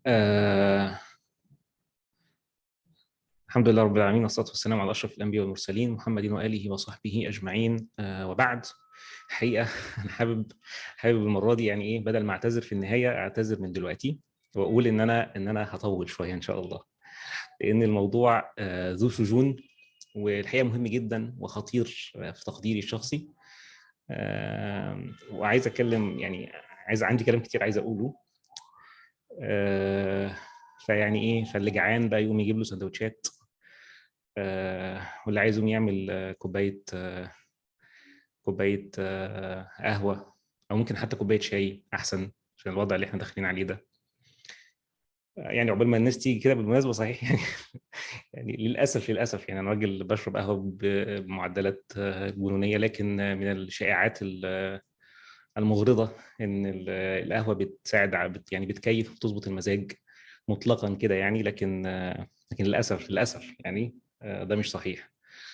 آه الحمد لله رب العالمين والصلاة والسلام على أشرف الأنبياء والمرسلين محمد وآله وصحبه أجمعين آه وبعد حقيقة أنا حابب حابب المرة دي يعني إيه بدل ما أعتذر في النهاية أعتذر من دلوقتي وأقول إن أنا إن أنا هطول شوية إن شاء الله لأن الموضوع آه ذو شجون والحقيقة مهم جدا وخطير في تقديري الشخصي آه وعايز أتكلم يعني عايز عندي كلام كتير عايز أقوله آه فيعني ايه فاللي جعان بقى يقوم يجيب له سندوتشات آه واللي عايز يقوم يعمل آه كوبايه آه كوبايه آه قهوه او ممكن حتى كوبايه شاي احسن عشان الوضع اللي احنا داخلين عليه ده يعني عقبال ما الناس تيجي كده بالمناسبه صحيح يعني يعني للاسف للاسف يعني انا راجل بشرب قهوه بمعدلات جنونيه لكن من الشائعات المغرضه ان القهوه بتساعد يعني بتكيف وبتظبط المزاج مطلقا كده يعني لكن لكن للاسف للاسف يعني ده مش صحيح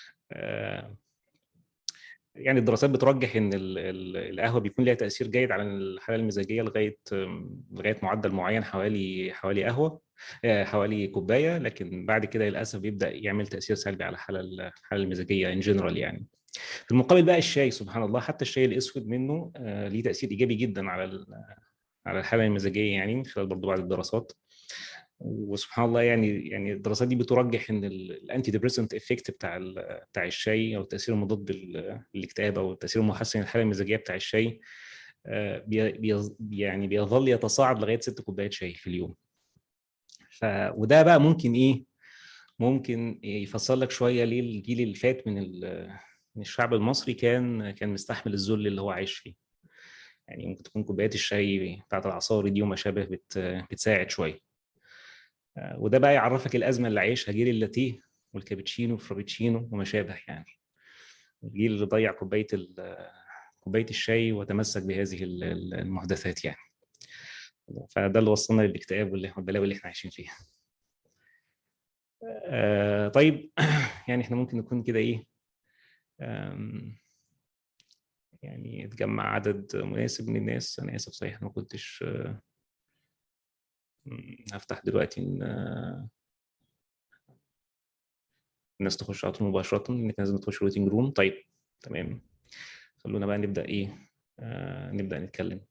يعني الدراسات بترجح ان القهوه بيكون ليها تاثير جيد على الحاله المزاجيه لغايه لغايه معدل معين حوالي حوالي قهوه حوالي كوبايه لكن بعد كده للاسف بيبدا يعمل تاثير سلبي على الحاله الحاله المزاجيه ان جنرال يعني في المقابل بقى الشاي سبحان الله حتى الشاي الاسود منه ليه تاثير ايجابي جدا على على الحاله المزاجيه يعني من خلال برضه بعض الدراسات وسبحان الله يعني يعني الدراسات دي بترجح ان الانتي ديبريسنت افكت بتاع بتاع الشاي او التاثير المضاد للاكتئاب او التاثير المحسن للحاله المزاجيه بتاع الشاي بي يعني بيظل يتصاعد لغايه ست كوبايات شاي في اليوم ف وده بقى ممكن ايه ممكن يفسر لك شويه ليه الجيل اللي فات من من الشعب المصري كان كان مستحمل الذل اللي هو عايش فيه يعني ممكن تكون كوبايات الشاي بتاعت العصاري دي وما شابه بت بتساعد شويه وده بقى يعرفك الازمه اللي عايشها جيل اللاتيه والكابتشينو والفرابتشينو وما شابه يعني الجيل اللي ضيع كوبايه كوبايه الشاي وتمسك بهذه المحدثات يعني فده اللي وصلنا للاكتئاب والبلاوي اللي احنا عايشين فيها آه طيب يعني احنا ممكن نكون كده ايه يعني اتجمع عدد مناسب من الناس انا اسف صحيح ما كنتش هفتح دلوقتي ان الناس تخش على طول مباشره انك لازم تخش ويتنج روم طيب تمام خلونا بقى نبدا ايه آه نبدا نتكلم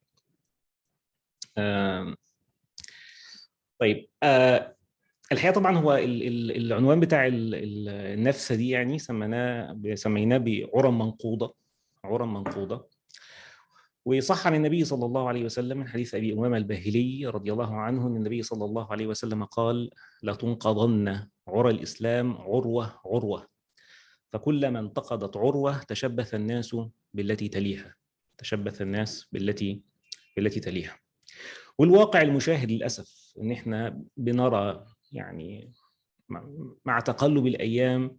آه طيب آه الحقيقه طبعا هو ال ال العنوان بتاع النفسه دي يعني سميناه سميناه بعرى منقوضه عرى منقوضه وصح عن النبي صلى الله عليه وسلم من حديث ابي امامه الباهلي رضي الله عنه ان النبي صلى الله عليه وسلم قال لتنقضن عرى الاسلام عروه عروه فكلما انتقضت عروه تشبث الناس بالتي تليها تشبث الناس بالتي بالتي تليها والواقع المشاهد للاسف ان احنا بنرى يعني مع تقلب الايام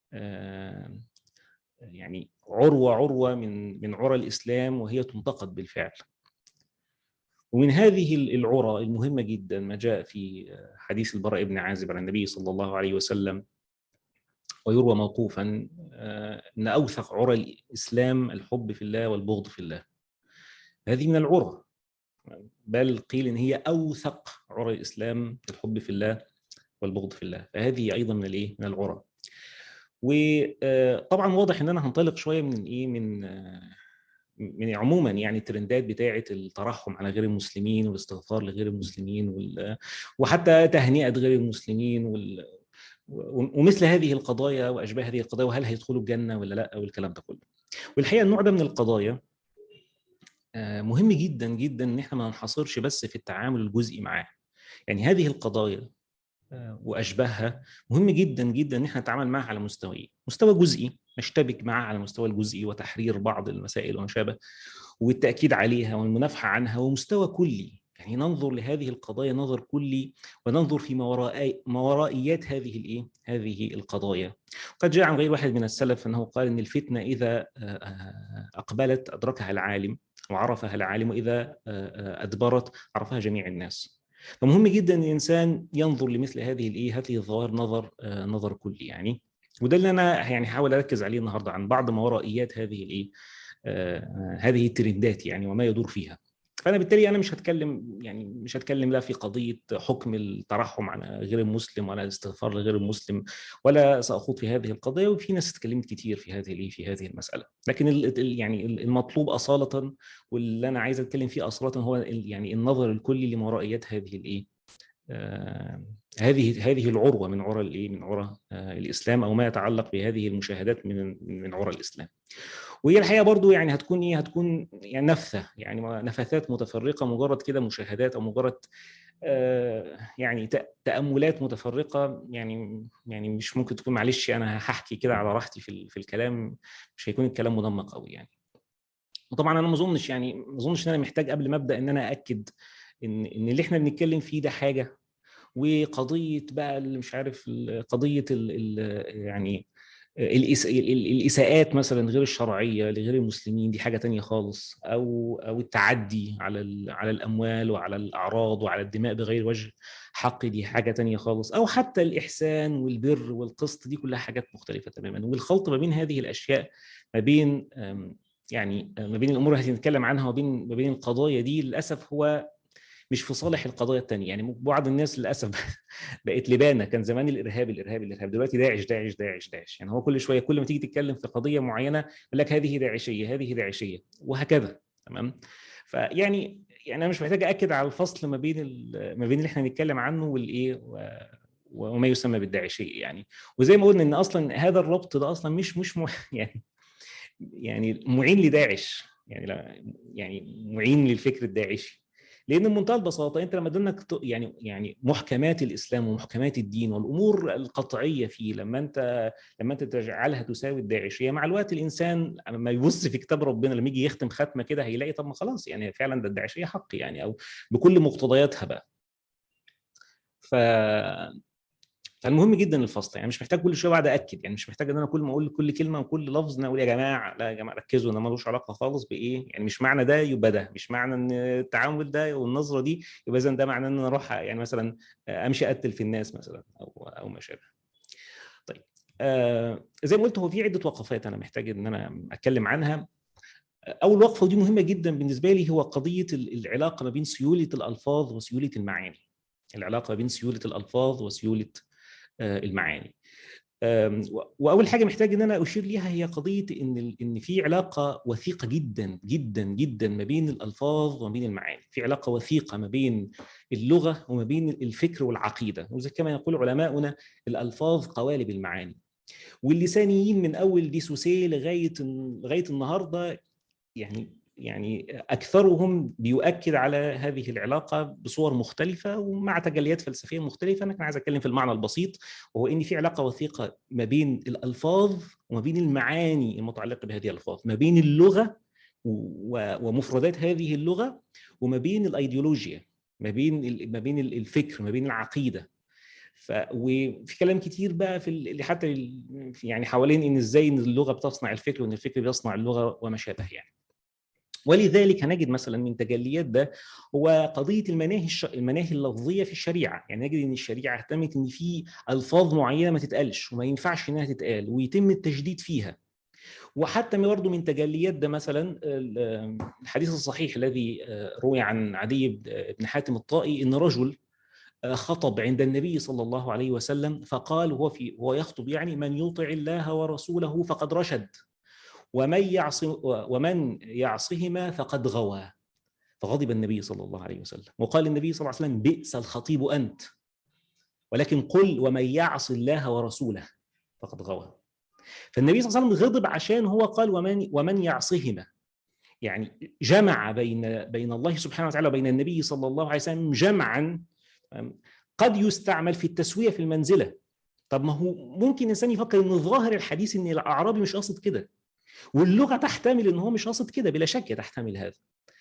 يعني عروة عروة من من عرى الإسلام وهي تنتقد بالفعل ومن هذه العرى المهمة جدا ما جاء في حديث البراء بن عازب عن النبي صلى الله عليه وسلم ويروى موقوفا أن أوثق عرى الإسلام الحب في الله والبغض في الله هذه من العرى بل قيل إن هي أوثق عرى الإسلام الحب في الله والبغض في الله فهذه أيضا من الإيه من العرى وطبعا واضح ان انا هنطلق شويه من ايه من من عموما يعني الترندات بتاعه الترحم على غير المسلمين والاستغفار لغير المسلمين وال... وحتى تهنئه غير المسلمين وال... ومثل هذه القضايا واشباه هذه القضايا وهل هيدخلوا الجنه ولا لا والكلام ده كله. والحقيقه النوع ده من القضايا مهم جدا جدا ان احنا ما ننحصرش بس في التعامل الجزئي معاه. يعني هذه القضايا واشباهها مهم جدا جدا ان احنا نتعامل معها على مستويين مستوى جزئي نشتبك معها على المستوى الجزئي وتحرير بعض المسائل وما شابه والتاكيد عليها والمنافحه عنها ومستوى كلي يعني ننظر لهذه القضايا نظر كلي وننظر في ما وراء ما ورائيات هذه الايه هذه القضايا قد جاء عن غير واحد من السلف انه قال ان الفتنه اذا اقبلت ادركها العالم وعرفها العالم واذا ادبرت عرفها جميع الناس فمهم جدا ان الانسان ينظر لمثل هذه الايه هذه الظواهر نظر آه نظر كلي يعني وده اللي انا يعني هحاول اركز عليه النهارده عن بعض ما ورائيات هذه الايه آه هذه الترندات يعني وما يدور فيها فانا بالتالي انا مش هتكلم يعني مش هتكلم لا في قضيه حكم الترحم على غير المسلم ولا الاستغفار لغير المسلم ولا ساخوض في هذه القضيه وفي ناس اتكلمت كتير في هذه في هذه المساله لكن يعني المطلوب اصاله واللي انا عايز اتكلم فيه اصاله هو يعني النظر الكلي لمرائيات هذه الايه آه هذه هذه العروه من عرى الايه من عرى آه الاسلام او ما يتعلق بهذه المشاهدات من من عرى الاسلام وهي الحقيقه برضو يعني هتكون ايه هتكون يعني نفثه يعني نفثات متفرقه مجرد كده مشاهدات او مجرد آه يعني تاملات متفرقه يعني يعني مش ممكن تكون معلش انا هحكي كده على راحتي في في الكلام مش هيكون الكلام منمق قوي يعني وطبعا انا ما اظنش يعني ما اظنش ان انا محتاج قبل ما ابدا ان انا اكد ان ان اللي احنا بنتكلم فيه ده حاجه وقضيه بقى اللي مش عارف قضيه ال ال يعني الاساءات مثلا غير الشرعيه لغير المسلمين دي حاجه تانية خالص او او التعدي على على الاموال وعلى الاعراض وعلى الدماء بغير وجه حق دي حاجه تانية خالص او حتى الاحسان والبر والقسط دي كلها حاجات مختلفه تماما والخلط ما بين هذه الاشياء ما بين يعني ما بين الامور اللي هنتكلم عنها وبين ما بين القضايا دي للاسف هو مش في صالح القضايا الثانيه يعني بعض الناس للاسف بقت لبانه كان زمان الارهاب الارهاب الارهاب دلوقتي داعش داعش داعش داعش يعني هو كل شويه كل ما تيجي تتكلم في قضيه معينه يقول لك هذه داعشيه هذه داعشيه وهكذا تمام فيعني يعني انا مش محتاج اكد على الفصل ما بين ما بين اللي احنا بنتكلم عنه والايه وما يسمى بالداعشيه يعني وزي ما قلنا ان اصلا هذا الربط ده اصلا مش مش م... يعني يعني معين لداعش يعني لا يعني معين للفكر الداعشي لان بمنتهى البساطه انت لما دنك يعني يعني محكمات الاسلام ومحكمات الدين والامور القطعيه فيه لما انت لما انت تجعلها تساوي الداعشيه مع الوقت الانسان لما يبص في كتاب ربنا لما يجي يختم ختمه كده هيلاقي طب ما خلاص يعني فعلا ده الداعشيه حق يعني او بكل مقتضياتها بقى ف فالمهم جدا الفصل يعني مش محتاج كل شويه بعد اكد يعني مش محتاج ان انا كل ما اقول كل كلمه وكل لفظ اقول يا جماعه لا يا جماعه ركزوا ده ملوش علاقه خالص بايه يعني مش معنى ده يبقى ده مش معنى ان التعامل ده والنظره دي يبقى اذا ده معناه ان انا اروح يعني مثلا امشي اقتل في الناس مثلا او او ما شابه طيب آه زي ما قلت هو في عده وقفات انا محتاج ان انا اتكلم عنها اول وقفه ودي مهمه جدا بالنسبه لي هو قضيه العلاقه ما بين سيوله الالفاظ وسيوله المعاني العلاقه بين سيوله الالفاظ وسيوله المعاني واول حاجه محتاج ان انا اشير ليها هي قضيه ان ان في علاقه وثيقه جدا جدا جدا ما بين الالفاظ وما بين المعاني في علاقه وثيقه ما بين اللغه وما بين الفكر والعقيده وزي كما يقول علماؤنا الالفاظ قوالب المعاني واللسانيين من اول ديسوسي لغايه لغايه النهارده يعني يعني اكثرهم بيؤكد على هذه العلاقه بصور مختلفه ومع تجليات فلسفيه مختلفه انا كان عايز اتكلم في المعنى البسيط وهو ان في علاقه وثيقه ما بين الالفاظ وما بين المعاني المتعلقه بهذه الالفاظ ما بين اللغه ومفردات هذه اللغه وما بين الايديولوجيا ما بين ما بين الفكر ما بين العقيده ف وفي كلام كتير بقى في اللي حتى يعني حوالين ان ازاي ان اللغه بتصنع الفكر وان الفكر بيصنع اللغه وما شابه يعني ولذلك هنجد مثلا من تجليات ده هو قضيه المناهي الش... المناهي اللفظيه في الشريعه، يعني نجد ان الشريعه اهتمت ان في الفاظ معينه ما تتقالش وما ينفعش انها تتقال ويتم التشديد فيها. وحتى برضه من تجليات ده مثلا الحديث الصحيح الذي روي عن عدي بن حاتم الطائي ان رجل خطب عند النبي صلى الله عليه وسلم فقال وهو في وهو يخطب يعني من يطع الله ورسوله فقد رشد ومن يعص ومن يعصهما فقد غوى فغضب النبي صلى الله عليه وسلم وقال النبي صلى الله عليه وسلم بئس الخطيب انت ولكن قل ومن يعص الله ورسوله فقد غوى فالنبي صلى الله عليه وسلم غضب عشان هو قال ومن ومن يعصهما يعني جمع بين بين الله سبحانه وتعالى وبين النبي صلى الله عليه وسلم جمعا قد يستعمل في التسويه في المنزله طب ما هو ممكن انسان يفكر ان ظاهر الحديث ان الاعرابي مش قاصد كده واللغه تحتمل ان هو مش قاصد كده بلا شك تحتمل هذا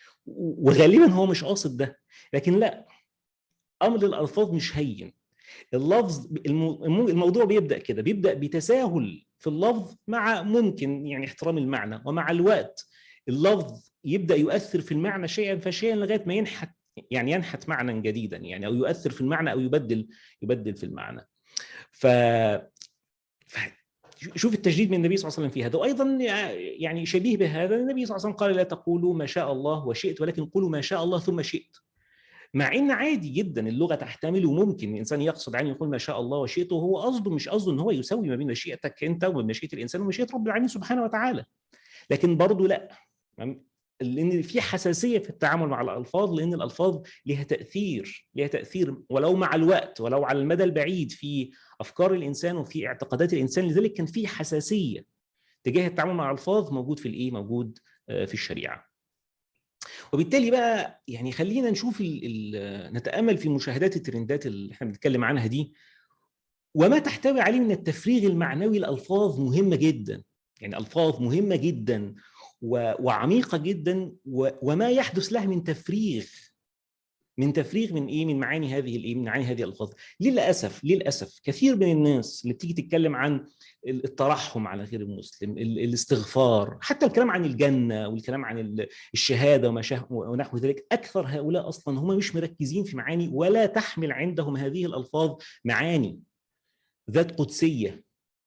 وغالبا هو مش قاصد ده لكن لا امر الالفاظ مش هين اللفظ الموضوع بيبدا كده بيبدا بتساهل في اللفظ مع ممكن يعني احترام المعنى ومع الوقت اللفظ يبدا يؤثر في المعنى شيئا فشيئا لغايه ما ينحت يعني ينحت معنى جديدا يعني او يؤثر في المعنى او يبدل يبدل في المعنى ف شوف التجديد من النبي صلى الله عليه وسلم في هذا وايضا يعني شبيه بهذا النبي صلى الله عليه وسلم قال لا تقولوا ما شاء الله وشئت ولكن قولوا ما شاء الله ثم شئت مع ان عادي جدا اللغه تحتمل وممكن الانسان يقصد عن يقول ما شاء الله وشئت وهو قصده مش قصده ان هو يسوي ما بين مشيئتك انت وبين مشيئه الانسان ومشيئه رب العالمين سبحانه وتعالى لكن برضه لا لان في حساسيه في التعامل مع الالفاظ لان الالفاظ لها تاثير لها تاثير ولو مع الوقت ولو على المدى البعيد في افكار الانسان وفي اعتقادات الانسان لذلك كان في حساسيه تجاه التعامل مع الالفاظ موجود في الايه موجود في الشريعه وبالتالي بقى يعني خلينا نشوف ال ال نتامل في مشاهدات الترندات اللي احنا بنتكلم عنها دي وما تحتوي عليه من التفريغ المعنوي الالفاظ مهمه جدا يعني الفاظ مهمه جدا وعميقه جدا وما يحدث لها من تفريغ من تفريغ من ايه من معاني هذه الايه من معاني هذه الالفاظ للاسف للاسف كثير من الناس اللي بتيجي تتكلم عن الترحم على غير المسلم الاستغفار حتى الكلام عن الجنه والكلام عن الشهاده وما ونحو ذلك اكثر هؤلاء اصلا هم مش مركزين في معاني ولا تحمل عندهم هذه الالفاظ معاني ذات قدسيه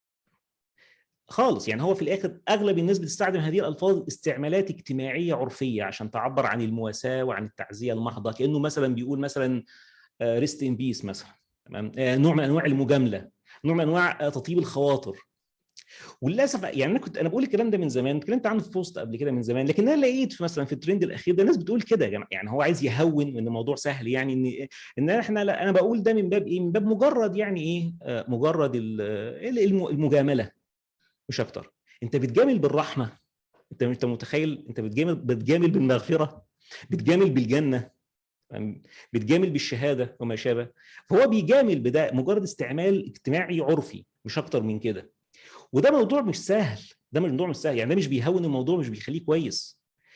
خالص يعني هو في الاخر اغلب الناس بتستخدم هذه الالفاظ استعمالات اجتماعيه عرفيه عشان تعبر عن المواساه وعن التعزيه المحضه كانه مثلا بيقول مثلا ريست ان بيس مثلا تمام نوع من انواع المجامله نوع من انواع تطيب الخواطر وللاسف يعني انا كنت انا بقول الكلام ده من زمان اتكلمت عنه في بوست قبل كده من زمان لكن انا لقيت في مثلا في الترند الاخير ده ناس بتقول كده يا جماعه يعني هو عايز يهون ان الموضوع سهل يعني ان ان احنا لا انا بقول ده من باب ايه من باب مجرد يعني ايه مجرد المجامله مش اكتر انت بتجامل بالرحمه انت انت متخيل انت بتجامل بتجامل بالمغفره بتجامل بالجنه بتجامل بالشهاده وما شابه فهو بيجامل بده مجرد استعمال اجتماعي عرفي مش اكتر من كده وده موضوع مش سهل ده موضوع مش سهل يعني ده مش بيهون الموضوع مش بيخليه كويس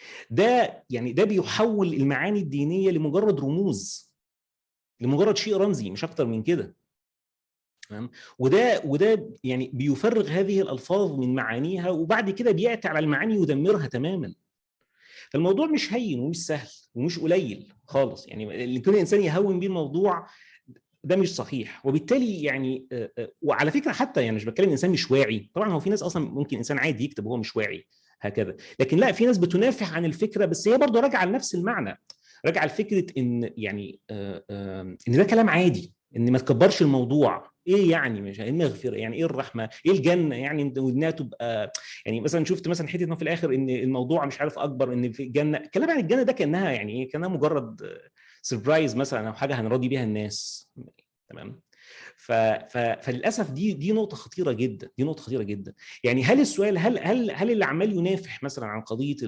ده يعني ده بيحول المعاني الدينيه لمجرد رموز لمجرد شيء رمزي مش اكتر من كده تمام وده وده يعني بيفرغ هذه الالفاظ من معانيها وبعد كده بياتي على المعاني يدمرها تماما فالموضوع مش هين ومش سهل ومش قليل خالص يعني اللي كل انسان يهون بيه الموضوع ده مش صحيح وبالتالي يعني وعلى فكره حتى يعني مش بتكلم انسان مش واعي طبعا هو في ناس اصلا ممكن انسان عادي يكتب وهو مش واعي هكذا لكن لا في ناس بتنافح عن الفكره بس هي برضه راجعه لنفس المعنى راجعه لفكره ان يعني ان ده كلام عادي ان ما تكبرش الموضوع ايه يعني مش ايه المغفره يعني ايه الرحمه ايه الجنه يعني انها تبقى يعني مثلا شفت مثلا حته انه في الاخر ان الموضوع مش عارف اكبر ان في الجنه الكلام عن الجنه ده كانها يعني ايه كانها مجرد سربرايز مثلا او حاجه هنراضي بيها الناس تمام ف... ف... فللاسف دي دي نقطه خطيره جدا دي نقطه خطيره جدا يعني هل السؤال هل هل هل اللي عمال ينافح مثلا عن قضيه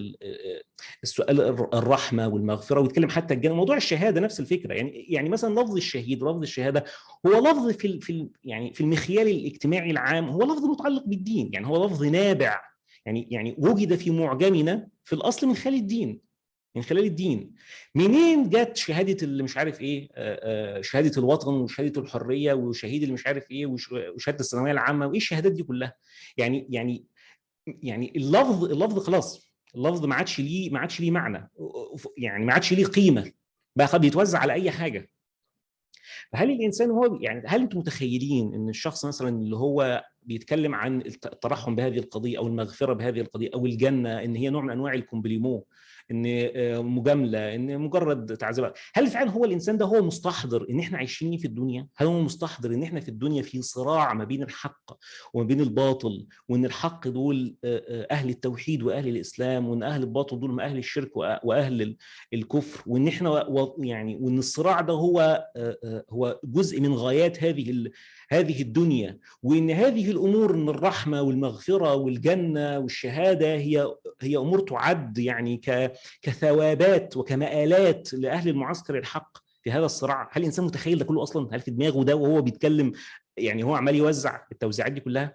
السؤال الرحمه والمغفره ويتكلم حتى الجنه موضوع الشهاده نفس الفكره يعني يعني مثلا لفظ الشهيد لفظ الشهاده هو لفظ في في يعني في المخيال الاجتماعي العام هو لفظ متعلق بالدين يعني هو لفظ نابع يعني يعني وجد في معجمنا في الاصل من خلال الدين من خلال الدين منين جت شهاده اللي مش عارف ايه شهاده الوطن وشهاده الحريه وشهيد اللي مش عارف ايه وشهاده الثانويه العامه وايه الشهادات دي كلها يعني يعني يعني اللفظ اللفظ خلاص اللفظ ما عادش ليه ما عادش ليه معنى يعني ما عادش ليه قيمه بقى قد يتوزع على اي حاجه فهل الانسان هو يعني هل انتم متخيلين ان الشخص مثلا اللي هو بيتكلم عن الترحم بهذه القضيه او المغفره بهذه القضيه او الجنه ان هي نوع من انواع الكومبليمو ان مجامله ان مجرد تعذيبات هل فعلا هو الانسان ده هو مستحضر ان احنا عايشين في الدنيا هل هو مستحضر ان احنا في الدنيا في صراع ما بين الحق وما بين الباطل وان الحق دول اهل التوحيد واهل الاسلام وان اهل الباطل دول اهل الشرك واهل الكفر وان احنا يعني وان الصراع ده هو هو جزء من غايات هذه هذه الدنيا وان هذه الامور من الرحمه والمغفره والجنه والشهاده هي هي امور تعد يعني ك كثوابات وكمآلات لاهل المعسكر الحق في هذا الصراع هل الانسان متخيل ده كله اصلا هل في دماغه ده وهو بيتكلم يعني هو عمال يوزع التوزيعات دي كلها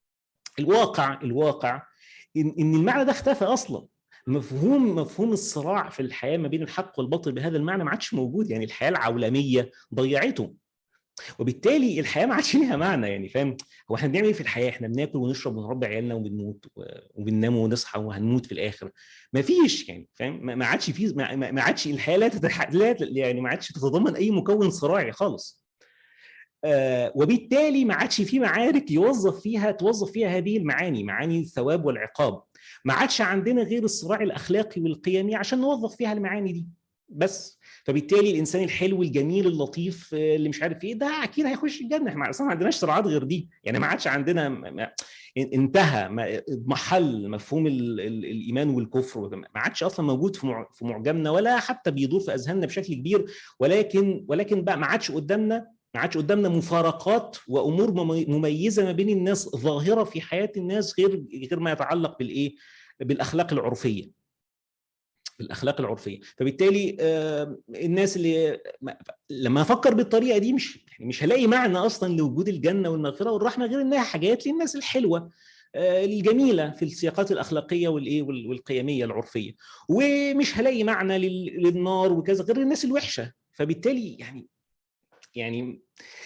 الواقع الواقع ان ان المعنى ده اختفى اصلا مفهوم مفهوم الصراع في الحياه ما بين الحق والباطل بهذا المعنى ما عادش موجود يعني الحياه العولميه ضيعته وبالتالي الحياه ما عادش ليها معنى يعني فاهم هو احنا بنعمل ايه في الحياه احنا بناكل ونشرب ونربي عيالنا وبنموت وبننام ونصحى وهنموت في الاخر ما فيش يعني فاهم ما عادش في ما عادش الحياه لا, تتح... لا يعني ما عادش تتضمن اي مكون صراعي خالص آه وبالتالي ما عادش في معارك يوظف فيها توظف فيها هذه المعاني معاني الثواب والعقاب ما عادش عندنا غير الصراع الاخلاقي والقيمي عشان نوظف فيها المعاني دي بس فبالتالي الانسان الحلو الجميل اللطيف اللي مش عارف ايه ده اكيد هيخش الجنه احنا اصلا ما عندناش صراعات غير دي يعني ما عادش عندنا انتهى محل مفهوم ال ال الايمان والكفر ما عادش اصلا موجود في في معجمنا ولا حتى بيدور في اذهاننا بشكل كبير ولكن ولكن بقى ما عادش قدامنا ما عادش قدامنا مفارقات وامور مميزه ما بين الناس ظاهره في حياه الناس غير غير ما يتعلق بالايه بالاخلاق العرفيه بالاخلاق العرفيه فبالتالي الناس اللي لما افكر بالطريقه دي مش يعني مش هلاقي معنى اصلا لوجود الجنه والمغفره والرحمه غير انها حاجات للناس الحلوه الجميله في السياقات الاخلاقيه والايه والقيميه العرفيه ومش هلاقي معنى للنار وكذا غير الناس الوحشه فبالتالي يعني يعني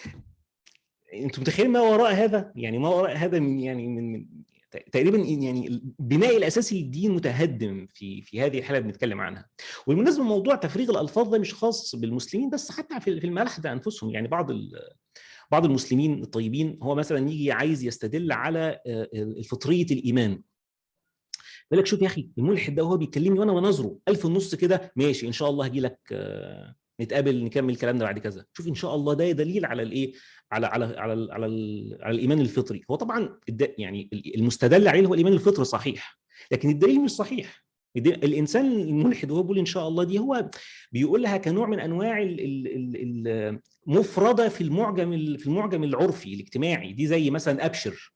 انتم متخيلين ما وراء هذا يعني ما وراء هذا من يعني من تقريبا يعني البناء الاساسي للدين متهدم في في هذه الحاله بنتكلم عنها وبالمناسبه موضوع تفريغ الالفاظ ده مش خاص بالمسلمين بس حتى في الملاحده انفسهم يعني بعض بعض المسلمين الطيبين هو مثلا يجي عايز يستدل على فطريه الايمان يقول لك شوف يا اخي الملحد ده وهو بيكلمني وانا بنظره ألف ونص كده ماشي ان شاء الله هجي لك نتقابل نكمل كلامنا بعد كذا شوف ان شاء الله ده دليل على الايه على على على على, على الايمان الفطري هو طبعا يعني المستدل عليه هو الايمان الفطري صحيح لكن الدليل مش صحيح الانسان الملحد وهو بيقول ان شاء الله دي هو بيقولها كنوع من انواع المفرده في المعجم في المعجم العرفي الاجتماعي دي زي مثلا ابشر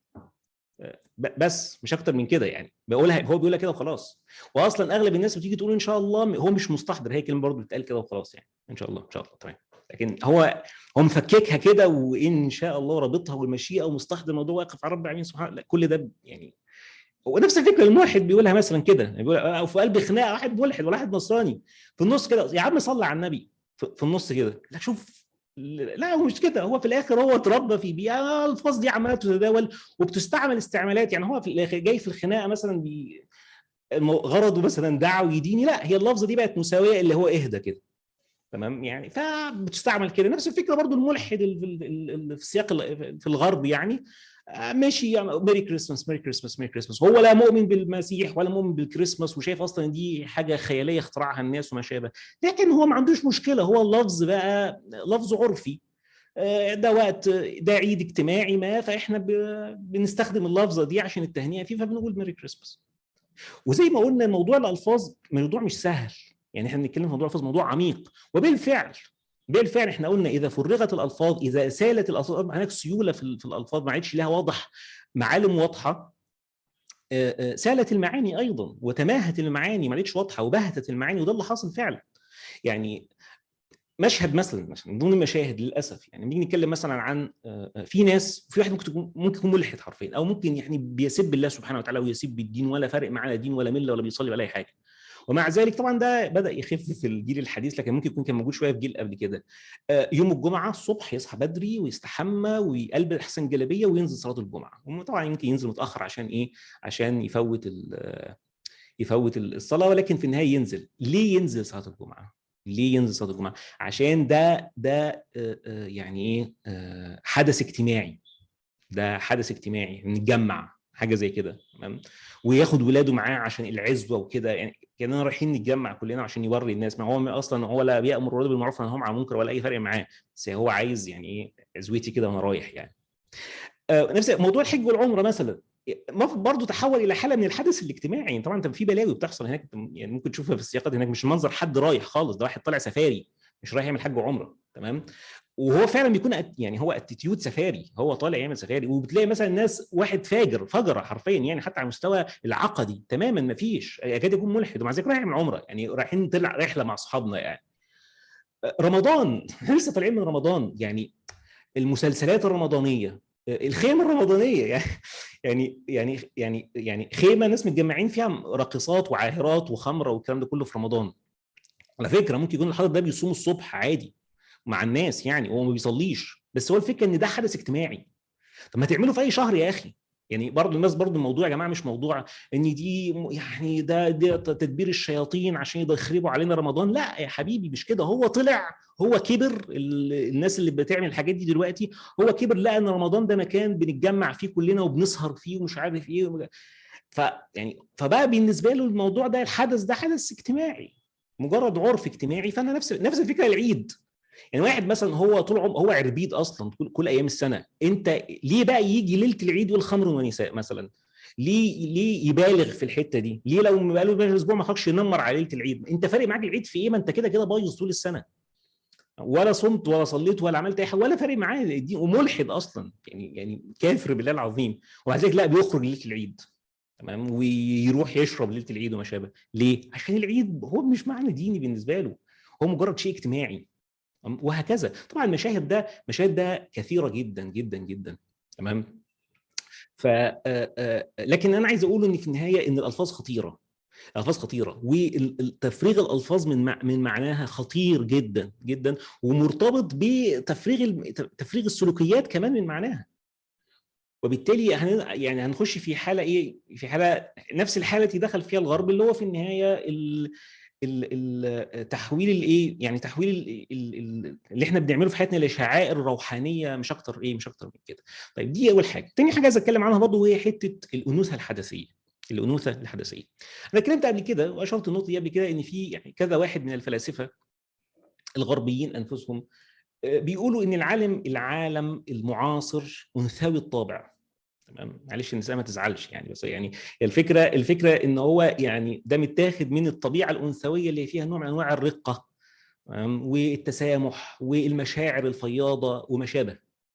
بس مش اكتر من كده يعني بقولها هو بيقولها كده وخلاص واصلا اغلب الناس بتيجي تقول ان شاء الله هو مش مستحضر هي كلمه برضه بتتقال كده وخلاص يعني ان شاء الله ان شاء الله تمام لكن هو هو مفككها كده وان شاء الله رابطها والمشيئه ومستحضر الموضوع واقف على رب العالمين سبحانه كل ده يعني هو نفس الفكره الملحد بيقولها مثلا كده بيقول او في قلب خناقه واحد ملحد ولا واحد نصراني في النص كده يا عم صلي على النبي في النص كده لا شوف لا هو مش كده هو في الاخر هو اتربى في بيئه الالفاظ دي عماله تتداول وبتستعمل استعمالات يعني هو في الاخر جاي في الخناقه مثلا بي غرضه مثلا دعوي ديني لا هي اللفظه دي بقت مساويه اللي هو اهدى كده تمام يعني فبتستعمل كده نفس الفكره برضو الملحد في السياق في الغرب يعني ماشي يعني ميري كريسماس ميري كريسماس ميري كريسماس هو لا مؤمن بالمسيح ولا مؤمن بالكريسماس وشايف اصلا دي حاجه خياليه اخترعها الناس وما شابه لكن هو ما عندوش مشكله هو اللفظ بقى لفظ عرفي ده وقت ده عيد اجتماعي ما فاحنا بنستخدم اللفظه دي عشان التهنئه فيه فبنقول ميري كريسماس وزي ما قلنا موضوع الالفاظ موضوع مش سهل يعني احنا بنتكلم في موضوع الالفاظ موضوع عميق وبالفعل بالفعل احنا قلنا اذا فرغت الالفاظ اذا سالت الالفاظ هناك سيوله في الالفاظ ما عادش لها واضح معالم واضحه سالت المعاني ايضا وتماهت المعاني ما عادش واضحه وبهتت المعاني وده اللي حاصل فعلا يعني مشهد مثلا مثلا من ضمن المشاهد للاسف يعني نيجي نتكلم مثلا عن في ناس في واحد ممكن تكون ممكن يكون ملحد حرفيا او ممكن يعني بيسب الله سبحانه وتعالى ويسب الدين ولا فارق معاه دين ولا مله ولا بيصلي ولا اي حاجه ومع ذلك طبعا ده بدا يخف في الجيل الحديث لكن ممكن يكون كان موجود شويه في جيل قبل كده يوم الجمعه الصبح يصحى بدري ويستحمى ويقلب احسن جلابيه وينزل صلاه الجمعه طبعا يمكن ينزل متاخر عشان ايه عشان يفوت يفوت الصلاه ولكن في النهايه ينزل ليه ينزل صلاه الجمعه ليه ينزل صلاه الجمعه عشان ده ده يعني ايه حدث اجتماعي ده حدث اجتماعي نتجمع حاجه زي كده تمام وياخد ولاده معاه عشان العزوه وكده يعني كاننا رايحين نتجمع كلنا عشان يوري الناس ما هو اصلا هو لا بيامر ولا بالمعروف ولا عن المنكر ولا اي فرق معاه بس هو عايز يعني ايه عزوتي كده وانا رايح يعني آه نفس موضوع الحج والعمره مثلا برضه تحول الى حاله من الحدث الاجتماعي طبعا انت في بلاوي بتحصل هناك يعني ممكن تشوفها في السياقات هناك مش منظر حد رايح خالص ده واحد طالع سفاري مش رايح يعمل حج وعمره تمام وهو فعلا بيكون يعني هو اتيتيود سفاري هو طالع يعمل سفاري وبتلاقي مثلا الناس واحد فاجر فجر حرفيا يعني حتى على المستوى العقدي تماما ما فيش يكاد يكون ملحد ومع ذلك رايح يعمل عمره يعني رايحين طلع رحله مع اصحابنا يعني رمضان لسه طالعين من رمضان يعني المسلسلات الرمضانيه الخيمه الرمضانيه يعني يعني يعني يعني يعني خيمه ناس متجمعين فيها راقصات وعاهرات وخمره والكلام ده كله في رمضان على فكره ممكن يكون الحضر ده بيصوم الصبح عادي مع الناس يعني هو ما بيصليش بس هو الفكره ان ده حدث اجتماعي طب ما تعمله في اي شهر يا اخي يعني برضه الناس برضه الموضوع يا جماعه مش موضوع ان دي يعني ده ده تدبير الشياطين عشان يخربوا علينا رمضان لا يا حبيبي مش كده هو طلع هو كبر الناس اللي بتعمل الحاجات دي دلوقتي هو كبر لقى ان رمضان ده مكان بنتجمع فيه كلنا وبنسهر فيه ومش عارف ايه ف يعني فبقى بالنسبه له الموضوع ده الحدث ده حدث اجتماعي مجرد عرف اجتماعي فانا نفس نفس الفكره العيد يعني واحد مثلا هو طول عمره هو عربيد اصلا كل, كل ايام السنه انت ليه بقى يجي ليله العيد والخمر ونساء مثلا ليه ليه يبالغ في الحته دي ليه لو بقى له اسبوع ما خرجش ينمر على ليله العيد انت فارق معاك العيد في ايه ما انت كده كده بايظ طول السنه ولا صمت ولا صليت ولا عملت اي حاجه ولا فارق معاه الدين وملحد اصلا يعني يعني كافر بالله العظيم ومع ذلك لا بيخرج ليله العيد تمام ويروح يشرب ليله العيد وما شابه ليه عشان العيد هو مش معنى ديني بالنسبه له هو مجرد شيء اجتماعي وهكذا طبعا المشاهد ده مشاهد ده كثيره جدا جدا جدا تمام ف لكن انا عايز اقول ان في النهايه ان الالفاظ خطيره الالفاظ خطيره وتفريغ الالفاظ من من معناها خطير جدا جدا ومرتبط بتفريغ تفريغ السلوكيات كمان من معناها وبالتالي يعني هنخش في حاله ايه في حاله نفس الحاله التي دخل فيها الغرب اللي هو في النهايه تحويل الايه يعني تحويل اللي احنا بنعمله في حياتنا لشعائر روحانيه مش اكتر ايه مش اكتر من كده طيب دي اول حاجه تاني حاجه عايز اتكلم عنها برضه وهي حته الانوثه الحدثيه الانوثه الحدثيه انا اتكلمت قبل كده واشرت النقطه دي قبل كده ان في يعني كذا واحد من الفلاسفه الغربيين انفسهم بيقولوا ان العالم العالم المعاصر انثوي الطابع تمام معلش النساء ما تزعلش يعني بس يعني الفكره الفكره ان هو يعني ده متاخد من الطبيعه الانثويه اللي فيها نوع من انواع الرقه والتسامح والمشاعر الفياضه وما شابه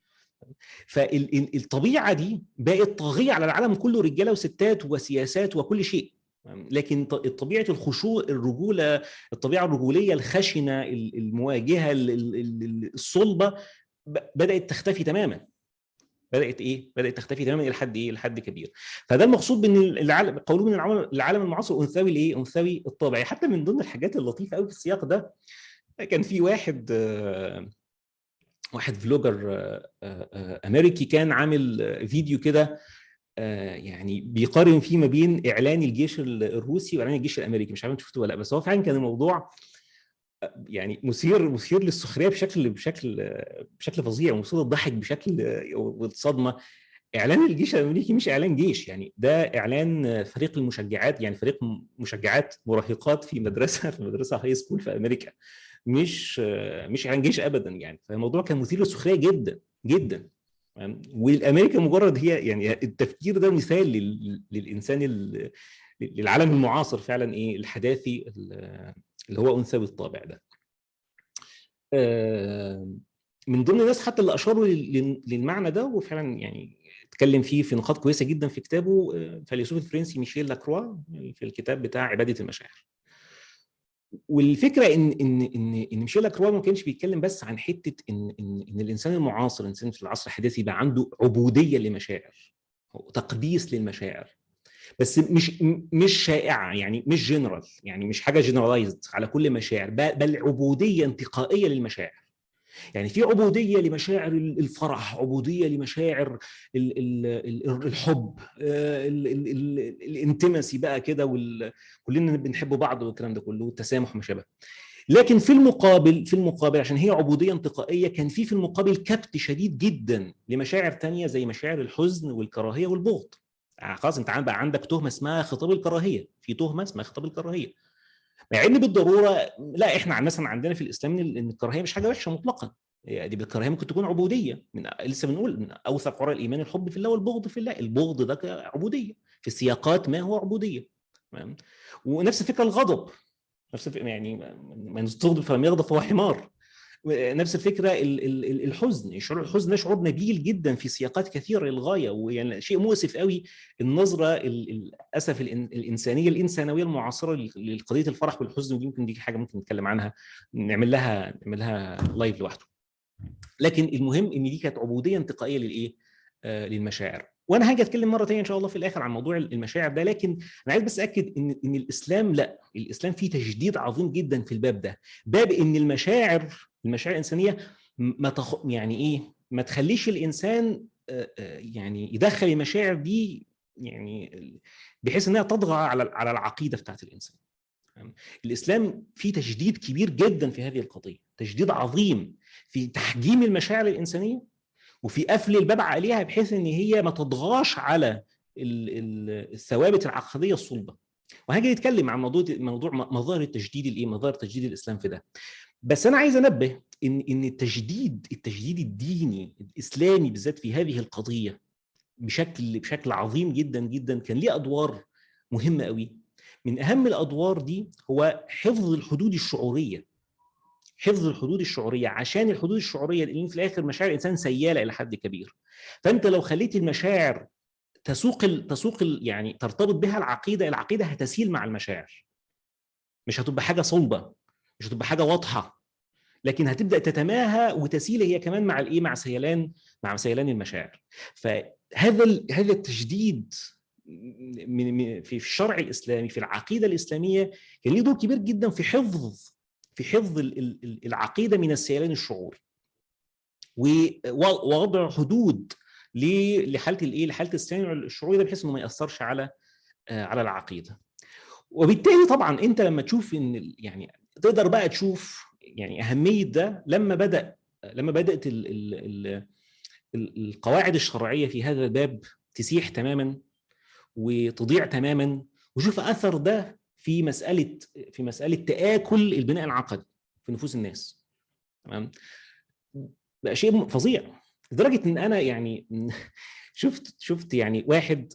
فالطبيعه دي بقت طاغيه على العالم كله رجاله وستات وسياسات وكل شيء لكن طبيعه الخشوع الرجوله الطبيعه الرجوليه الخشنه المواجهه الصلبه بدات تختفي تماما بدات ايه؟ بدات تختفي تماما الى حد ايه؟ لحد كبير. فده المقصود بان العالم قولوا من العالم, العالم المعاصر انثوي لايه؟ انثوي الطابع، حتى من ضمن الحاجات اللطيفه قوي في السياق ده كان في واحد واحد فلوجر امريكي كان عامل فيديو كده يعني بيقارن فيه ما بين اعلان الجيش الروسي واعلان الجيش الامريكي مش عارف انت شفته ولا لا بس هو فعلا كان الموضوع يعني مثير مثير للسخريه بشكل بشكل بشكل فظيع ومثير للضحك بشكل والصدمه اعلان الجيش الامريكي مش اعلان جيش يعني ده اعلان فريق المشجعات يعني فريق مشجعات مراهقات في مدرسه في مدرسه هاي سكول في امريكا مش مش اعلان جيش ابدا يعني فالموضوع كان مثير للسخريه جدا جدا والامريكا مجرد هي يعني التفكير ده مثال للانسان للعالم المعاصر فعلا ايه الحداثي اللي هو انثوي الطابع ده من ضمن الناس حتى اللي اشاروا للمعنى ده وفعلا يعني اتكلم فيه في نقاط كويسه جدا في كتابه الفيلسوف الفرنسي ميشيل لاكروا في الكتاب بتاع عباده المشاعر والفكره ان ان ان ان ميشيل لاكروا ما كانش بيتكلم بس عن حته ان ان, إن الانسان المعاصر الانسان في العصر الحديث يبقى عنده عبوديه لمشاعر تقديس للمشاعر بس مش مش شائعه يعني مش جنرال يعني مش حاجه جنرالايزد على كل مشاعر بل عبوديه انتقائيه للمشاعر يعني في عبوديه لمشاعر الفرح عبوديه لمشاعر الحب الانتمسي بقى كده كلنا بنحب بعض والكلام ده كله والتسامح وما شابه لكن في المقابل في المقابل عشان هي عبوديه انتقائيه كان في في المقابل كبت شديد جدا لمشاعر تانية زي مشاعر الحزن والكراهيه والبغض خلاص انت بقى عندك تهمه اسمها خطاب الكراهيه في تهمه اسمها خطاب الكراهيه مع ان بالضروره لا احنا مثلا عندنا في الاسلام ان الكراهيه مش حاجه وحشه مطلقا دي بالكراهيه ممكن تكون عبوديه من لسه بنقول من اوثق قرار الايمان الحب في الله والبغض في الله البغض ده عبوديه في السياقات ما هو عبوديه تمام ونفس الفكره الغضب نفس الفكرة يعني من تغضب فلم يغضب فهو حمار نفس الفكره الحزن شعور الحزن ده شعور نبيل جدا في سياقات كثيره للغايه ويعني شيء مؤسف قوي النظره للاسف الانسانيه الانسانويه المعاصره لقضيه الفرح والحزن ودي ممكن دي حاجه ممكن نتكلم عنها نعمل لها نعمل لها لايف لوحده لكن المهم ان دي كانت عبوديه انتقائيه للايه آه للمشاعر وانا هاجي اتكلم مره ثانيه ان شاء الله في الاخر عن موضوع المشاعر ده لكن انا عايز بس اكد ان ان الاسلام لا الاسلام فيه تجديد عظيم جدا في الباب ده باب ان المشاعر المشاعر الانسانيه ما تخ... يعني ايه ما تخليش الانسان يعني يدخل المشاعر دي يعني بحيث انها تطغى على على العقيده بتاعت الانسان الاسلام فيه تشديد كبير جدا في هذه القضيه تشديد عظيم في تحجيم المشاعر الانسانيه وفي قفل الباب عليها بحيث ان هي ما تضغاش على الثوابت العقديه الصلبه وهاجي نتكلم عن موضوع موضوع مظاهر التجديد الايه مظاهر تجديد الاسلام في ده بس انا عايز انبه ان ان التجديد التجديد الديني الاسلامي بالذات في هذه القضيه بشكل بشكل عظيم جدا جدا كان ليه ادوار مهمه قوي من اهم الادوار دي هو حفظ الحدود الشعوريه حفظ الحدود الشعوريه عشان الحدود الشعوريه لان في الاخر مشاعر الانسان سياله الى حد كبير فانت لو خليت المشاعر تسوق ال تسوق ال يعني ترتبط بها العقيده العقيده هتسيل مع المشاعر مش هتبقى حاجه صلبه مش هتبقى حاجه واضحه لكن هتبدا تتماهى وتسيل هي كمان مع الايه مع سيلان مع سيلان المشاعر فهذا هذا التجديد من في الشرع الاسلامي في العقيده الاسلاميه كان له دور كبير جدا في حفظ في حفظ العقيده من السيلان الشعوري ووضع حدود لحاله الايه لحاله السيلان الشعوري ده بحيث انه ما ياثرش على على العقيده وبالتالي طبعا انت لما تشوف ان يعني تقدر بقى تشوف يعني اهميه ده لما بدا لما بدات ال ال ال القواعد الشرعيه في هذا الباب تسيح تماما وتضيع تماما وشوف اثر ده في مساله في مساله تاكل البناء العقدي في نفوس الناس تمام بقى شيء فظيع لدرجه ان انا يعني شفت شفت يعني واحد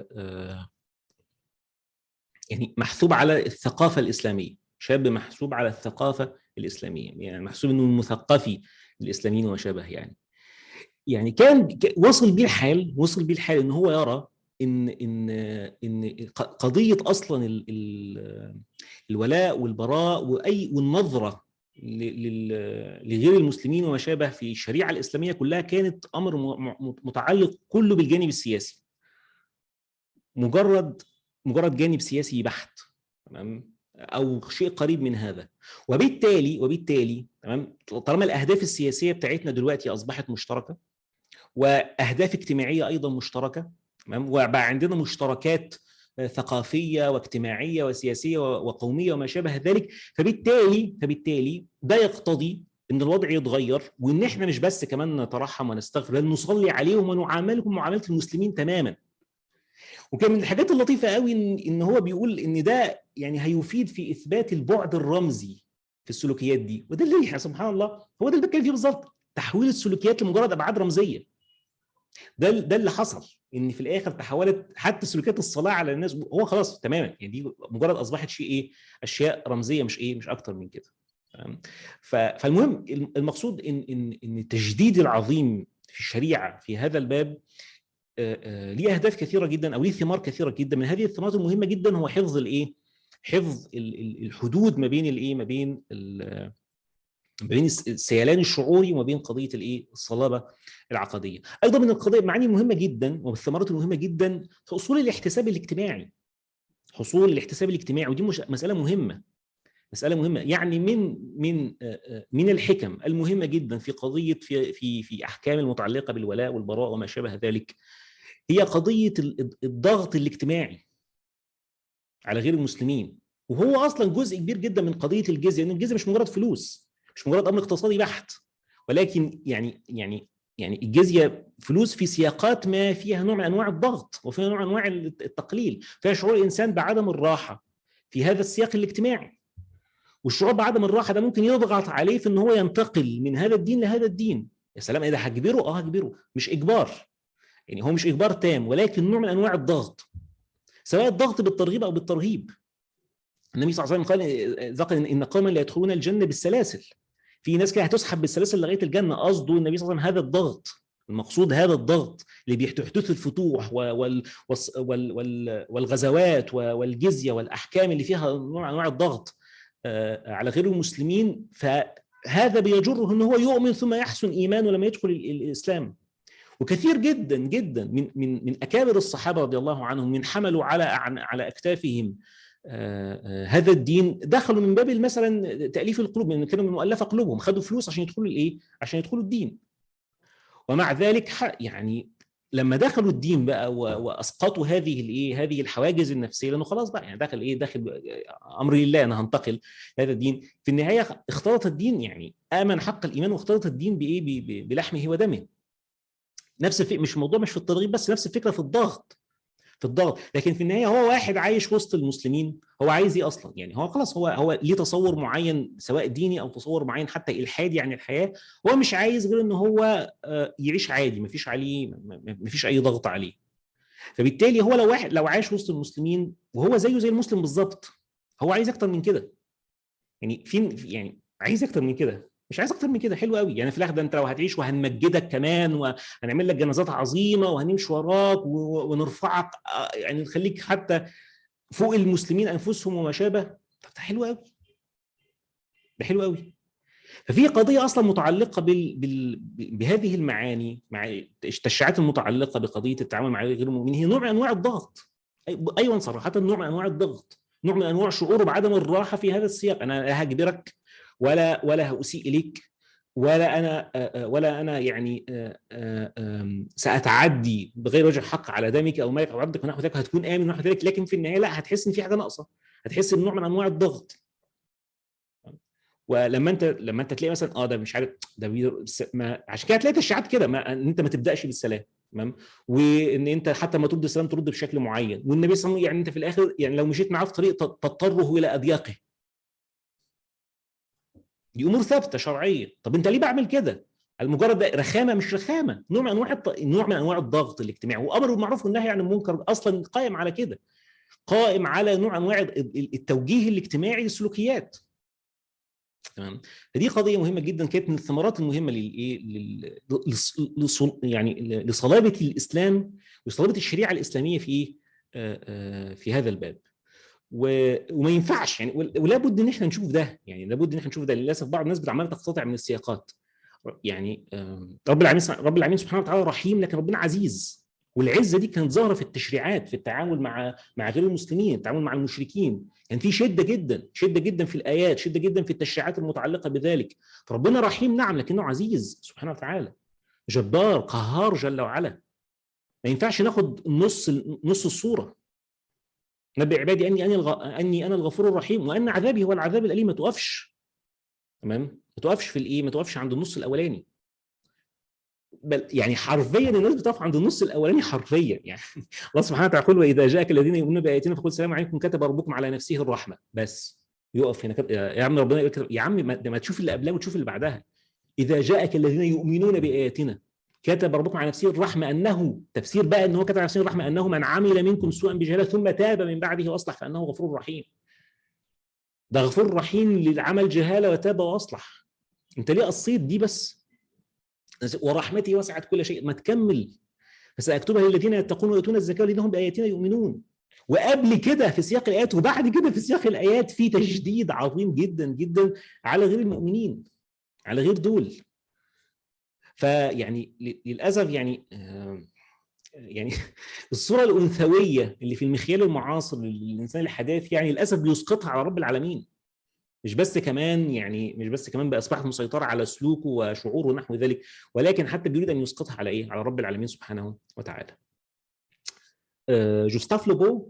يعني محسوب على الثقافه الاسلاميه شاب محسوب على الثقافه الاسلاميه يعني محسوب انه المثقفي الاسلاميين وما شابه يعني يعني كان وصل بيه الحال وصل بيه الحال ان هو يرى ان ان ان قضيه اصلا ال ال الولاء والبراء واي والنظره لغير المسلمين وما شابه في الشريعه الاسلاميه كلها كانت امر متعلق كله بالجانب السياسي مجرد مجرد جانب سياسي بحت تمام او شيء قريب من هذا وبالتالي وبالتالي تمام طالما الاهداف السياسيه بتاعتنا دلوقتي اصبحت مشتركه واهداف اجتماعيه ايضا مشتركه تمام وبقى عندنا مشتركات ثقافيه واجتماعيه وسياسيه وقوميه وما شابه ذلك فبالتالي فبالتالي ده يقتضي ان الوضع يتغير وان احنا مش بس كمان نترحم ونستغفر بل نصلي عليهم ونعاملهم معامله المسلمين تماما وكان من الحاجات اللطيفه قوي ان ان هو بيقول ان ده يعني هيفيد في اثبات البعد الرمزي في السلوكيات دي وده اللي سبحان الله هو ده اللي بتكلم فيه بالظبط تحويل السلوكيات لمجرد ابعاد رمزيه ده ده اللي حصل ان في الاخر تحولت حتى سلوكيات الصلاه على الناس هو خلاص تماما يعني دي مجرد اصبحت شيء ايه اشياء رمزيه مش ايه مش اكتر من كده فالمهم المقصود ان ان ان التجديد العظيم في الشريعه في هذا الباب ليه اهداف كثيره جدا او ليه ثمار كثيره جدا من هذه الثمارات المهمه جدا هو حفظ الايه حفظ الحدود ما بين الايه ما بين ما بين السيلان الشعوري وما بين قضيه الايه الصلابه العقديه ايضا من القضايا معاني مهمه جدا ومن الثمرات المهمه جدا حصول الاحتساب الاجتماعي حصول الاحتساب الاجتماعي ودي مش مساله مهمه مساله مهمه يعني من من من الحكم المهمه جدا في قضيه في في في احكام المتعلقه بالولاء والبراء وما شابه ذلك هي قضيه الضغط الاجتماعي على غير المسلمين وهو اصلا جزء كبير جدا من قضيه الجزيه لان الجزيه مش مجرد فلوس مش مجرد امر اقتصادي بحت ولكن يعني يعني يعني الجزيه فلوس في سياقات ما فيها نوع من انواع الضغط وفيها نوع من انواع التقليل فيها شعور الانسان بعدم الراحه في هذا السياق الاجتماعي والشعور بعدم الراحه ده ممكن يضغط عليه في ان هو ينتقل من هذا الدين لهذا الدين يا سلام ايه ده هجبره اه هجبره مش اجبار يعني هو مش اجبار تام ولكن نوع من انواع الضغط سواء الضغط بالترغيب او بالترهيب النبي صلى الله عليه وسلم قال ذكر ان قوما لا يدخلون الجنه بالسلاسل في ناس كده هتسحب بالسلاسل لغايه الجنه قصده النبي صلى الله عليه وسلم هذا الضغط المقصود هذا الضغط اللي بيحدث الفتوح وال وال وال والغزوات والجزيه والاحكام اللي فيها نوع من انواع الضغط على غير المسلمين فهذا بيجره ان هو يؤمن ثم يحسن ايمانه لما يدخل الاسلام وكثير جدا جدا من من من اكابر الصحابه رضي الله عنهم من حملوا على على اكتافهم هذا الدين دخلوا من باب مثلا تاليف القلوب لان كانوا من مؤلفه قلوبهم خدوا فلوس عشان يدخلوا الايه؟ عشان يدخلوا الدين. ومع ذلك يعني لما دخلوا الدين بقى واسقطوا هذه الايه هذه الحواجز النفسيه لانه خلاص بقى يعني دخل ايه داخل امر لله انا هنتقل هذا الدين في النهايه اختلط الدين يعني امن حق الايمان واختلط الدين بايه بلحمه ودمه نفس الفكره مش الموضوع مش في الترغيب بس نفس الفكره في الضغط في الضغط لكن في النهايه هو واحد عايش وسط المسلمين هو عايز ايه اصلا يعني هو خلاص هو هو ليه تصور معين سواء ديني او تصور معين حتى الحادي عن الحياه هو مش عايز غير ان هو يعيش عادي ما فيش عليه ما فيش اي ضغط عليه فبالتالي هو لو واحد لو عايش وسط المسلمين وهو زيه زي المسلم بالظبط هو عايز اكتر من كده يعني فين يعني عايز اكتر من كده مش عايز اكتر من كده حلو قوي يعني في الاخر ده انت لو هتعيش وهنمجدك كمان وهنعمل لك جنازات عظيمه وهنمشي وراك ونرفعك يعني نخليك حتى فوق المسلمين انفسهم وما شابه طب ده حلو قوي ده حلو قوي ففي قضيه اصلا متعلقه بال... بال... بهذه المعاني مع التشريعات المتعلقه بقضيه التعامل مع غير المؤمنين هي نوع من انواع الضغط ايوه صراحه نوع من انواع الضغط نوع من انواع شعوره بعدم الراحه في هذا السياق انا لا هجبرك ولا ولا هاسيء اليك ولا انا ولا انا يعني ساتعدي بغير وجه الحق على دمك او مالك او عبدك ونحو ذلك هتكون امن ونحو ذلك لكن في النهايه لا هتحس ان في حاجه ناقصه هتحس ان نوع من انواع الضغط ولما انت لما انت تلاقي مثلا اه ده مش عارف ده بيدر... ما عشان كده هتلاقي تشريعات كده ما ان انت ما تبداش بالسلام تمام وان انت حتى ما ترد السلام ترد بشكل معين والنبي صلى الله عليه وسلم يعني انت في الاخر يعني لو مشيت معاه في طريق تضطره الى اضياقه دي امور ثابته شرعيه طب انت ليه بعمل كده المجرد ده رخامه مش رخامه نوع من انواع الط... نوع من انواع الضغط الاجتماعي وامر بالمعروف والنهي عن المنكر اصلا قائم على كده قائم على نوع انواع التوجيه الاجتماعي للسلوكيات تمام فدي قضيه مهمه جدا كانت من الثمرات المهمه للايه لل... لصل... يعني لصلابه الاسلام وصلابه الشريعه الاسلاميه في ايه في هذا الباب و... وما ينفعش يعني ولا بد ان احنا نشوف ده يعني لابد ان احنا نشوف ده للاسف بعض الناس عماله تقتطع من السياقات يعني رب العالمين رب العالمين سبحانه وتعالى رحيم لكن ربنا عزيز والعزه دي كانت ظاهره في التشريعات في التعامل مع مع غير المسلمين التعامل مع المشركين كان يعني في شده جدا شده جدا في الايات شده جدا في التشريعات المتعلقه بذلك فربنا رحيم نعم لكنه عزيز سبحانه وتعالى جبار قهار جل وعلا ما ينفعش ناخد نص نص الصوره نبئ عبادي اني اني الغ... اني انا الغفور الرحيم وان عذابي هو العذاب الاليم ما توقفش تمام ما توقفش في الايه ما توقفش عند النص الاولاني بل يعني حرفيا الناس بتقف عند النص الاولاني حرفيا يعني الله سبحانه وتعالى يقول واذا جاءك الذين يؤمنون باياتنا فقل السلام عليكم كتب ربكم على نفسه الرحمه بس يقف هنا كتب يا عم ربنا يقول يا عم ما, ما تشوف اللي قبلها وتشوف اللي بعدها اذا جاءك الذين يؤمنون باياتنا كتب ربكم على نفسه الرحمه انه تفسير بقى ان هو كتب على نفسه الرحمه انه من عمل منكم سوءا بجهاله ثم تاب من بعده واصلح فانه غفور رحيم ده غفور رحيم للعمل جهاله وتاب واصلح انت ليه قصيت دي بس ورحمتي وسعت كل شيء ما تكمل فساكتبها للذين يتقون ويؤتون الزكاه والذين هم باياتنا يؤمنون وقبل كده في سياق الايات وبعد كده في سياق الايات في تشديد عظيم جدا جدا على غير المؤمنين على غير دول فيعني للاسف يعني يعني الصوره الانثويه اللي في المخيال المعاصر للانسان الحداث يعني للاسف بيسقطها على رب العالمين مش بس كمان يعني مش بس كمان بقى اصبحت مسيطره على سلوكه وشعوره ونحو ذلك ولكن حتى بيريد ان يسقطها على ايه؟ على رب العالمين سبحانه وتعالى. جوستاف لوبو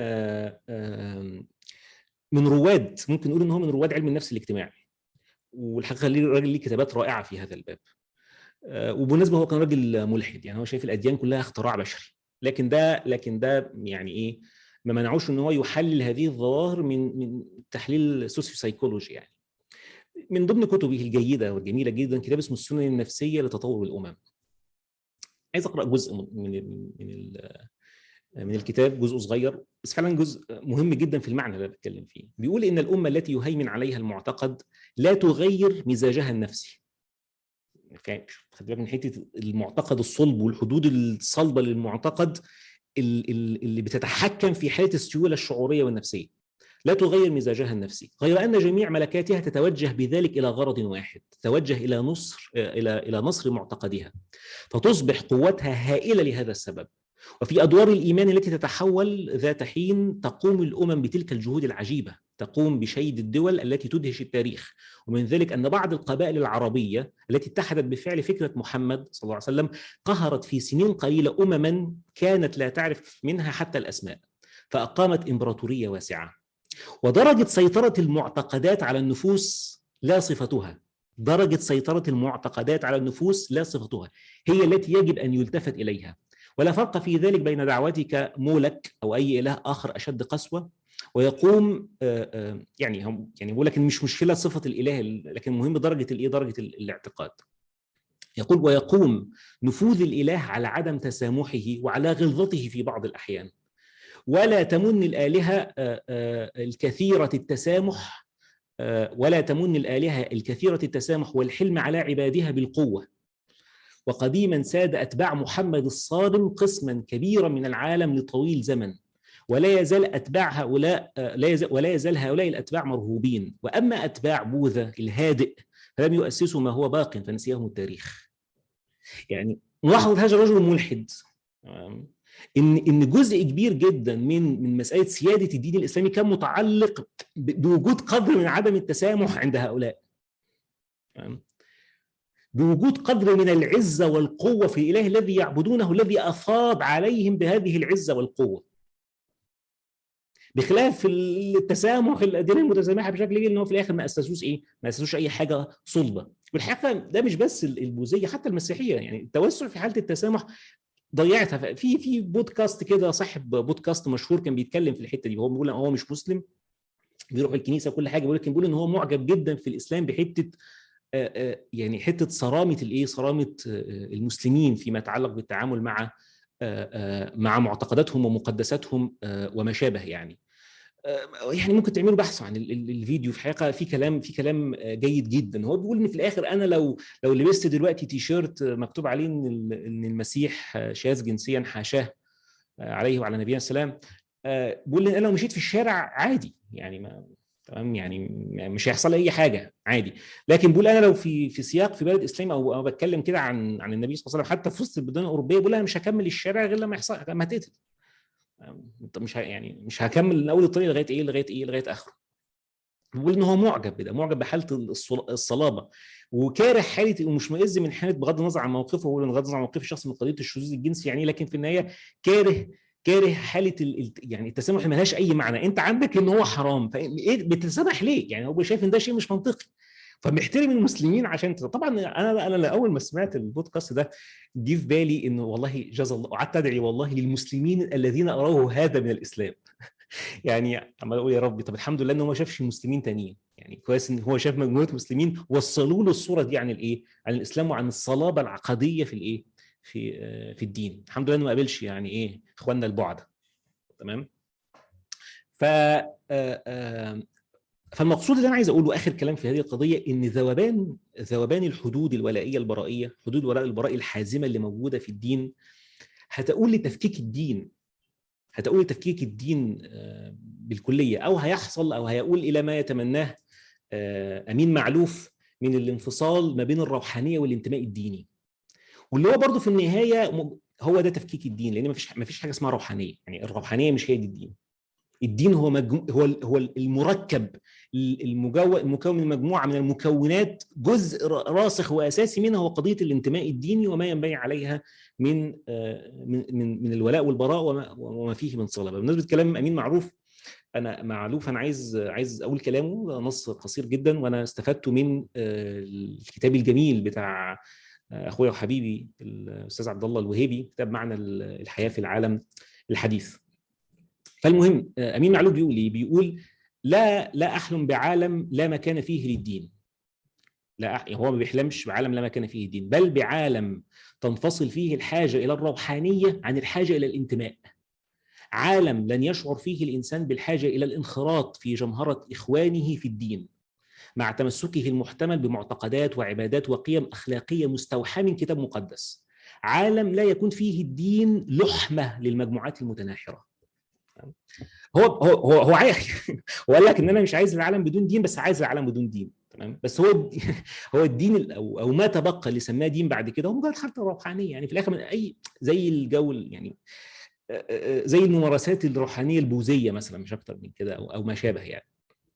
من رواد ممكن نقول ان هو من رواد علم النفس الاجتماعي والحقيقه الراجل ليه كتابات رائعه في هذا الباب. وبالنسبه هو كان راجل ملحد يعني هو شايف الاديان كلها اختراع بشري لكن ده لكن ده يعني ايه ما منعوش ان هو يحلل هذه الظواهر من من تحليل سوسيو سايكولوجي يعني من ضمن كتبه الجيده والجميله جدا كتاب اسمه السنن النفسيه لتطور الامم عايز اقرا جزء من من من, من الكتاب جزء صغير بس فعلا جزء مهم جدا في المعنى اللي بتكلم فيه بيقول ان الامه التي يهيمن عليها المعتقد لا تغير مزاجها النفسي خد بالك من حته المعتقد الصلب والحدود الصلبه للمعتقد اللي بتتحكم في حاله السيوله الشعوريه والنفسيه لا تغير مزاجها النفسي غير ان جميع ملكاتها تتوجه بذلك الى غرض واحد تتوجه الى نصر الى الى نصر معتقدها فتصبح قوتها هائله لهذا السبب وفي ادوار الايمان التي تتحول ذات حين تقوم الامم بتلك الجهود العجيبه تقوم بشيد الدول التي تدهش التاريخ ومن ذلك أن بعض القبائل العربية التي اتحدت بفعل فكرة محمد صلى الله عليه وسلم قهرت في سنين قليلة أمما كانت لا تعرف منها حتى الأسماء فأقامت إمبراطورية واسعة ودرجة سيطرة المعتقدات على النفوس لا صفتها درجة سيطرة المعتقدات على النفوس لا صفتها هي التي يجب أن يلتفت إليها ولا فرق في ذلك بين دعوتك مولك أو أي إله آخر أشد قسوة ويقوم يعني هم يعني بقول لك مش مشكله صفه الاله لكن مهم درجه الايه درجه الاعتقاد يقول ويقوم نفوذ الاله على عدم تسامحه وعلى غلظته في بعض الاحيان ولا تمن الالهه الكثيره التسامح ولا تمن الالهه الكثيره التسامح والحلم على عبادها بالقوه وقديما ساد اتباع محمد الصادم قسما كبيرا من العالم لطويل زمن ولا يزال اتباع هؤلاء لا يزال ولا يزال هؤلاء الاتباع مرهوبين واما اتباع بوذا الهادئ فلم يؤسسوا ما هو باق فنسيهم التاريخ يعني ملاحظه هذا الرجل الملحد ان ان جزء كبير جدا من من مساله سياده الدين الاسلامي كان متعلق بوجود قدر من عدم التسامح عند هؤلاء بوجود قدر من العزه والقوه في الاله الذي يعبدونه الذي افاض عليهم بهذه العزه والقوه بخلاف التسامح الاديان المتسامحه بشكل كبير ان هو في الاخر ما اسسوش ايه؟ ما اسسوش اي حاجه صلبه والحقيقه ده مش بس البوذيه حتى المسيحيه يعني التوسع في حاله التسامح ضيعتها في في بودكاست كده صاحب بودكاست مشهور كان بيتكلم في الحته دي هو بيقول هو مش مسلم بيروح الكنيسه وكل حاجه ولكن بيقول ان هو معجب جدا في الاسلام بحته يعني حته صرامه الايه صرامه المسلمين فيما يتعلق بالتعامل مع مع معتقداتهم ومقدساتهم وما شابه يعني يعني ممكن تعملوا بحث عن الفيديو في حقيقه في كلام في كلام جيد جدا هو بيقول ان في الاخر انا لو لو لبست دلوقتي تي شيرت مكتوب عليه ان ان المسيح شاذ جنسيا حاشاه عليه وعلى نبينا السلام بيقول ان انا لو مشيت في الشارع عادي يعني ما تمام يعني مش هيحصل لي اي حاجه عادي لكن بقول انا لو في في سياق في بلد اسلامي او بتكلم كده عن عن النبي صلى الله عليه وسلم حتى في وسط البلدان الاوروبيه بقول انا مش هكمل الشارع غير لما يحصل لما هتقتل انت مش يعني مش هكمل من اول الطريق لغايه ايه لغايه ايه لغايه اخره بيقول ان هو معجب بده معجب بحاله الصلابه وكاره حاله ومشمئز من حاله بغض النظر عن موقفه هو بغض النظر عن موقف الشخص من قضيه الشذوذ الجنسي يعني لكن في النهايه كاره كاره حاله ال... يعني التسامح اللي ملهاش اي معنى انت عندك ان هو حرام فايه بتتسامح ليه يعني هو شايف ان ده شيء مش منطقي فمحترم المسلمين عشان طبعا انا انا اول ما سمعت البودكاست ده جه في بالي انه والله جزا الله وقعدت ادعي والله للمسلمين الذين اروه هذا من الاسلام يعني عمال اقول يا رب طب الحمد لله ان هو ما شافش مسلمين تانيين يعني كويس ان هو شاف مجموعه مسلمين وصلوا له الصوره دي عن الايه عن الاسلام وعن الصلابه العقديه في الايه في في الدين الحمد لله انه ما قابلش يعني ايه اخواننا البعد تمام ف فالمقصود اللي انا عايز اقوله اخر كلام في هذه القضيه ان ذوبان ذوبان الحدود الولائيه البرائيه حدود ولاء البراء الحازمه اللي موجوده في الدين هتقول لتفكيك الدين هتقول لتفكيك الدين بالكليه او هيحصل او هيقول الى ما يتمناه امين معلوف من الانفصال ما بين الروحانيه والانتماء الديني واللي هو برضه في النهايه هو ده تفكيك الدين لان ما فيش ما فيش حاجه اسمها روحانيه يعني الروحانيه مش هي دي الدين الدين هو مجمو... هو هو المركب المجو... المكون من مجموعه من المكونات جزء راسخ واساسي منها هو قضيه الانتماء الديني وما ينبغي عليها من من من, من الولاء والبراء وما, وما فيه من صلابه بالنسبه لكلام امين معروف انا معلوف انا عايز عايز اقول كلامه نص قصير جدا وانا استفدت من الكتاب الجميل بتاع اخويا وحبيبي الاستاذ عبد الله الوهيبي كتاب معنى الحياه في العالم الحديث فالمهم امين معلول بيقول ايه بيقول لا لا احلم بعالم لا مكان فيه للدين لا أح... هو ما بيحلمش بعالم لا مكان فيه الدين بل بعالم تنفصل فيه الحاجه الى الروحانيه عن الحاجه الى الانتماء عالم لن يشعر فيه الانسان بالحاجه الى الانخراط في جمهره اخوانه في الدين مع تمسكه المحتمل بمعتقدات وعبادات وقيم اخلاقيه مستوحاه من كتاب مقدس عالم لا يكون فيه الدين لحمه للمجموعات المتناحره هو هو هو هو عايز هو قال لك ان انا مش عايز العالم بدون دين بس عايز العالم بدون دين تمام بس هو هو الدين او او ما تبقى اللي سماه دين بعد كده هو مجرد حتى روحانيه يعني في الاخر من اي زي الجو يعني زي الممارسات الروحانيه البوذيه مثلا مش اكتر من كده او او ما شابه يعني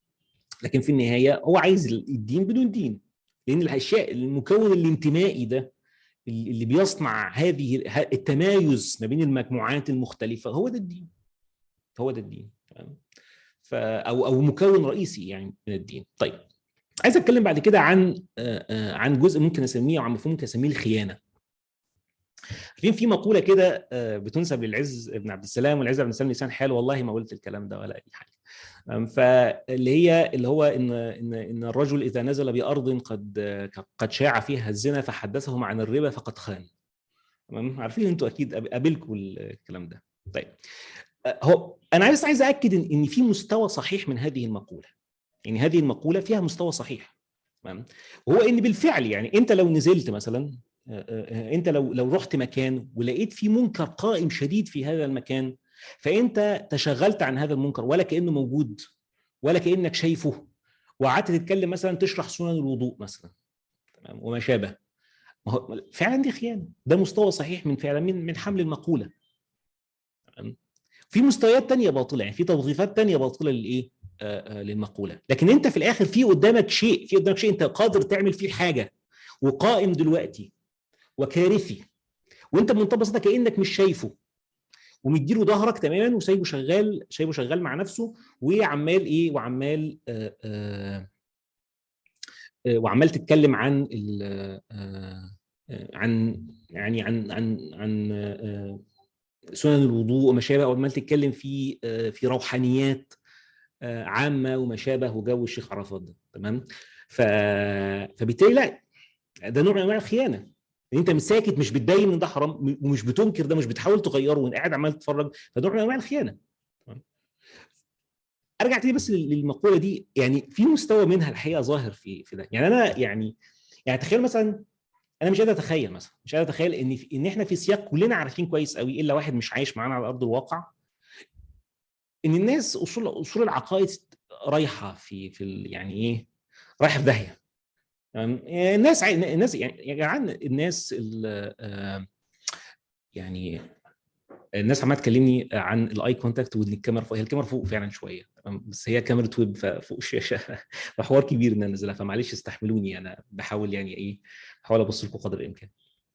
لكن في النهايه هو عايز الدين بدون دين لان الاشياء المكون الانتمائي ده اللي بيصنع هذه التمايز ما بين المجموعات المختلفه هو ده الدين هو ده الدين ف او او مكون رئيسي يعني من الدين طيب عايز اتكلم بعد كده عن عن جزء ممكن اسميه او عن مفهوم ممكن اسميه الخيانه عارفين في مقوله كده بتنسب للعز بن عبد السلام والعز بن السلام لسان حال والله ما قلت الكلام ده ولا اي حاجه فاللي هي اللي هو ان ان ان الرجل اذا نزل بارض قد قد شاع فيها الزنا فحدثهم عن الربا فقد خان تمام عارفين انتوا اكيد قابلكم الكلام ده طيب هو انا بس عايز اكد ان ان في مستوى صحيح من هذه المقوله يعني هذه المقوله فيها مستوى صحيح تمام هو ان بالفعل يعني انت لو نزلت مثلا انت لو لو رحت مكان ولقيت في منكر قائم شديد في هذا المكان فانت تشغلت عن هذا المنكر ولا كانه موجود ولا كانك شايفه وقعدت تتكلم مثلا تشرح سنن الوضوء مثلا تمام وما شابه فعلا دي خيانه ده مستوى صحيح من فعلا من من حمل المقوله تمام في مستويات تانية باطله يعني في توظيفات تانية باطله للايه آه للمقوله لكن انت في الاخر في قدامك شيء في قدامك شيء انت قادر تعمل فيه حاجه وقائم دلوقتي وكارثي وانت بمنتهى البساطه كانك مش شايفه ومديله ظهرك تماما وسايبه شغال سايبه شغال مع نفسه وعمال ايه وعمال آآ آآ وعمال تتكلم عن عن يعني عن عن عن سنن الوضوء وما شابه وعمال تتكلم في في روحانيات عامه وما شابه وجو الشيخ عرفات ده تمام ف فبالتالي لا ده نوع من انواع الخيانه انت مش ساكت مش بتبين ان ده حرام ومش بتنكر ده مش بتحاول تغيره وانت قاعد عمال تتفرج فده نوع من انواع الخيانه ارجع تاني بس للمقوله دي يعني في مستوى منها الحقيقه ظاهر في في ده يعني انا يعني يعني تخيل مثلا انا مش قادر اتخيل مثلا مش قادر اتخيل ان في ان احنا في سياق كلنا عارفين كويس قوي الا واحد مش عايش معانا على ارض الواقع ان الناس اصول اصول العقائد رايحه في في يعني ايه رايحه في داهيه الناس عاي... الناس يعني يا جدعان الناس يعني الناس عماله تكلمني عن الاي كونتاكت وان الكاميرا فوق هي الكاميرا فوق فعلا شويه بس هي كاميرا ويب فوق الشاشه فحوار كبير ان انا انزلها فمعلش استحملوني انا بحاول يعني ايه بحاول ابص لكم قدر الامكان.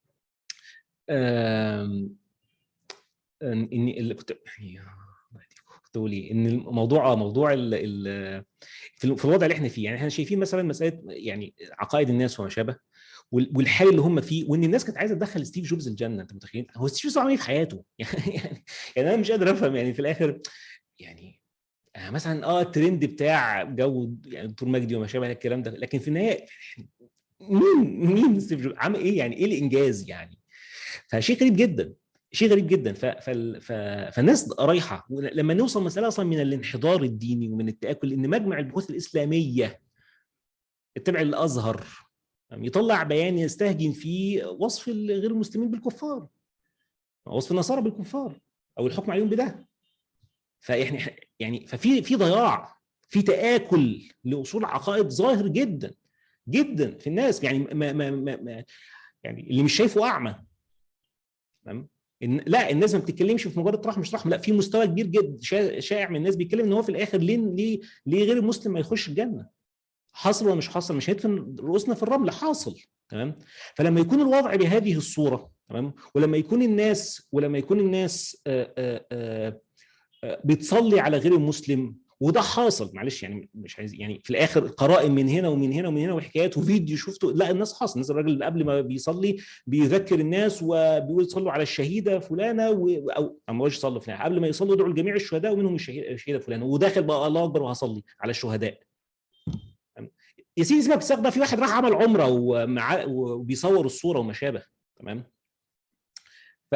اني اللي كنت تقولي ان الموضوع موضوع ال ال في الوضع اللي احنا فيه يعني احنا شايفين مثلا مساله يعني عقائد الناس وما شابه والحال اللي هم فيه وان الناس كانت عايزه تدخل ستيف جوبز الجنه انت متخيل هو ستيف جوبز عمل ايه في حياته يعني يعني انا مش قادر افهم يعني في الاخر يعني مثلا اه الترند بتاع جو يعني دكتور مجدي وما شابه الكلام ده لكن في النهايه مين مين ستيف جوبز عمل ايه يعني ايه الانجاز يعني فشيء غريب جدا شيء غريب جدا ف... ف... ف... فالناس رايحه لما نوصل مساله اصلا من الانحدار الديني ومن التاكل ان مجمع البحوث الاسلاميه التبع للازهر يطلع بيان يستهجن فيه وصف غير المسلمين بالكفار وصف النصارى بالكفار او الحكم عليهم بده فاحنا يعني ففي في ضياع في تاكل لاصول عقائد ظاهر جدا جدا في الناس يعني ما ما ما, ما يعني اللي مش شايفه اعمى تمام إن لا الناس ما بتتكلمش في مجرد رحمه مش رحمه لا في مستوى كبير جدا شائع من الناس بيتكلم ان هو في الاخر ليه ليه ليه غير المسلم ما يخش الجنه حاصل ولا مش حاصل مش هيدفن رؤوسنا في الرمل حاصل تمام فلما يكون الوضع بهذه الصوره تمام ولما يكون الناس ولما يكون الناس آآ آآ آآ بتصلي على غير المسلم وده حاصل معلش يعني مش عايز يعني في الاخر قرائن من هنا ومن هنا ومن هنا وحكايات وفيديو شفته لا الناس حاصل الناس الراجل اللي قبل ما بيصلي بيذكر الناس وبيقول صلوا على الشهيده فلانه و... او ما هوش صلوا فلانه قبل ما يصلوا يدعوا لجميع الشهداء ومنهم الشهيده فلانه وداخل بقى الله اكبر وهصلي على الشهداء يا سيدي سيبك السياق ده في واحد راح عمل عمره ومع وبيصور الصوره وما شابه تمام ف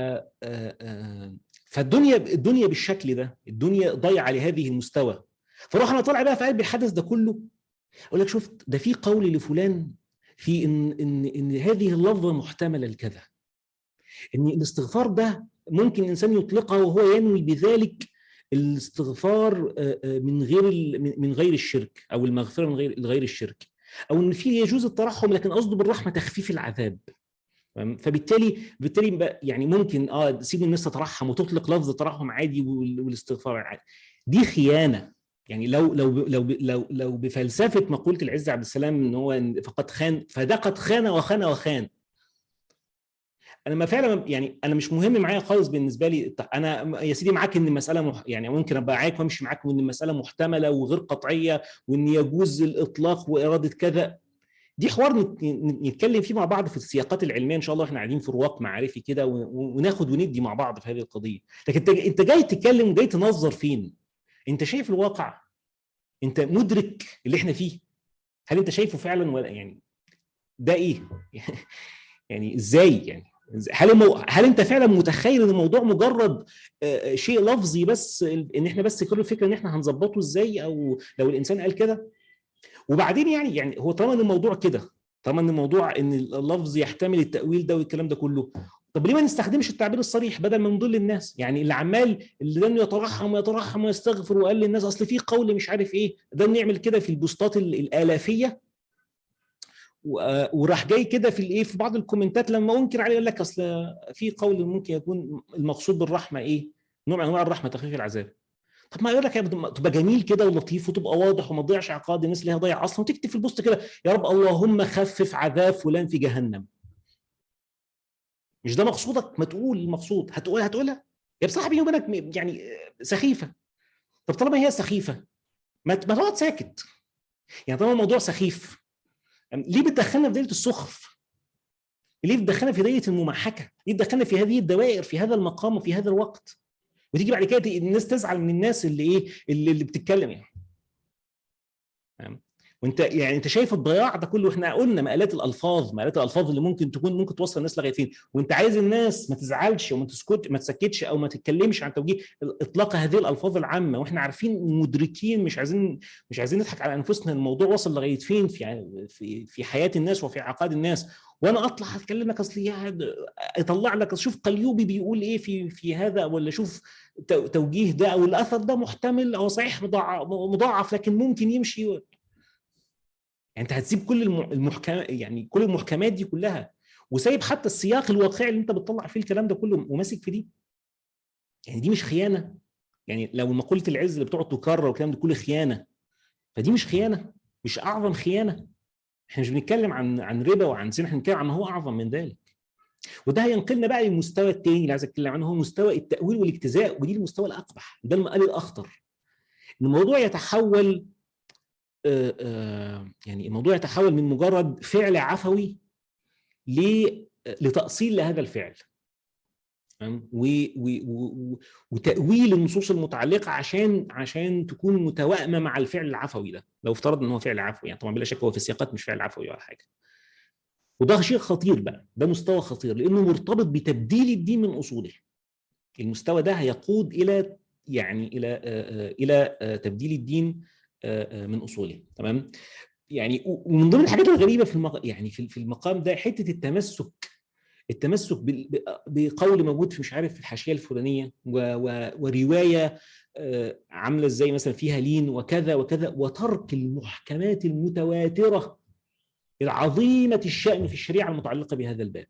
فالدنيا الدنيا بالشكل ده الدنيا ضايعه لهذه المستوى فروح انا طالع بقى في قلب الحدث ده كله اقول لك شفت ده في قول لفلان في ان ان ان هذه اللفظه محتمله لكذا ان الاستغفار ده ممكن الانسان يطلقها وهو ينوي بذلك الاستغفار من غير من غير الشرك او المغفره من غير غير الشرك او ان في يجوز الترحم لكن قصده بالرحمه تخفيف العذاب فبالتالي بالتالي يعني ممكن اه سيب الناس تترحم وتطلق لفظ ترحم عادي والاستغفار عادي دي خيانه يعني لو لو لو لو لو بفلسفه مقوله العز عبد السلام ان هو فقد خان فده قد خان وخان وخان انا ما فعلا يعني انا مش مهم معايا خالص بالنسبه لي انا يا سيدي معاك ان المساله مح... يعني ممكن ابقى معاك وامشي معاك وان المساله محتمله وغير قطعيه وان يجوز الاطلاق واراده كذا دي حوار نتكلم فيه مع بعض في السياقات العلميه ان شاء الله احنا قاعدين في رواق معرفي كده وناخد وندي مع بعض في هذه القضيه لكن انت انت جاي تتكلم وجاي تنظر فين انت شايف الواقع انت مدرك اللي احنا فيه هل انت شايفه فعلا ولا يعني ده ايه يعني ازاي يعني هل المو... هل انت فعلا متخيل ان الموضوع مجرد شيء لفظي بس ان احنا بس كل الفكره ان احنا هنظبطه ازاي او لو الانسان قال كده وبعدين يعني يعني هو طالما ان الموضوع كده طالما ان الموضوع ان اللفظ يحتمل التاويل ده والكلام ده كله طب ليه ما نستخدمش التعبير الصريح بدل ما نضل الناس يعني اللي عمال اللي ده يترحم ويترحم ويستغفر وقال للناس اصل في قول مش عارف ايه ده نعمل كده في البوستات الالافيه وراح جاي كده في الايه في بعض الكومنتات لما انكر عليه يقول لك اصل في قول ممكن يكون المقصود بالرحمه ايه؟ نوع من انواع الرحمه تخفيف العذاب. طب ما يقول لك تبقى جميل كده ولطيف وتبقى واضح وما تضيعش عقاد الناس اللي هي ضيع اصلا وتكتب في البوست كده يا رب اللهم خفف عذاب فلان في جهنم. مش ده مقصودك ما تقول المقصود هتقول هتقولها يا بصاحبي بيني وبينك يعني سخيفه طب طالما هي سخيفه ما تقعد ساكت يعني طالما الموضوع سخيف ليه بتدخلنا في دايره السخف؟ ليه بتدخلنا في دايره الممحكه؟ ليه بتدخلنا في هذه الدوائر في هذا المقام وفي هذا الوقت؟ وتيجي بعد كده الناس تزعل من الناس اللي ايه اللي, اللي بتتكلم يعني. وانت يعني انت شايف الضياع ده كله احنا قلنا مقالات الالفاظ مقالات الالفاظ اللي ممكن تكون ممكن توصل الناس لغايه فين وانت عايز الناس ما تزعلش وما تسكت ما تسكتش او ما تتكلمش عن توجيه اطلاق هذه الالفاظ العامه واحنا عارفين مدركين مش عايزين مش عايزين نضحك على انفسنا الموضوع وصل لغايه فين في في في حياه الناس وفي عقاد الناس وانا اطلع اتكلم لك اصل اطلع لك شوف قليوبي بيقول ايه في في هذا ولا شوف توجيه ده او الاثر ده محتمل او صحيح مضاعف لكن ممكن يمشي يعني انت هتسيب كل المحكم يعني كل المحكمات دي كلها وسايب حتى السياق الواقعي اللي انت بتطلع فيه الكلام ده كله وماسك في دي يعني دي مش خيانه يعني لو مقوله العز اللي بتقعد تكرر والكلام ده كله خيانه فدي مش خيانه مش اعظم خيانه احنا مش بنتكلم عن عن ربا وعن زنا احنا بنتكلم عن ما هو اعظم من ذلك وده هينقلنا بقى للمستوى الثاني اللي عايز اتكلم عنه هو مستوى التاويل والاجتزاء ودي المستوى الاقبح ده المقال الاخطر ان الموضوع يتحول يعني الموضوع يتحول من مجرد فعل عفوي لتأصيل لهذا الفعل وتأويل النصوص المتعلقة عشان عشان تكون متوائمة مع الفعل العفوي ده لو افترضنا ان هو فعل عفوي يعني طبعا بلا شك هو في السياقات مش فعل عفوي ولا حاجة وده شيء خطير بقى ده مستوى خطير لانه مرتبط بتبديل الدين من اصوله المستوى ده هيقود الى يعني الى الى تبديل الدين من اصوله تمام يعني ومن ضمن الحاجات الغريبه في المق... يعني في المقام ده حته التمسك التمسك بقول موجود في مش عارف في الحاشيه الفلانيه و... و... وروايه عامله ازاي مثلا فيها لين وكذا وكذا وترك المحكمات المتواتره العظيمه الشان في الشريعه المتعلقه بهذا الباب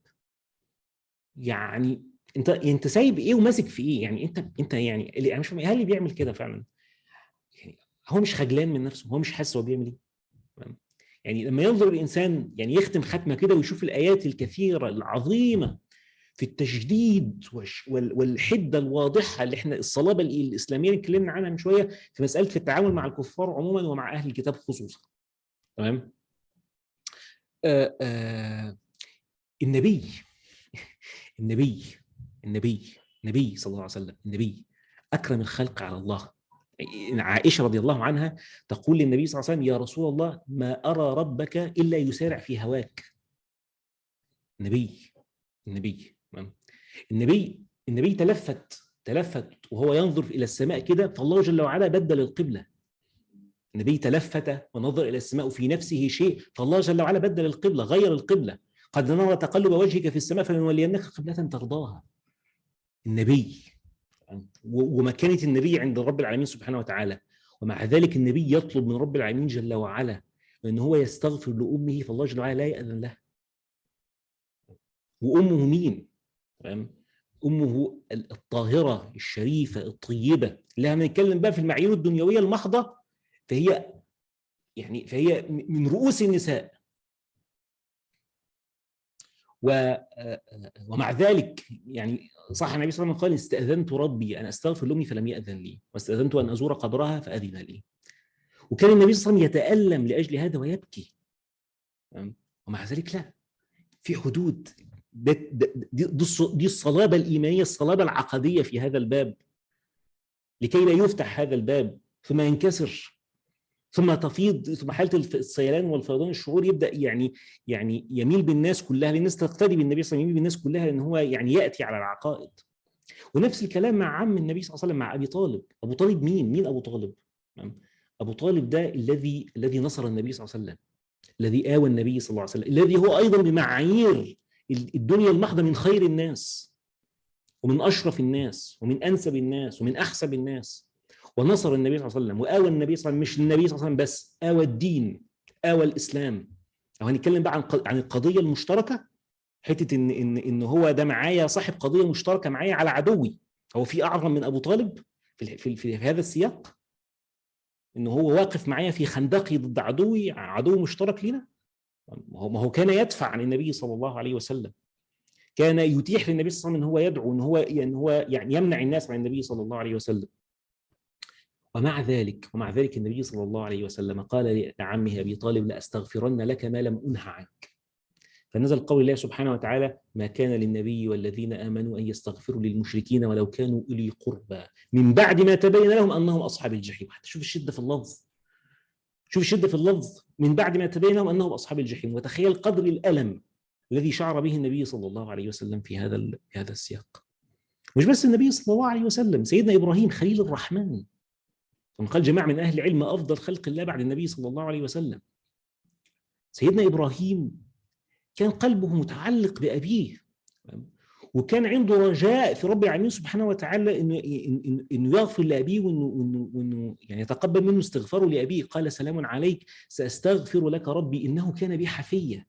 يعني انت انت سايب ايه وماسك في ايه يعني انت انت يعني انا مش فاهم هل اللي بيعمل كده فعلا يعني هو مش خجلان من نفسه هو مش حاسس هو بيعمل ايه يعني لما ينظر الانسان يعني يختم ختمه كده ويشوف الايات الكثيره العظيمه في التجديد والحده الواضحه اللي احنا الصلابه الاسلاميه اللي اتكلمنا عنها من شويه في مساله في التعامل مع الكفار عموما ومع اهل الكتاب خصوصا تمام آآ آآ النبي النبي النبي النبي صلى الله عليه وسلم النبي اكرم الخلق على الله عائشه رضي الله عنها تقول للنبي صلى الله عليه وسلم يا رسول الله ما ارى ربك الا يسارع في هواك النبي النبي النبي النبي تلفت تلفت وهو ينظر الى السماء كده فالله جل وعلا بدل القبله النبي تلفت ونظر الى السماء في نفسه شيء فالله جل وعلا بدل القبله غير القبله قد نرى تقلب وجهك في السماء فلنولينك قبله ترضاها النبي ومكانه النبي عند رب العالمين سبحانه وتعالى ومع ذلك النبي يطلب من رب العالمين جل وعلا ان هو يستغفر لامه فالله جل وعلا لا ياذن له وامه مين؟ تمام امه الطاهره الشريفه الطيبه اللي هنتكلم بقى في المعايير الدنيويه المحضه فهي يعني فهي من رؤوس النساء و ومع ذلك يعني صح النبي صلى الله عليه وسلم قال استأذنت ربي أن أستغفر لأمي فلم يأذن لي واستأذنت أن أزور قبرها فأذن لي وكان النبي صلى الله عليه وسلم يتألم لأجل هذا ويبكي ومع ذلك لا في حدود دي الصلابة الإيمانية الصلابة العقدية في هذا الباب لكي لا يفتح هذا الباب ثم ينكسر ثم تفيض ثم حاله السيلان والفيضان الشعور يبدا يعني يعني يميل بالناس كلها الناس تقتدي بالنبي صلى الله عليه وسلم يميل بالناس كلها ان هو يعني ياتي على العقائد ونفس الكلام مع عم النبي صلى الله عليه وسلم مع ابي طالب ابو طالب مين مين ابو طالب ابو طالب ده الذي الذي نصر النبي صلى الله عليه وسلم الذي آوى النبي صلى الله عليه وسلم الذي هو ايضا بمعايير الدنيا المحضه من خير الناس ومن اشرف الناس ومن انسب الناس ومن احسب الناس ونصر النبي صلى الله عليه وسلم واوى النبي صلى الله عليه وسلم مش النبي صلى الله عليه وسلم بس اوى الدين اوى الاسلام لو هنتكلم بقى عن عن القضيه المشتركه حته ان ان ان هو ده معايا صاحب قضيه مشتركه معايا على عدوي هو في اعظم من ابو طالب في, في, في هذا السياق ان هو واقف معايا في خندقي ضد عدوي عدو مشترك لنا ما هو ما هو كان يدفع عن النبي صلى الله عليه وسلم كان يتيح للنبي صلى الله عليه وسلم ان هو يدعو ان هو ان هو يعني يمنع الناس عن النبي صلى الله عليه وسلم ومع ذلك ومع ذلك النبي صلى الله عليه وسلم قال لعمه ابي طالب لاستغفرن لك ما لم انه عنك فنزل قول الله سبحانه وتعالى ما كان للنبي والذين امنوا ان يستغفروا للمشركين ولو كانوا اولي قربى من بعد ما تبين لهم انهم اصحاب الجحيم حتى شوف الشده في اللفظ شوف الشده في اللفظ من بعد ما تبين لهم انهم اصحاب الجحيم وتخيل قدر الالم الذي شعر به النبي صلى الله عليه وسلم في هذا في هذا السياق مش بس النبي صلى الله عليه وسلم سيدنا ابراهيم خليل الرحمن ثم قال جماعة من أهل العلم أفضل خلق الله بعد النبي صلى الله عليه وسلم سيدنا إبراهيم كان قلبه متعلق بأبيه وكان عنده رجاء في رب العالمين سبحانه وتعالى انه انه يغفر لابيه وانه وانه, وإنه يعني يتقبل منه استغفاره لابيه قال سلام عليك ساستغفر لك ربي انه كان بي حفيا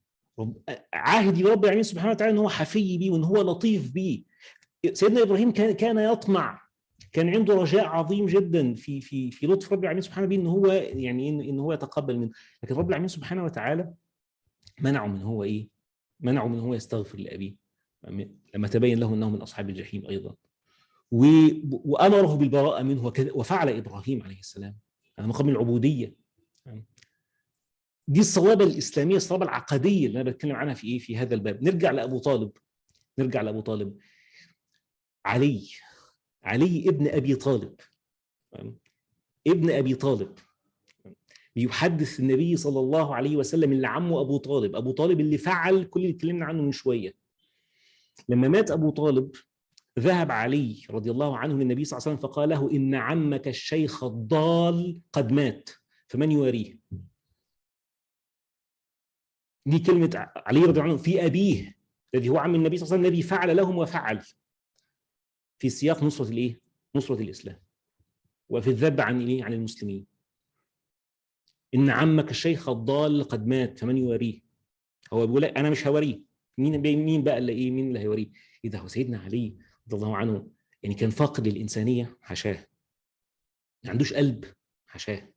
عاهدي برب العالمين سبحانه وتعالى ان هو حفي بي وان هو لطيف بي سيدنا ابراهيم كان كان يطمع كان عنده رجاء عظيم جدا في في في لطف رب العالمين سبحانه وتعالى ان هو يعني ان, إن هو يتقبل منه لكن رب العالمين سبحانه وتعالى منعه من هو ايه؟ منعه من هو يستغفر لابيه لما تبين له انه من اصحاب الجحيم ايضا وامره بالبراءه منه وكذا وفعل ابراهيم عليه السلام هذا مقام العبوديه دي الصوابه الاسلاميه الصوابه العقديه اللي انا بتكلم عنها في ايه في هذا الباب نرجع لابو طالب نرجع لابو طالب علي علي ابن ابي طالب ابن ابي طالب بيحدث النبي صلى الله عليه وسلم اللي عمه ابو طالب ابو طالب اللي فعل كل اللي اتكلمنا عنه من شويه لما مات ابو طالب ذهب علي رضي الله عنه للنبي صلى الله عليه وسلم فقال له ان عمك الشيخ الضال قد مات فمن يواريه دي كلمه علي رضي الله عنه في ابيه الذي هو عم النبي صلى الله عليه وسلم الذي فعل لهم وفعل في سياق نصرة الايه؟ نصرة الإسلام وفي الذب عن الايه؟ عن المسلمين إن عمك الشيخ الضال قد مات فمن يواريه هو بيقول أنا مش هوريه مين مين بقى اللي إيه مين اللي هيوريه؟ إذا هو سيدنا علي رضي الله عنه يعني كان فاقد للإنسانية حاشاه ما عندوش قلب حاشاه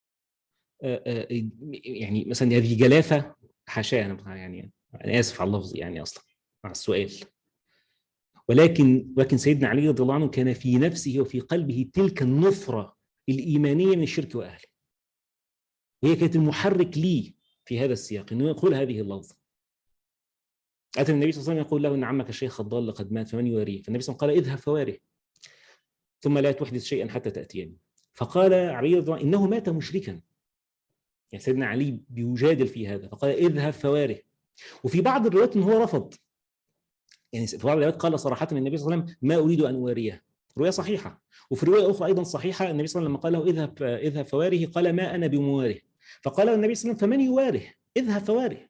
يعني مثلا هذه جلافة حاشاه أنا يعني أنا آسف على اللفظ يعني أصلا مع السؤال ولكن ولكن سيدنا علي رضي الله عنه كان في نفسه وفي قلبه تلك النفرة الإيمانية من الشرك وأهله وهي كانت المحرك لي في هذا السياق أنه يقول هذه اللفظة أتى النبي صلى الله عليه وسلم يقول له إن عمك الشيخ الضال قد مات فمن يواريه فالنبي صلى الله عليه وسلم قال اذهب فواره ثم لا تحدث شيئا حتى تأتيني فقال علي رضي الله عنه إنه مات مشركا يعني سيدنا علي بيجادل في هذا فقال اذهب فواره وفي بعض الروايات ان هو رفض يعني في بعض الروايات قال صراحه النبي صلى الله عليه وسلم ما اريد ان اواريه روايه صحيحه وفي روايه اخرى ايضا صحيحه النبي صلى الله عليه وسلم لما قال له اذهب اذهب فواره قال ما انا بمواره فقال النبي صلى الله عليه وسلم فمن يواره اذهب فواره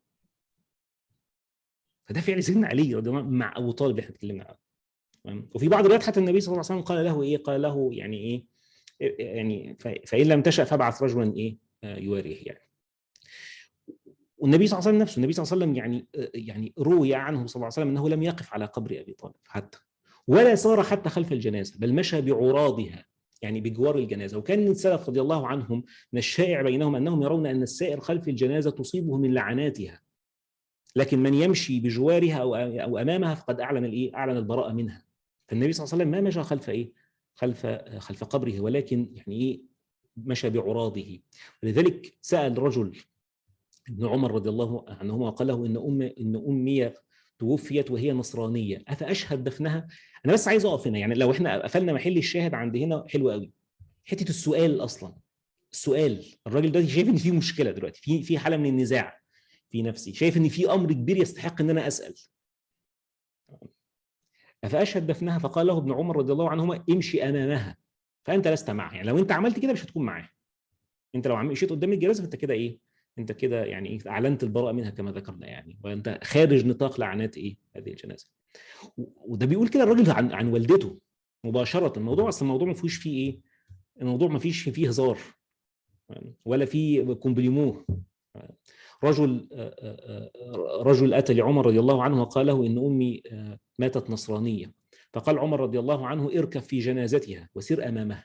فده فعل سيدنا علي رضي الله عنه مع ابو طالب اللي احنا اتكلمنا عنه وفي بعض الروايات حتى النبي صلى الله عليه وسلم قال له ايه قال له يعني ايه يعني فان لم تشا فابعث رجلا ايه يواريه يعني والنبي صلى الله عليه وسلم نفسه النبي صلى الله عليه وسلم يعني يعني روي عنه صلى الله عليه وسلم انه لم يقف على قبر ابي طالب حتى ولا سار حتى خلف الجنازه بل مشى بعراضها يعني بجوار الجنازه وكان السلف رضي الله عنهم من الشائع بينهم انهم يرون ان السائر خلف الجنازه تصيبه من لعناتها لكن من يمشي بجوارها او او امامها فقد اعلن الايه؟ اعلن البراءه منها فالنبي صلى الله عليه وسلم ما مشى خلف ايه؟ خلف خلف قبره ولكن يعني ايه؟ مشى بعراضه ولذلك سال رجل ابن عمر رضي الله عنهما وقال له ان ام ان امي توفيت وهي نصرانيه افاشهد دفنها انا بس عايز اقف هنا يعني لو احنا قفلنا محل الشاهد عند هنا حلو قوي حته السؤال اصلا السؤال الراجل دلوقتي شايف ان في مشكله دلوقتي في في حاله من النزاع في نفسي شايف ان في امر كبير يستحق ان انا اسال افاشهد دفنها فقال له ابن عمر رضي الله عنهما امشي امامها فانت لست معها يعني لو انت عملت كده مش هتكون معاها انت لو مشيت قدام الجنازه فانت كده ايه انت كده يعني اعلنت البراءه منها كما ذكرنا يعني وانت خارج نطاق لعنات ايه هذه الجنازه وده بيقول كده الراجل عن عن والدته مباشره الموضوع اصلا الموضوع ما فيهوش فيه ايه الموضوع ما فيش فيه هزار ولا فيه كومبليمو رجل رجل اتى لعمر رضي الله عنه وقال له ان امي ماتت نصرانيه فقال عمر رضي الله عنه اركب في جنازتها وسير امامها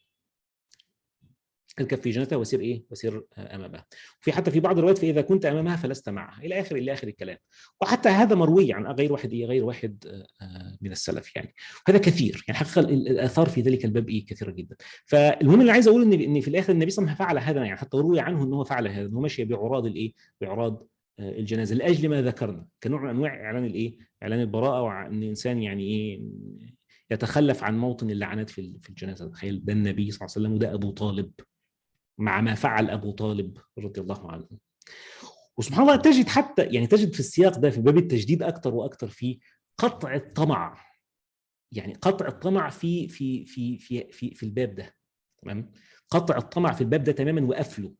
اركب في جنازتها وسير ايه؟ وسير امامها. وفي حتى في بعض الروايات فاذا كنت امامها فلست معها الى اخر الى اخر الكلام. وحتى هذا مروي عن غير واحد ايه؟ غير واحد من السلف يعني. هذا كثير يعني حقيقه الاثار في ذلك الباب ايه؟ كثيره جدا. فالمهم اللي عايز اقول ان ان في الاخر النبي صلى الله عليه وسلم فعل هذا يعني حتى روي عنه ان هو فعل هذا ان هو ماشي بعراض الايه؟ بعراض الجنازه لاجل ما ذكرنا كنوع من انواع اعلان الايه؟ اعلان البراءه وان الانسان يعني ايه يتخلف عن موطن اللعنات في في الجنازه تخيل ده النبي صلى الله عليه وسلم وده ابو طالب مع ما فعل ابو طالب رضي الله عنه وسبحان الله تجد حتى يعني تجد في السياق ده في باب التجديد اكثر واكثر في قطع الطمع يعني قطع الطمع في في في في في, في الباب ده تمام قطع الطمع في الباب ده تماما وقفله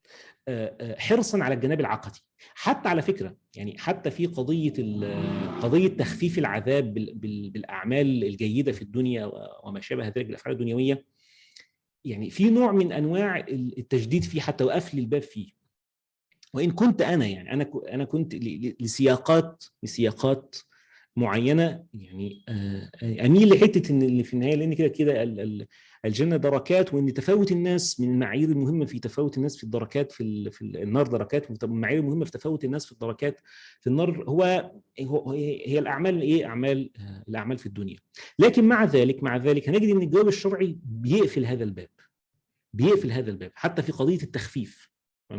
حرصا على الجانب العقدي حتى على فكره يعني حتى في قضيه قضيه تخفيف العذاب بالاعمال الجيده في الدنيا وما شابه ذلك بالافعال الدنيويه يعني في نوع من انواع التجديد فيه حتى وقفل الباب فيه وان كنت انا يعني انا انا كنت لسياقات لسياقات معينه يعني اميل لحته ان اللي في النهايه لان كده كده الجنه دركات وان تفاوت الناس من المعايير المهمه في تفاوت الناس في الدركات في, في النار دركات المعايير المهمه في تفاوت الناس في الدركات في النار هو هي الاعمال ايه اعمال الاعمال في الدنيا لكن مع ذلك مع ذلك هنجد ان الجواب الشرعي بيقفل هذا الباب بيقفل هذا الباب حتى في قضيه التخفيف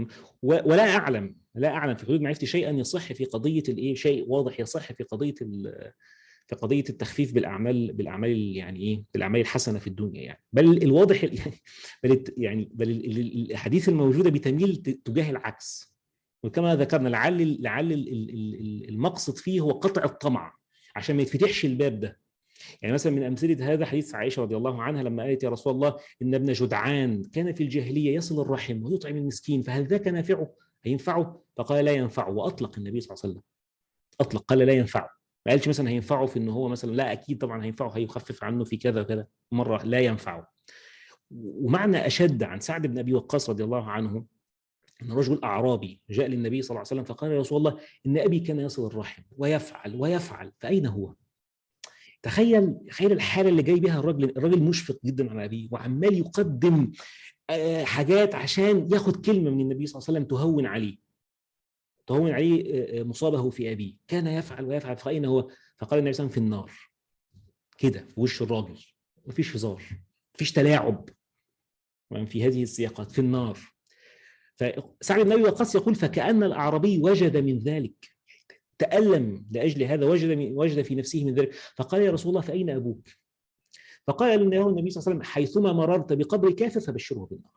ولا اعلم لا اعلم في حدود معرفتي شيئا يصح في قضيه الايه شيء واضح يصح في قضيه في قضيه التخفيف بالاعمال بالاعمال يعني ايه بالاعمال الحسنه في الدنيا يعني بل الواضح يعني بل يعني بل الاحاديث الموجوده بتميل تجاه العكس وكما ذكرنا لعل لعل المقصد فيه هو قطع الطمع عشان ما يتفتحش الباب ده يعني مثلا من امثله هذا حديث عائشه رضي الله عنها لما قالت يا رسول الله ان ابن جدعان كان في الجاهليه يصل الرحم ويطعم المسكين فهل ذاك نافعه؟ هينفعه؟ فقال لا ينفعه واطلق النبي صلى الله عليه وسلم اطلق قال لا ينفعه ما قالش مثلا هينفعه في ان هو مثلا لا اكيد طبعا هينفعه هيخفف عنه في كذا وكذا مره لا ينفعه ومعنى اشد عن سعد بن ابي وقاص رضي الله عنه ان رجل اعرابي جاء للنبي صلى الله عليه وسلم فقال يا رسول الله ان ابي كان يصل الرحم ويفعل ويفعل فاين هو؟ تخيل تخيل الحاله اللي جاي بها الراجل الراجل مشفق جدا على ابيه وعمال يقدم حاجات عشان ياخد كلمه من النبي صلى الله عليه وسلم تهون عليه تهون عليه مصابه في ابيه كان يفعل ويفعل فاين هو فقال النبي صلى الله عليه وسلم في النار كده في وش الراجل مفيش هزار مفيش تلاعب في هذه السياقات في النار فسعد بن ابي وقاص يقول فكان الاعرابي وجد من ذلك تألم لأجل هذا وجد وجد في نفسه من ذلك فقال يا رسول الله فأين أبوك؟ فقال له النبي صلى الله عليه وسلم حيثما مررت بقبر كافر فبشره بالنار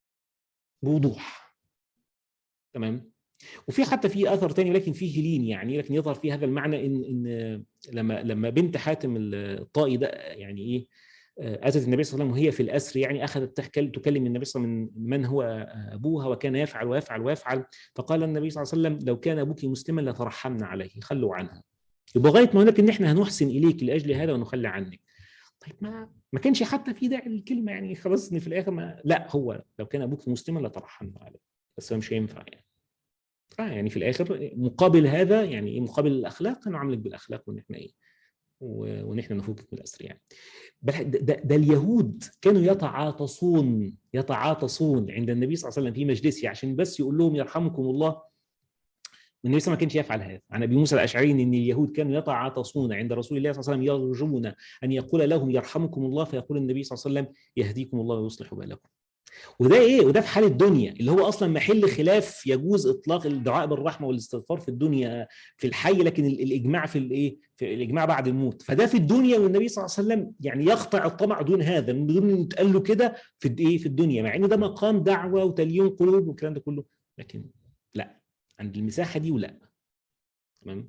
بوضوح تمام وفي حتى في اثر ثاني لكن فيه لين يعني لكن يظهر في هذا المعنى ان ان لما لما بنت حاتم الطائي ده يعني ايه اتت النبي صلى الله عليه وسلم وهي في الاسر يعني اخذت تكلم النبي صلى الله عليه وسلم من من هو ابوها وكان يفعل ويفعل ويفعل فقال النبي صلى الله عليه وسلم لو كان ابوك مسلما لترحمنا عليه خلوا عنها يبقى لغايه ما هناك ان احنا هنحسن اليك لاجل هذا ونخلي عنك طيب ما ما كانش حتى في داعي للكلمه يعني خلاص ان في الاخر ما لا هو لو كان ابوك مسلما لترحمنا عليه بس هو مش هينفع يعني اه يعني في الاخر مقابل هذا يعني ايه مقابل الاخلاق نعاملك بالاخلاق وان احنا ايه ونحن نفكك من الاسر يعني بل ده, ده اليهود كانوا يتعاطسون يتعاطسون عند النبي صلى الله عليه وسلم في مجلسه عشان بس يقول لهم يرحمكم الله والنبي صلى الله عليه وسلم ما كانش يفعل هذا عن ابي موسى الاشعري ان اليهود كانوا يتعاطسون عند رسول الله صلى الله عليه وسلم يرجون ان يقول لهم يرحمكم الله فيقول النبي صلى الله عليه وسلم يهديكم الله ويصلح بالكم وده ايه وده في حال الدنيا اللي هو اصلا محل خلاف يجوز اطلاق الدعاء بالرحمه والاستغفار في الدنيا في الحي لكن الاجماع في الايه في الاجماع بعد الموت فده في الدنيا والنبي صلى الله عليه وسلم يعني يقطع الطمع دون هذا من دون ان يتقال له كده في الايه في الدنيا مع ان ده مقام دعوه وتليين قلوب والكلام ده كله لكن لا عند المساحه دي ولا تمام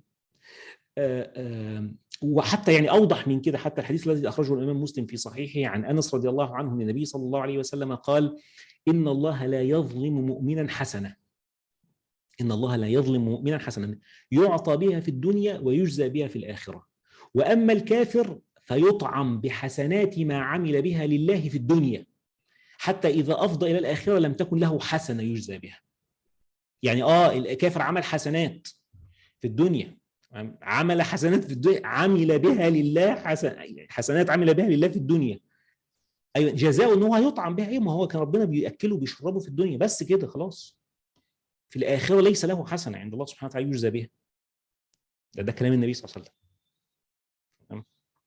آه آه وحتى يعني اوضح من كده حتى الحديث الذي اخرجه الامام مسلم في صحيحه عن انس رضي الله عنه ان النبي صلى الله عليه وسلم قال ان الله لا يظلم مؤمنا حسنه ان الله لا يظلم مؤمنا حسنه يعطى بها في الدنيا ويجزى بها في الاخره واما الكافر فيطعم بحسنات ما عمل بها لله في الدنيا حتى اذا افضى الى الاخره لم تكن له حسنه يجزى بها يعني اه الكافر عمل حسنات في الدنيا عمل حسنات في الدنيا عمل بها لله حسن حسنات عمل بها لله في الدنيا ايوه جزاؤه ان هو هيطعم بها ايه ما هو كان ربنا بياكله وبيشربه في الدنيا بس كده خلاص في الاخره ليس له حسنه عند الله سبحانه وتعالى يجزى بها ده, ده كلام النبي صلى الله عليه وسلم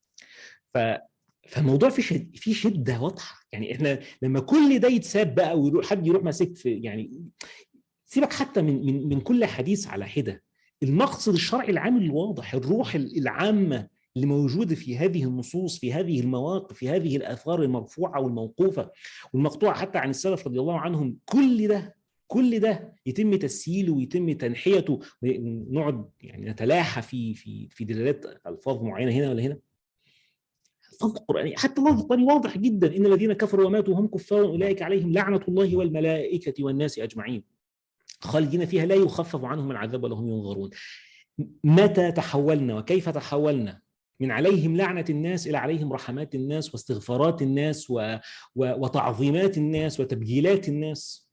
ف فالموضوع في شد في شده واضحه يعني احنا لما كل ده يتساب بقى ويروح حد يروح ماسك في يعني سيبك حتى من من من كل حديث على حده المقصد الشرعي العام الواضح الروح العامه اللي موجوده في هذه النصوص في هذه المواقف في هذه الاثار المرفوعه والموقوفه والمقطوعه حتى عن السلف رضي الله عنهم كل ده كل ده يتم تسييله ويتم تنحيته ونقعد يعني نتلاحى في في في دلالات الفاظ معينه هنا ولا هنا الفاظ القرانيه حتى اللفظ القراني واضح جدا ان الذين كفروا وماتوا وهم كفار اولئك عليهم لعنه الله والملائكه والناس اجمعين خالدين فيها لا يخفف عنهم العذاب ولا هم ينظرون متى تحولنا وكيف تحولنا من عليهم لعنة الناس إلى عليهم رحمات الناس واستغفارات الناس و... و... وتعظيمات الناس وتبجيلات الناس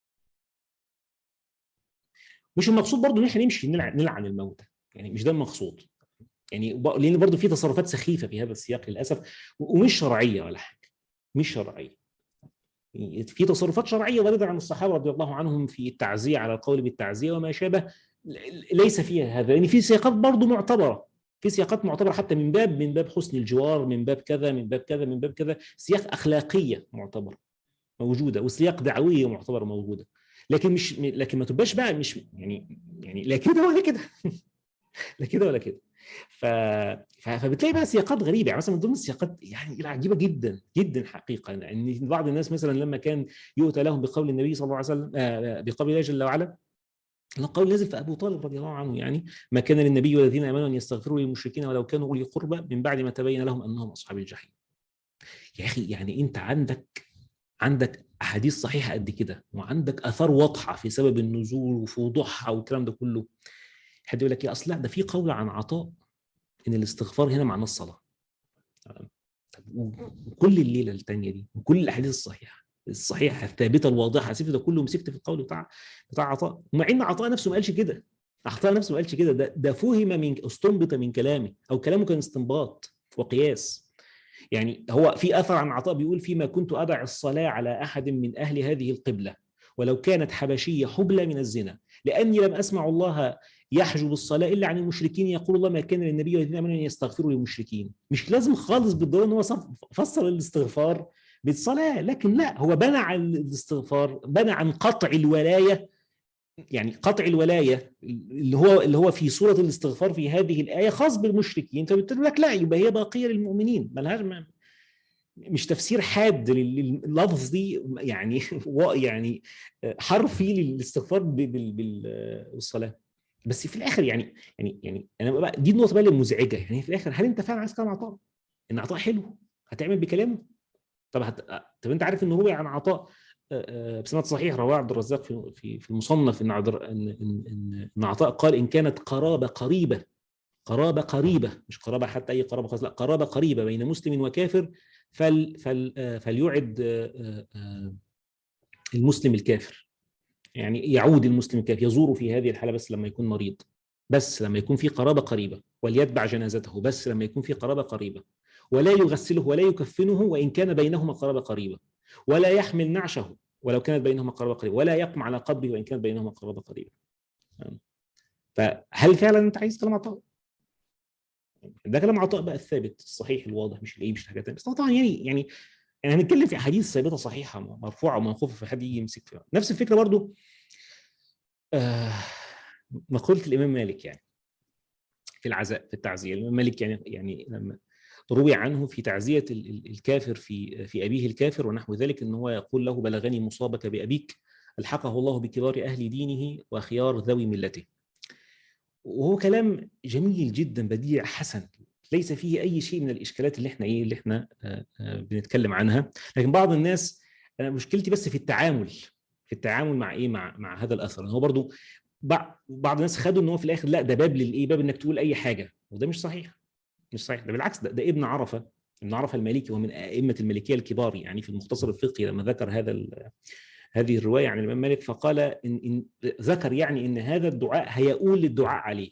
مش المقصود برضو ان احنا نمشي نلعن, نلعن الموتى يعني مش ده المقصود يعني لان برضو في تصرفات سخيفه في هذا السياق للاسف ومش شرعيه ولا حاجه مش شرعيه في تصرفات شرعيه وارده عن الصحابه رضي الله عنهم في التعزيه على القول بالتعزيه وما شابه ليس فيها هذا لان يعني في سياقات برضه معتبره في سياقات معتبره حتى من باب من باب حسن الجوار من باب كذا من باب كذا من باب كذا سياق اخلاقيه معتبره موجوده وسياق دعويه معتبره موجوده لكن مش لكن ما تبقاش بقى مش يعني يعني لا كده ولا كده لا كده ولا كده ف... فبتلاقي بقى سياقات غريبه يعني مثلا من ضمن السياقات يعني العجيبه جدا جدا حقيقه ان يعني بعض الناس مثلا لما كان يؤتى لهم بقول النبي صلى الله عليه وسلم آه بقول الله جل وعلا القول نزل في ابو طالب رضي الله عنه يعني ما كان للنبي والذين امنوا ان يستغفروا للمشركين ولو كانوا اولي قربى من بعد ما تبين لهم انهم اصحاب الجحيم. يا اخي يعني انت عندك عندك احاديث صحيحه قد كده وعندك اثار واضحه في سبب النزول وفي وضوحها والكلام ده كله حد يقول لك ايه اصل ده في قول عن عطاء ان الاستغفار هنا معناه الصلاه وكل الليله الثانيه دي وكل الاحاديث الصحيحه الصحيحه الثابته الواضحه سيف ده كله مسكت في القول بتاع بتاع عطاء مع ان عطاء نفسه ما قالش كده عطاء نفسه ما قالش كده ده ده فهم من استنبط من كلامه او كلامه كان استنباط وقياس يعني هو في اثر عن عطاء بيقول فيما كنت ادع الصلاه على احد من اهل هذه القبله ولو كانت حبشيه حبلى من الزنا لاني لم اسمع الله يحجب الصلاه الا عن المشركين يقول الله ما كان للنبي والذين امنوا ان يستغفروا للمشركين مش لازم خالص بالضروره ان هو فسر الاستغفار بالصلاه لكن لا هو بنى عن الاستغفار بنى عن قطع الولايه يعني قطع الولايه اللي هو اللي هو في سوره الاستغفار في هذه الايه خاص بالمشركين فبتقول لك لا يبقى هي باقيه للمؤمنين ملهاش مش تفسير حاد لللفظ دي يعني يعني حرفي للاستغفار بالصلاه بس في الاخر يعني يعني يعني انا بقى دي النقطه بقى المزعجه يعني في الاخر هل انت فعلا عايز كلام عطاء؟ ان عطاء حلو هتعمل بكلامه؟ طب هت... طب انت عارف ان روي عن عطاء بسند صحيح رواه عبد الرزاق في في في المصنف ان عدر... ان ان ان عطاء قال ان كانت قرابه قريبه قرابه قريبه مش قرابه حتى اي قرابه خاصه لا قرابه قريبه بين مسلم وكافر فل فل فليعد المسلم الكافر يعني يعود المسلم الكافر يزوره في هذه الحاله بس لما يكون مريض بس لما يكون في قرابه قريبه وليتبع جنازته بس لما يكون في قرابه قريبه ولا يغسله ولا يكفنه وان كان بينهما قرابه قريبه ولا يحمل نعشه ولو كانت بينهما قرابه قريبه ولا يقم على قبره وان كانت بينهما قرابه قريبه فهل فعلا انت عايز كلام عطاء؟ ده كلام عطاء بقى الثابت الصحيح الواضح مش الايه مش الحاجات الثانيه بس طبعا يعني يعني يعني هنتكلم في احاديث ثابته صحيحه مرفوعه وموقوفه في حد يجي يمسك فيها نفس الفكره برضو آه مقوله الامام مالك يعني في العزاء في التعزيه الامام مالك يعني يعني لما روي عنه في تعزيه الكافر في في ابيه الكافر ونحو ذلك ان هو يقول له بلغني مصابك بابيك الحقه الله بكبار اهل دينه وخيار ذوي ملته وهو كلام جميل جدا بديع حسن ليس فيه اي شيء من الاشكالات اللي احنا ايه اللي احنا بنتكلم عنها لكن بعض الناس انا مشكلتي بس في التعامل في التعامل مع ايه مع مع هذا الاثر هو برضو بعض الناس خدوا ان هو في الاخر لا ده باب للايه باب انك تقول اي حاجه وده مش صحيح مش صحيح ده بالعكس ده, ده ابن عرفه ابن عرفه المالكي وهو من ائمه المالكيه الكبار يعني في المختصر الفقهي لما ذكر هذا هذه الروايه عن الامام مالك فقال إن, إن ذكر يعني ان هذا الدعاء هيؤول للدعاء عليه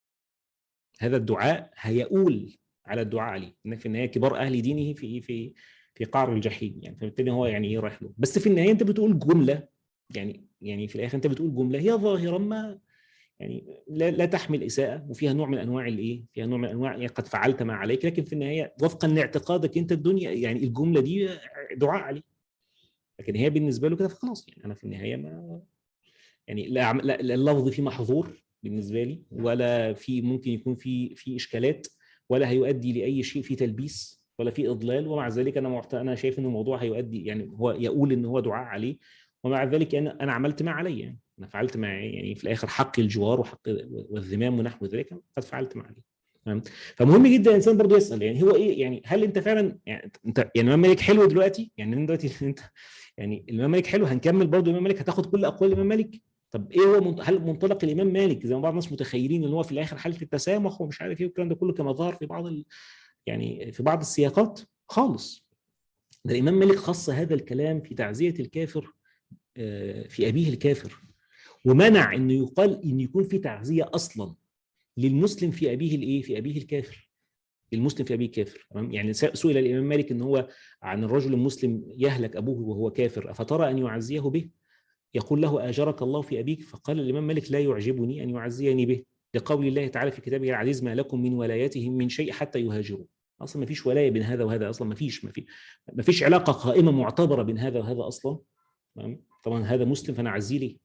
هذا الدعاء هيؤول على الدعاء عليه انك في النهايه كبار اهل دينه في في في قعر الجحيم يعني فبالتالي هو يعني ايه رايح له بس في النهايه انت بتقول جمله يعني يعني في الاخر انت بتقول جمله هي ظاهرا ما يعني لا, لا تحمل اساءه وفيها نوع من انواع الايه؟ فيها نوع من انواع يعني قد فعلت ما عليك لكن في النهايه وفقا لاعتقادك انت الدنيا يعني الجمله دي دعاء عليه لكن هي بالنسبه له كده فخلاص يعني انا في النهايه ما يعني لا, لا اللفظ فيه محظور بالنسبه لي ولا في ممكن يكون في في اشكالات ولا هيؤدي لاي شيء في تلبيس ولا في اضلال ومع ذلك انا معت... انا شايف ان الموضوع هيؤدي يعني هو يقول ان هو دعاء عليه ومع ذلك انا انا عملت ما علي يعني انا فعلت ما يعني في الاخر حق الجوار وحق والذمام ونحو ذلك قد فعلت ما علي تمام فمهم جدا الانسان برضه يسال يعني هو ايه يعني هل انت فعلا يعني انت يعني الامام مالك حلو دلوقتي يعني انت دلوقتي انت يعني الامام مالك حلو هنكمل برضه الامام مالك هتاخد كل اقوال الامام مالك طب ايه هو هل منطلق الامام مالك زي ما بعض الناس متخيلين ان هو في الاخر حاله التسامح ومش عارف ايه والكلام ده كله كما ظهر في بعض ال... يعني في بعض السياقات خالص ده الامام مالك خص هذا الكلام في تعزيه الكافر في ابيه الكافر ومنع انه يقال ان يكون في تعزيه اصلا للمسلم في ابيه الايه في ابيه الكافر المسلم في ابيه الكافر تمام يعني سئل الامام مالك ان هو عن الرجل المسلم يهلك ابوه وهو كافر افترى ان يعزيه به يقول له اجرك الله في ابيك فقال الامام مالك لا يعجبني ان يعزيني به لقول الله تعالى في كتابه العزيز ما لكم من ولايتهم من شيء حتى يهاجروا اصلا ما فيش ولايه بين هذا وهذا اصلا ما فيش ما في ما فيش علاقه قائمه معتبره بين هذا وهذا اصلا تمام طبعا هذا مسلم فانا اعزيه ليه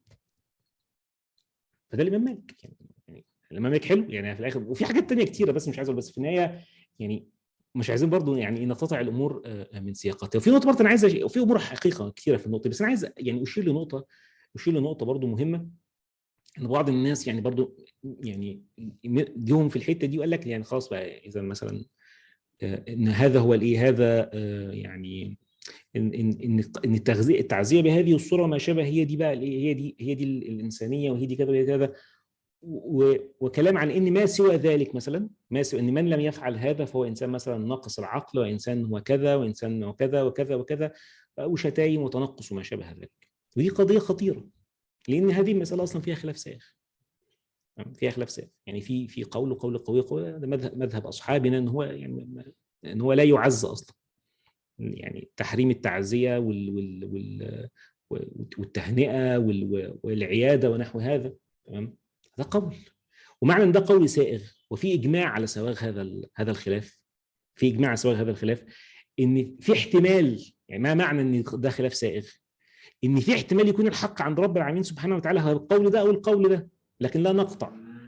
فده الامام مالك يعني الامام مالك حلو يعني في الاخر وفي حاجات تانية كتيره بس مش عايز بس في النهايه يعني مش عايزين برضو يعني نقتطع الامور من سياقاتها وفي نقطه برضه انا عايز وفي امور حقيقه كثيره في النقطه بس انا عايز يعني اشير لنقطه اشير لنقطه برضو مهمه ان بعض الناس يعني برضو يعني جيهم في الحته دي وقال لك يعني خلاص بقى اذا مثلا ان هذا هو الايه هذا يعني ان ان ان ان التغذيه التعزيه بهذه الصوره ما شابه هي دي بقى الايه هي دي هي دي الانسانيه وهي دي كذا وهي كذا وكلام عن ان ما سوى ذلك مثلا ما سوى ان من لم يفعل هذا فهو انسان مثلا ناقص العقل وانسان هو كذا وانسان وكذا وكذا وكذا وشتايم وتنقص وما شابه ذلك ودي قضيه خطيره لان هذه المساله اصلا فيها خلاف سائغ فيها خلاف سائغ يعني في في قول وقول قوي قوي ده مذهب مذهب اصحابنا ان هو يعني ان هو لا يعز اصلا يعني تحريم التعزيه وال وال وال والتهنئه والعياده ونحو هذا تمام هذا قول ومعنى ان ده قول سائغ وفي اجماع على سواغ هذا هذا الخلاف في اجماع على سواغ هذا الخلاف ان في احتمال يعني ما معنى ان ده خلاف سائغ ان في احتمال يكون الحق عند رب العالمين سبحانه وتعالى هو القول ده او القول ده لكن لا نقطع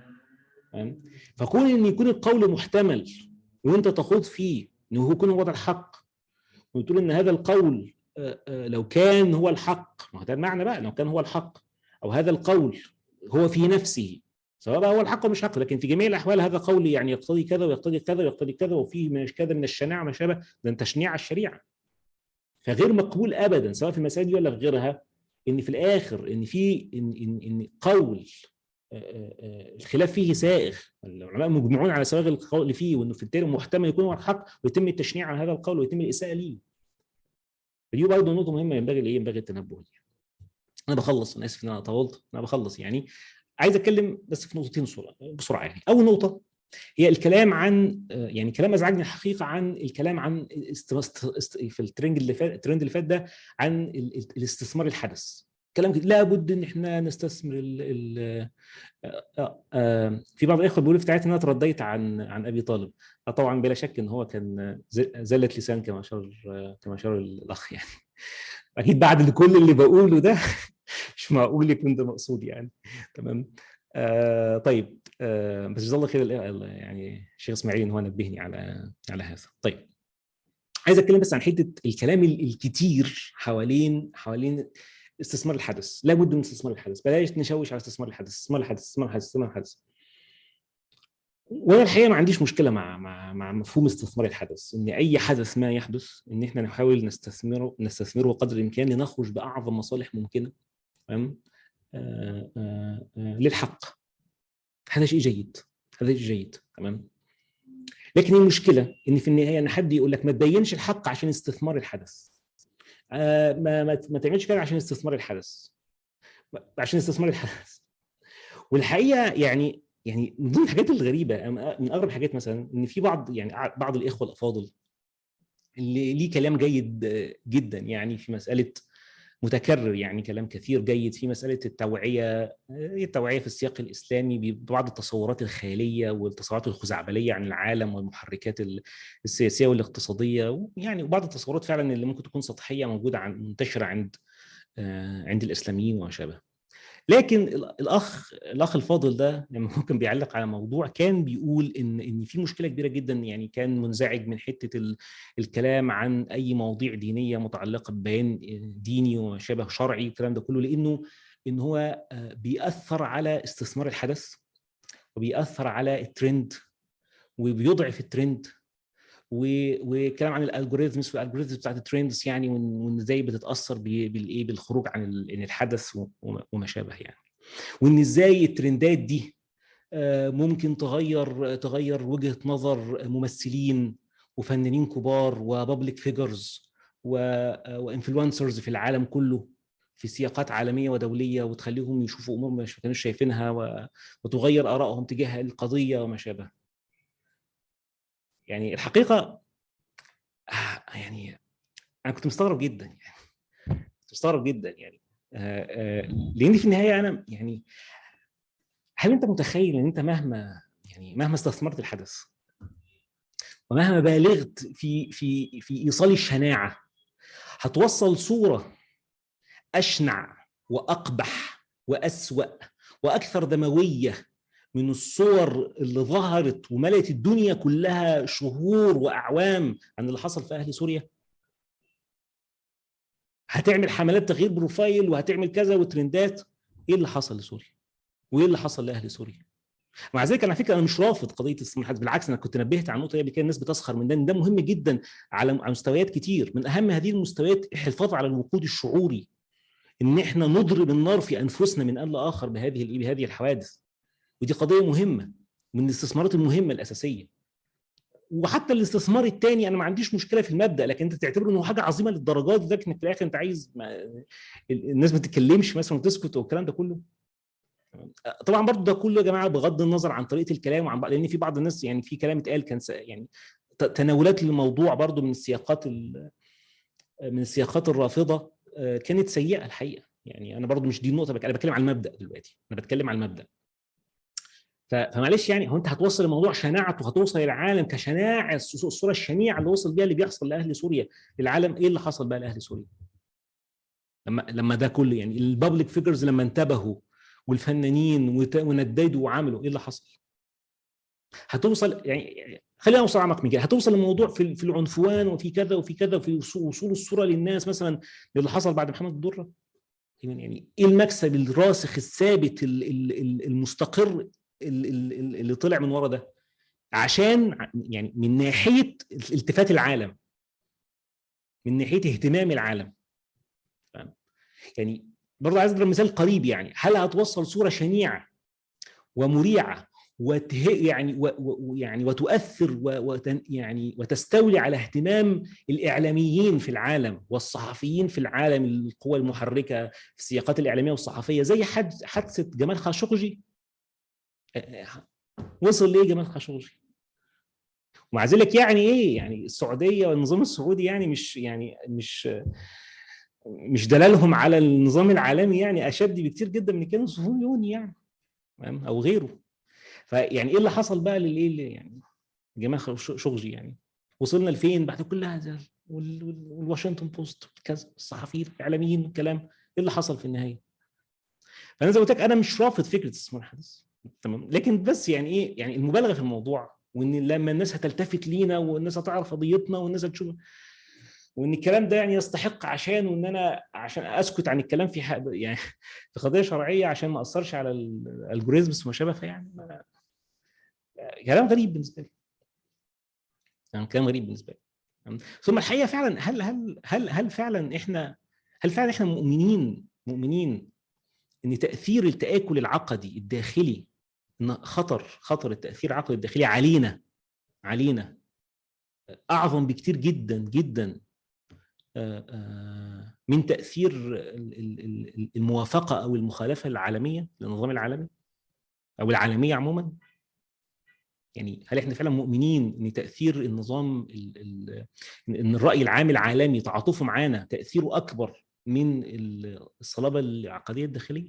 فكون ان يكون القول محتمل وانت تخوض فيه انه يكون هو ده الحق وتقول ان هذا القول لو كان هو الحق ما هو ده المعنى بقى لو كان هو الحق او هذا القول هو في نفسه سواء بقى هو الحق او مش حق لكن في جميع الاحوال هذا قول يعني يقتضي كذا ويقتضي كذا ويقتضي كذا وفيه من كذا من الشناعه ما شابه ده تشنيع الشريعه فغير مقبول ابدا سواء في المسائل دي ولا في غيرها ان في الاخر ان في ان ان, إن قول الخلاف فيه سائغ العلماء مجمعون على سواغ القول فيه وانه في التالي محتمل يكون هو الحق ويتم التشنيع على هذا القول ويتم الاساءه ليه فدي برضه نقطه مهمه ينبغي ايه ينبغي التنبه ليها انا بخلص انا اسف ان انا طولت انا بخلص يعني عايز اتكلم بس في نقطتين بسرعه يعني اول نقطه هي الكلام عن يعني كلام ازعجني الحقيقه عن الكلام عن في الترند اللي فات الترند اللي فات ده عن الاستثمار الحدث كلام لابد ان احنا نستثمر ال ال آه، آه، في بعض الاخوه بيقولوا في ان انا ترديت عن عن ابي طالب طبعا بلا شك ان هو كان زله لسان كما اشار كما اشار الاخ يعني اكيد بعد كل اللي بقوله ده مش معقول يكون ده مقصود يعني تمام آه طيب آه بس جزاه الله خير يعني الشيخ اسماعيل ان هو نبهني على على هذا طيب عايز اتكلم بس عن حته الكلام الكتير حوالين حوالين استثمار الحدث لابد من استثمار الحدث بلاش نشوش على استثمار الحدث استثمار الحدث استثمار الحدث استثمار الحدث وانا الحقيقه ما عنديش مشكله مع مع مع مفهوم استثمار الحدث ان اي حدث ما يحدث ان احنا نحاول نستثمره نستثمره قدر الامكان لنخرج باعظم مصالح ممكنه تمام آه، آه، آه، للحق هذا شيء جيد هذا شيء جيد تمام لكن المشكله ان في النهايه ان حد يقول لك ما تبينش الحق عشان استثمار الحدث ما ما, ما تعملش كده عشان استثمار الحدث عشان استثمار الحدث والحقيقه يعني يعني من ضمن الحاجات الغريبه من اغرب الحاجات مثلا ان في بعض يعني بعض الاخوه الافاضل اللي ليه كلام جيد جدا يعني في مساله متكرر يعني كلام كثير جيد في مساله التوعيه التوعيه في السياق الاسلامي ببعض التصورات الخياليه والتصورات الخزعبليه عن العالم والمحركات السياسيه والاقتصاديه يعني وبعض التصورات فعلا اللي ممكن تكون سطحيه موجوده عن منتشره عند آه، عند الاسلاميين وما شابه لكن الاخ الاخ الفاضل ده لما ممكن بيعلق على موضوع كان بيقول ان ان في مشكله كبيره جدا يعني كان منزعج من حته الكلام عن اي مواضيع دينيه متعلقه ببيان ديني وشبه شرعي والكلام ده كله لانه ان هو آه، بيأثر على استثمار الحدث وبيأثر على الترند وبيضعف الترند وكلام عن الالجوريزمز والالجوريزمز بتاعت الترندز يعني وان ازاي بتتاثر بالايه بالخروج عن الحدث وما شابه يعني وان ازاي الترندات دي آه، ممكن تغير تغير وجهه نظر ممثلين وفنانين كبار وبابليك فيجرز وانفلونسرز في العالم كله في سياقات عالميه ودوليه وتخليهم يشوفوا امور ما كانوش شايفينها وتغير ارائهم تجاه القضيه وما شابه يعني الحقيقه آه، يعني انا كنت مستغرب جدا يعني كنت مستغرب جدا يعني آه، آه، لان في النهايه انا يعني هل انت متخيل ان انت مهما يعني مهما استثمرت الحدث ومهما بالغت في في في ايصال الشناعه هتوصل صوره اشنع واقبح واسوا واكثر دمويه من الصور اللي ظهرت وملت الدنيا كلها شهور واعوام عن اللي حصل في اهل سوريا هتعمل حملات تغيير بروفايل وهتعمل كذا وترندات ايه اللي حصل لسوريا وايه اللي حصل لاهل سوريا مع ذلك على فكره انا مش رافض قضيه الحدث بالعكس انا كنت نبهت عن النقطه دي قبل كده الناس بتسخر من ده ده مهم جدا على مستويات كتير من اهم هذه المستويات الحفاظ على الوقود الشعوري ان احنا نضرب النار في انفسنا من ان لاخر بهذه بهذه الحوادث ودي قضيه مهمه من الاستثمارات المهمه الاساسيه وحتى الاستثمار الثاني انا ما عنديش مشكله في المبدا لكن انت تعتبره انه حاجه عظيمه للدرجات دي انك في الاخر انت عايز ما الناس ما تتكلمش مثلا وتسكت والكلام ده كله طبعا برضو ده كله يا جماعه بغض النظر عن طريقه الكلام وعن لان في بعض الناس يعني في كلام اتقال كان يعني تناولات للموضوع برضو من السياقات من السياقات الرافضه آه، كانت سيئه الحقيقه يعني انا برضو مش دي النقطه انا بتكلم على المبدا دلوقتي انا بتكلم على المبدا فمعلش يعني هو انت هتوصل الموضوع شناعته هتوصل العالم كشناعه الصوره الشنيعه اللي وصل بيها اللي بيحصل لاهل سوريا للعالم ايه اللي حصل بقى لاهل سوريا؟ لما لما ده كله يعني البابليك فيجرز لما انتبهوا والفنانين ونددوا وعملوا ايه اللي حصل؟ هتوصل يعني خلينا نوصل اعمق من كده هتوصل الموضوع في في العنفوان وفي كذا وفي كذا وفي وصول الصوره للناس مثلا للي حصل بعد محمد الدره يعني ايه المكسب الراسخ الثابت المستقر اللي طلع من ورا ده عشان يعني من ناحيه التفات العالم من ناحيه اهتمام العالم يعني برضه عايز اضرب مثال قريب يعني هل هتوصل صوره شنيعه ومريعه وته يعني ويعني وتؤثر وتن يعني وتستولي على اهتمام الاعلاميين في العالم والصحفيين في العالم القوى المحركه في السياقات الاعلاميه والصحفيه زي حادثه جمال خاشقجي وصل ليه جمال خاشقجي ومع ذلك يعني ايه يعني السعوديه والنظام السعودي يعني مش يعني مش مش دلالهم على النظام العالمي يعني اشد بكتير جدا من كانوا الصهيوني يعني او غيره فيعني ايه اللي حصل بقى للايه يعني جماعه شغجي يعني وصلنا لفين بعد كل هذا والواشنطن بوست كذا الصحفيين الاعلاميين والكلام ايه اللي حصل في النهايه فانا زي ما قلت لك انا مش رافض فكره استثمار الحدث تمام لكن بس يعني ايه يعني المبالغه في الموضوع وان لما الناس هتلتفت لينا والناس هتعرف قضيتنا والناس هتشوف وان الكلام ده يعني يستحق عشان وان انا عشان اسكت عن الكلام في حق يعني في قضيه شرعيه عشان ما اثرش على الالجوريزمز وما شابه فيعني كلام غريب بالنسبه لي يعني كلام غريب بالنسبه لي ثم الحقيقه فعلا هل هل هل هل فعلا احنا هل فعلا احنا مؤمنين مؤمنين ان تاثير التاكل العقدي الداخلي ان خطر خطر التاثير العقدي الداخلي علينا علينا اعظم بكتير جدا جدا من تاثير الموافقه او المخالفه العالميه للنظام العالمي او العالميه عموما يعني هل احنا فعلا مؤمنين ان تاثير النظام ان الراي العام العالمي تعاطفه معانا تاثيره اكبر من الصلابه العقديه الداخليه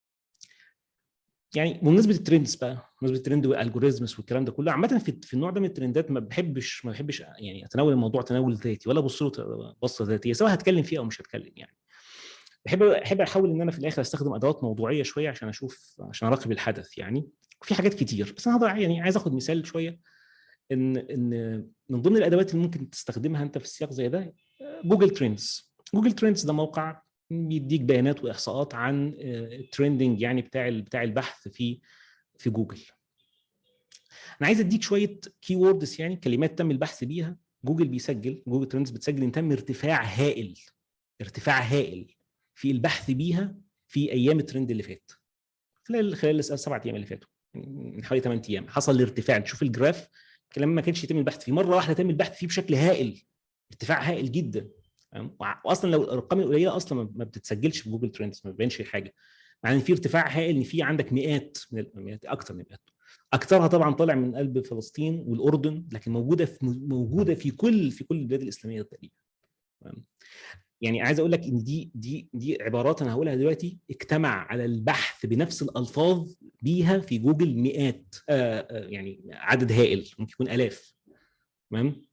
يعني بمناسبه الترندز بقى بمناسبه الترند والالجوريزمز والكلام ده كله عامه في, في النوع ده من الترندات ما بحبش ما بحبش يعني اتناول الموضوع تناول ذاتي ولا ابص له بصه ذاتيه سواء هتكلم فيه او مش هتكلم يعني بحب احب احاول ان انا في الاخر استخدم ادوات موضوعيه شويه عشان اشوف عشان اراقب الحدث يعني في حاجات كتير بس انا يعني عايز اخد مثال شويه ان ان من ضمن الادوات اللي ممكن تستخدمها انت في السياق زي ده جوجل ترندز جوجل ترندز ده موقع بيديك بيانات واحصاءات عن الترندنج يعني بتاع بتاع البحث في في جوجل انا عايز اديك شويه كي ووردز يعني كلمات تم البحث بيها جوجل بيسجل جوجل ترندز بتسجل ان تم ارتفاع هائل ارتفاع هائل في البحث بيها في ايام الترند اللي فات خلال خلال السبع ايام اللي فاتوا من حوالي 8 ايام حصل الارتفاع تشوف الجراف كلام ما كانش يتم البحث فيه مره واحده تم البحث فيه بشكل هائل ارتفاع هائل جدا واصلا لو الارقام القليله اصلا ما بتتسجلش في جوجل ترندز ما بيبانش حاجه مع ان في ارتفاع هائل ان في عندك مئات من المئات اكثر من مئات اكثرها طبعا طالع من قلب فلسطين والاردن لكن موجوده في موجوده في كل في كل البلاد الاسلاميه تقريبا يعني عايز اقول لك ان دي دي دي عبارات انا هقولها دلوقتي اجتمع على البحث بنفس الالفاظ بيها في جوجل مئات آآ آآ يعني عدد هائل ممكن يكون الاف تمام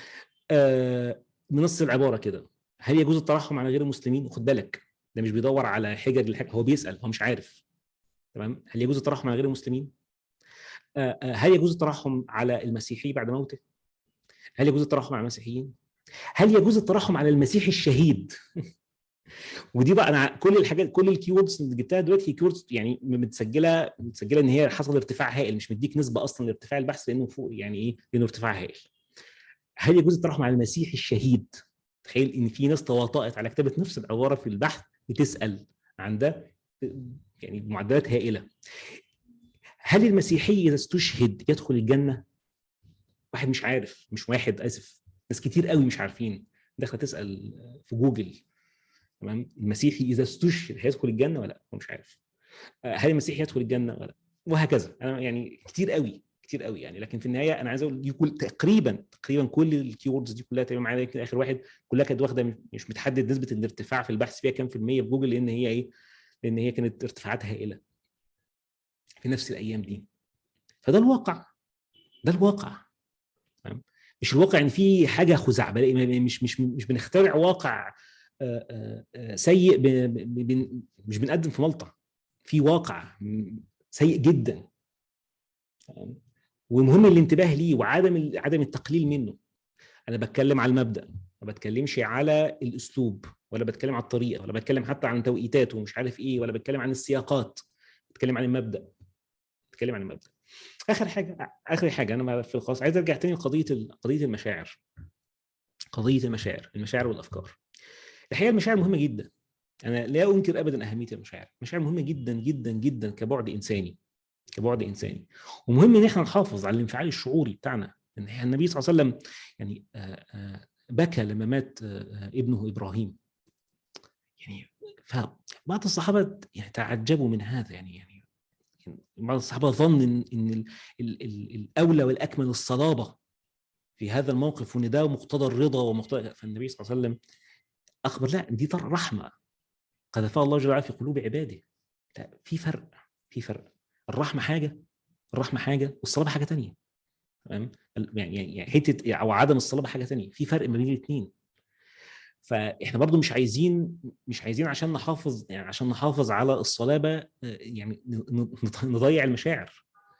بنص العباره كده هل يجوز الترحم على غير المسلمين وخد بالك ده مش بيدور على حجج الحاجة هو بيسال هو مش عارف تمام هل يجوز الترحم على غير المسلمين هل يجوز الترحم على المسيحي بعد موته هل يجوز الترحم على المسيحيين هل يجوز الترحم على المسيحي الشهيد ودي بقى انا كل الحاجات كل الكيوردز اللي جبتها دلوقتي كيوردز يعني متسجله متسجله ان هي حصل ارتفاع هائل مش مديك نسبه اصلا لارتفاع البحث لانه فوق يعني ايه لانه ارتفاع هائل هل يجوز الترحم على المسيحي الشهيد تخيل ان في ناس تواطأت على كتابه نفس العباره في البحث بتسال عن ده يعني بمعدلات هائله هل المسيحي اذا استشهد يدخل الجنه واحد مش عارف مش واحد اسف ناس كتير قوي مش عارفين داخله تسال في جوجل تمام المسيحي اذا استشهد هيدخل الجنه ولا لا هو مش عارف هل المسيحي يدخل الجنه ولا وهكذا انا يعني كتير قوي كتير قوي يعني لكن في النهايه انا عايز اقول دي كل تقريبا تقريبا كل الكيوردز دي كلها تقريبا معايا اخر واحد كلها كانت واخده مش متحدد نسبه الارتفاع في البحث فيها كام في الميه في جوجل لان هي ايه؟ لان هي كانت ارتفاعات هائله في نفس الايام دي فده الواقع ده الواقع تمام مش الواقع ان في حاجه خزعبليه مش مش مش بنخترع واقع سيء مش بنقدم في ملطه في واقع سيء جدا ومهم الانتباه ليه وعدم عدم التقليل منه انا بتكلم على المبدا ما بتكلمش على الاسلوب ولا بتكلم على الطريقه ولا بتكلم حتى عن توقيتات ومش عارف ايه ولا بتكلم عن السياقات بتكلم عن المبدا بتكلم عن المبدا اخر حاجه اخر حاجه انا في الخاص عايز ارجع تاني لقضيه قضيه المشاعر قضيه المشاعر المشاعر والافكار الحقيقه المشاعر مهمه جدا انا لا انكر ابدا اهميه المشاعر المشاعر مهمه جدا جدا جدا كبعد انساني كبعد انساني ومهم ان احنا نحافظ على الانفعال الشعوري بتاعنا ان النبي صلى الله عليه وسلم يعني بكى لما مات ابنه ابراهيم يعني فبعض الصحابه يعني تعجبوا من هذا يعني يعني بعض الصحابه ظن ان ان الاولى والاكمل الصلابه في هذا الموقف وان ده مقتضى الرضا ومقتضى فالنبي صلى الله عليه وسلم اخبر لا دي رحمه قذفها الله جل وعلا في قلوب عباده لا في فرق في فرق الرحمه حاجه الرحمه حاجه والصلابه حاجه ثانيه تمام يعني يعني حته او عدم الصلابه حاجه ثانيه في فرق ما بين الاثنين فاحنا برضو مش عايزين مش عايزين عشان نحافظ يعني عشان نحافظ على الصلابه يعني نضيع المشاعر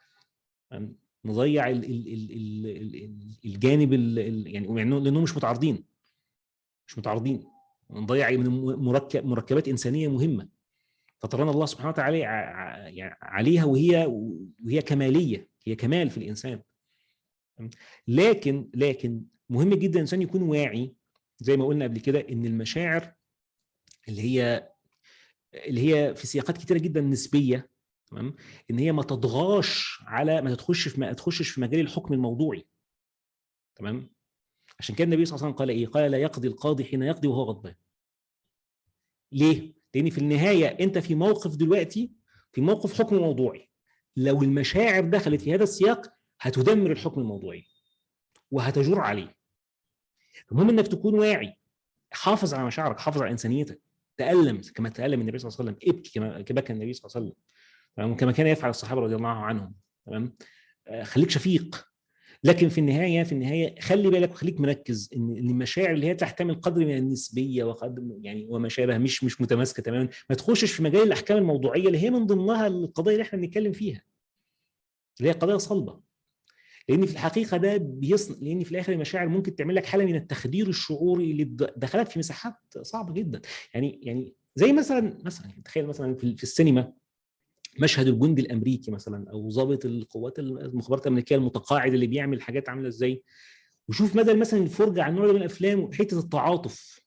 نضيع ال ال ال ال الجانب ال يعني لانهم مش متعارضين مش متعارضين نضيع من مركب مركبات انسانيه مهمه فطرنا الله سبحانه وتعالى يعني عليها وهي وهي كماليه هي كمال في الانسان لكن لكن مهم جدا الانسان يكون واعي زي ما قلنا قبل كده ان المشاعر اللي هي اللي هي في سياقات كتيره جدا نسبيه تمام ان هي ما تضغاش على ما تخش في ما تخشش في مجال الحكم الموضوعي تمام عشان كده النبي صلى الله عليه وسلم قال ايه قال لا يقضي القاضي حين يقضي وهو غضبان ليه لان في النهايه انت في موقف دلوقتي في موقف حكم موضوعي لو المشاعر دخلت في هذا السياق هتدمر الحكم الموضوعي وهتجور عليه المهم انك تكون واعي حافظ على مشاعرك حافظ على انسانيتك تألم كما تألم النبي صلى الله عليه وسلم ابكي كما بكى النبي صلى الله عليه وسلم تمام كما كان يفعل الصحابه رضي الله عنهم تمام آه، خليك شفيق لكن في النهايه في النهايه خلي بالك وخليك مركز ان المشاعر اللي هي تحتمل قدر من النسبيه وقدر يعني وما شابه مش مش متماسكه تماما ما تخشش في مجال الاحكام الموضوعيه اللي هي من ضمنها القضايا اللي احنا بنتكلم فيها اللي هي قضايا صلبه لان في الحقيقه ده بيصنع لان في الاخر المشاعر ممكن تعمل لك حاله من التخدير الشعوري اللي دخلك في مساحات صعبه جدا يعني يعني زي مثلا مثلا تخيل مثلا في السينما مشهد الجندي الامريكي مثلا او ضابط القوات المخابرات الامريكيه المتقاعد اللي بيعمل حاجات عامله ازاي وشوف مدى مثلا الفرجه على النوع ده من الافلام حته التعاطف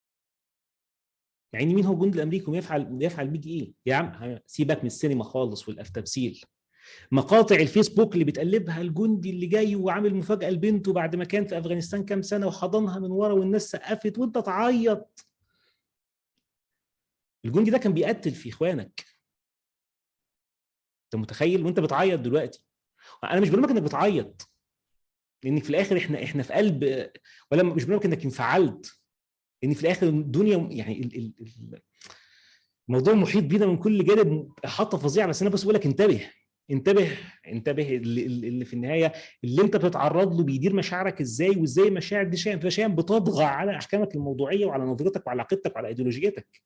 يعني مين هو الجندي الامريكي ويفعل يفعل بيك ايه يا عم سيبك من السينما خالص والتمثيل مقاطع الفيسبوك اللي بتقلبها الجندي اللي جاي وعامل مفاجاه لبنته بعد ما كان في افغانستان كام سنه وحضنها من ورا والناس سقفت وانت تعيط الجندي ده كان بيقتل في اخوانك انت متخيل وانت بتعيط دلوقتي انا مش بقول لك انك بتعيط لانك في الاخر احنا احنا في قلب ولا مش بقول لك انك انفعلت لان في الاخر الدنيا يعني الموضوع محيط بينا من كل جانب حاطه فظيعه بس انا بس بقول لك انتبه انتبه انتبه اللي في النهايه اللي انت بتتعرض له بيدير مشاعرك ازاي وازاي المشاعر دي شيء فشيء بتطغى على احكامك الموضوعيه وعلى نظرتك وعلى عقيدتك وعلى ايديولوجيتك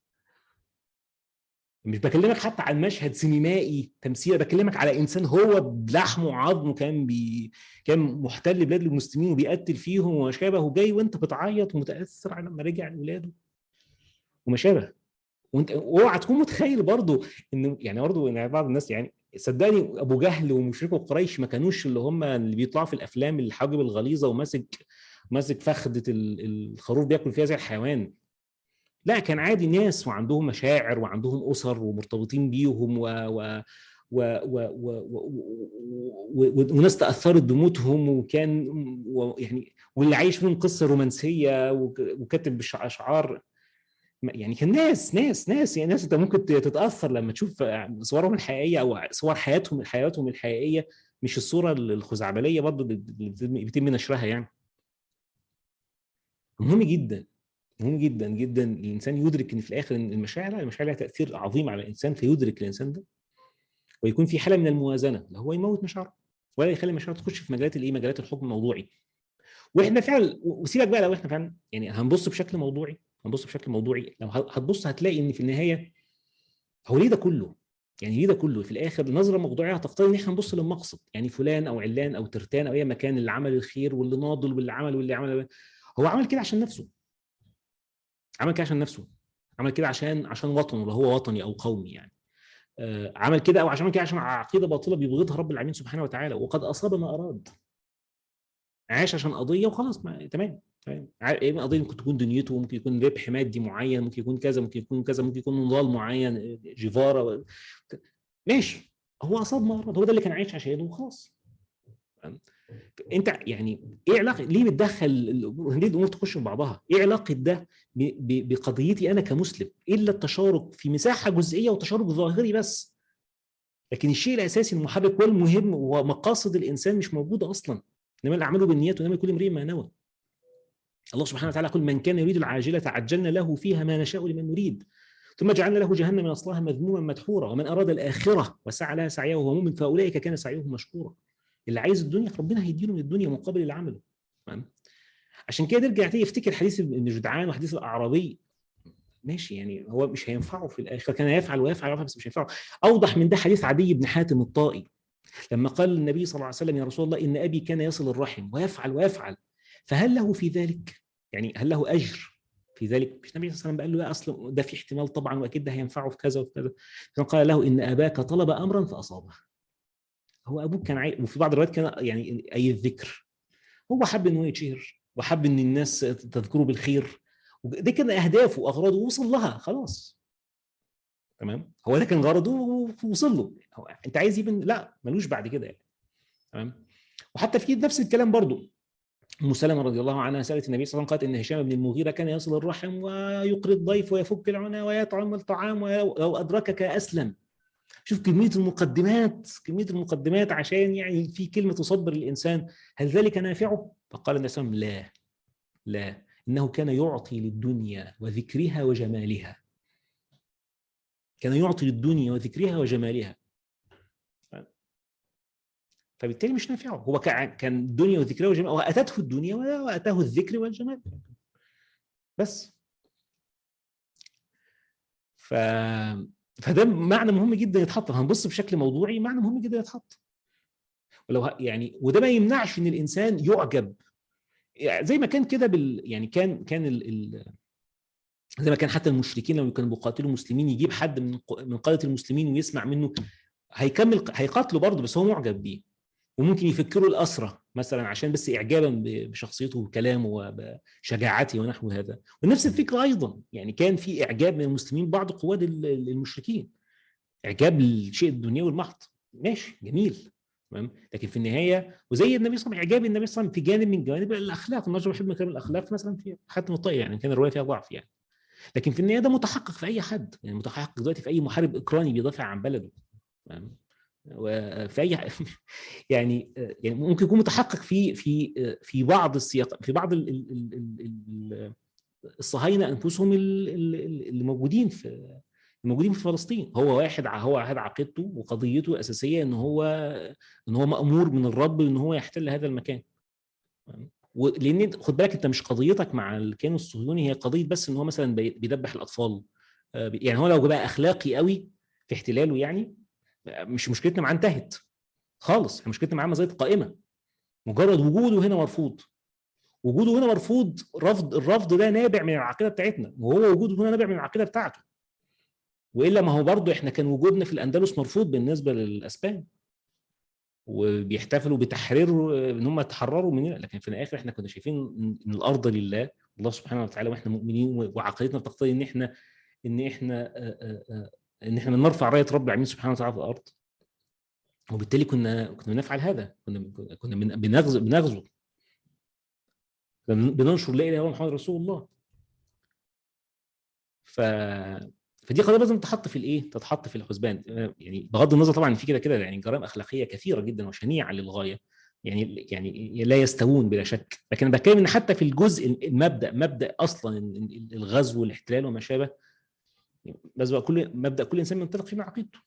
مش بكلمك حتى عن مشهد سينمائي تمثيل بكلمك على انسان هو بلحمه وعظمه كان بي كان محتل بلاد المسلمين وبيقتل فيهم وما شابه وجاي وانت بتعيط ومتاثر على لما رجع لاولاده وما شابه وانت اوعى تكون متخيل برضه انه يعني برضه يعني بعض الناس يعني صدقني ابو جهل ومشركو قريش ما كانوش اللي هم اللي بيطلعوا في الافلام الحواجب الغليظه وماسك ماسك فخده الخروف بياكل فيها زي الحيوان لا كان عادي ناس وعندهم مشاعر وعندهم اسر ومرتبطين بيهم و, و و و و و وناس تاثرت بموتهم وكان يعني واللي عايش فيهم قصه رومانسيه وكاتب اشعار يعني كان ناس ناس ناس يعني ناس انت ممكن تتاثر لما تشوف صورهم الحقيقيه او صور حياتهم حياتهم الحقيقيه مش الصوره الخزعبليه برضه اللي بيتم نشرها يعني مهم جدا مهم جدا جدا الانسان يدرك ان في الاخر ان المشاعر المشاعر لها تاثير عظيم على الانسان فيدرك الانسان ده ويكون في حاله من الموازنه اللي هو يموت مشاعره ولا يخلي مشاعره تخش في مجالات الايه مجالات الحكم الموضوعي واحنا فعلا وسيبك بقى لو احنا فعلا يعني هنبص بشكل موضوعي هنبص بشكل موضوعي لو هتبص هتلاقي ان في النهايه هو ليه ده كله؟ يعني ليه ده كله؟ في الاخر النظره الموضوعيه هتقتضي ان احنا نبص للمقصد يعني فلان او علان او ترتان او اي مكان اللي عمل الخير واللي ناضل واللي عمل واللي عمل هو عمل كده عشان نفسه عمل كده عشان نفسه عمل كده عشان عشان وطنه اللي هو وطني او قومي يعني آه عمل كده او عشان كده عشان عقيده باطله بيبغضها رب العالمين سبحانه وتعالى وقد اصاب ما اراد عاش عشان قضيه وخلاص ما تمام تمام ايه قضيه ممكن تكون دنيته ممكن يكون ربح مادي معين ممكن يكون كذا ممكن يكون كذا ممكن يكون نضال معين جيفارا ماشي هو اصاب ما اراد هو ده اللي كان عايش عشانه وخلاص انت يعني ايه علاقه ليه بتدخل ليه الامور تخش في بعضها؟ ايه علاقه ده بقضيتي انا كمسلم؟ الا التشارك في مساحه جزئيه وتشارك ظاهري بس. لكن الشيء الاساسي المحرك والمهم ومقاصد الانسان مش موجوده اصلا. انما الاعمال بالنيات وانما كل امرئ ما نوى. الله سبحانه وتعالى يقول من كان يريد العاجله عجلنا له فيها ما نشاء لمن نريد. ثم جعلنا له جهنم يصلاها مذموما مدحورا ومن اراد الاخره وسعى لها سعيه وهو مؤمن فاولئك كان سعيهم مشكورا. اللي عايز الدنيا ربنا هيديله من الدنيا مقابل اللي عمله تمام عشان كده نرجع تاني يفتكر حديث ابن جدعان وحديث الاعرابي ماشي يعني هو مش هينفعه في الاخر كان يفعل ويفعل ويفعل بس مش هينفعه اوضح من ده حديث عدي بن حاتم الطائي لما قال النبي صلى الله عليه وسلم يا رسول الله ان ابي كان يصل الرحم ويفعل ويفعل فهل له في ذلك يعني هل له اجر في ذلك مش النبي صلى الله عليه وسلم قال له لا اصل ده في احتمال طبعا واكيد ده هينفعه في كذا وفي كذا فقال له ان اباك طلب امرا فاصابه هو ابوك كان عاي... وفي بعض الروايات كان يعني اي الذكر هو حب ان هو يتشهر وحب ان الناس تذكره بالخير دي كان اهدافه واغراضه وصل لها خلاص تمام هو ده كان غرضه ووصل له هو انت عايز يبن لا ملوش بعد كده يعني تمام وحتى في نفس الكلام برضه ام سلمه رضي الله عنها سالت النبي صلى الله عليه وسلم قالت ان هشام بن المغيره كان يصل الرحم ويقري الضيف ويفك العنا ويطعم الطعام ولو ادركك اسلم شوف كميه المقدمات كميه المقدمات عشان يعني في كلمه تصبر الانسان هل ذلك نافعه؟ فقال النبي صلى الله عليه وسلم لا لا انه كان يعطي للدنيا وذكرها وجمالها كان يعطي للدنيا وذكرها وجمالها فبالتالي مش نافعه هو كان الدنيا وذكرها وجمالها واتته الدنيا واتاه الذكر والجمال بس ف فده معنى مهم جدا يتحط هنبص بشكل موضوعي معنى مهم جدا يتحط ولو يعني وده ما يمنعش ان الانسان يعجب يعني زي ما كان كده بال يعني كان كان ال... ال... زي ما كان حتى المشركين لما كانوا بيقاتلوا المسلمين يجيب حد من من قاده المسلمين ويسمع منه هيكمل هيقاتله برضه بس هو معجب بيه وممكن يفكروا الاسرى مثلا عشان بس اعجابا بشخصيته وكلامه وشجاعته ونحو هذا ونفس الفكره ايضا يعني كان في اعجاب من المسلمين بعض قواد المشركين اعجاب الشيء الدنيوي المحض ماشي جميل تمام لكن في النهايه وزي النبي صلى الله عليه وسلم اعجاب النبي صلى الله عليه وسلم في جانب من جوانب الاخلاق النجم يحب مكان الاخلاق مثلا في حتى الطائي يعني كان الروايه فيها ضعف يعني لكن في النهايه ده متحقق في اي حد يعني متحقق دلوقتي في اي محارب اوكراني بيدافع عن بلده تمام وفي اي يعني يعني ممكن يكون متحقق في في في بعض السياق في بعض الصهاينه انفسهم اللي موجودين في الموجودين في فلسطين هو واحد هو هذا عقيدته وقضيته الاساسيه ان هو ان هو مامور من الرب ان هو يحتل هذا المكان لان خد بالك انت مش قضيتك مع الكيان الصهيوني هي قضيه بس ان هو مثلا بيدبح الاطفال يعني هو لو بقى اخلاقي قوي في احتلاله يعني مش مشكلتنا معاه انتهت خالص مشكلتنا معاه مزايد قائمه مجرد وجوده هنا مرفوض وجوده هنا مرفوض رفض الرفض ده نابع من العقيده بتاعتنا وهو وجوده هنا نابع من العقيده بتاعته والا ما هو برضه احنا كان وجودنا في الاندلس مرفوض بالنسبه للاسبان وبيحتفلوا بتحرير ان هم تحرروا مننا لكن في الاخر احنا كنا شايفين ان الارض لله الله سبحانه وتعالى واحنا مؤمنين وعقيدتنا بتقتضي ان احنا ان احنا ان احنا نرفع رايه رب العالمين سبحانه وتعالى في الارض وبالتالي كنا كنا بنفعل هذا كنا كنا بنغزو بنغزو بننشر لا اله الا الله محمد رسول الله ف فدي قضيه لازم تتحط في الايه؟ تتحط في الحسبان يعني بغض النظر طبعا في كده كده يعني جرائم اخلاقيه كثيره جدا وشنيعه للغايه يعني يعني لا يستوون بلا شك لكن انا بتكلم ان حتى في الجزء المبدا مبدا اصلا الغزو والاحتلال وما شابه مبدا كل مبدا كل انسان ينطلق فيه من عقيدته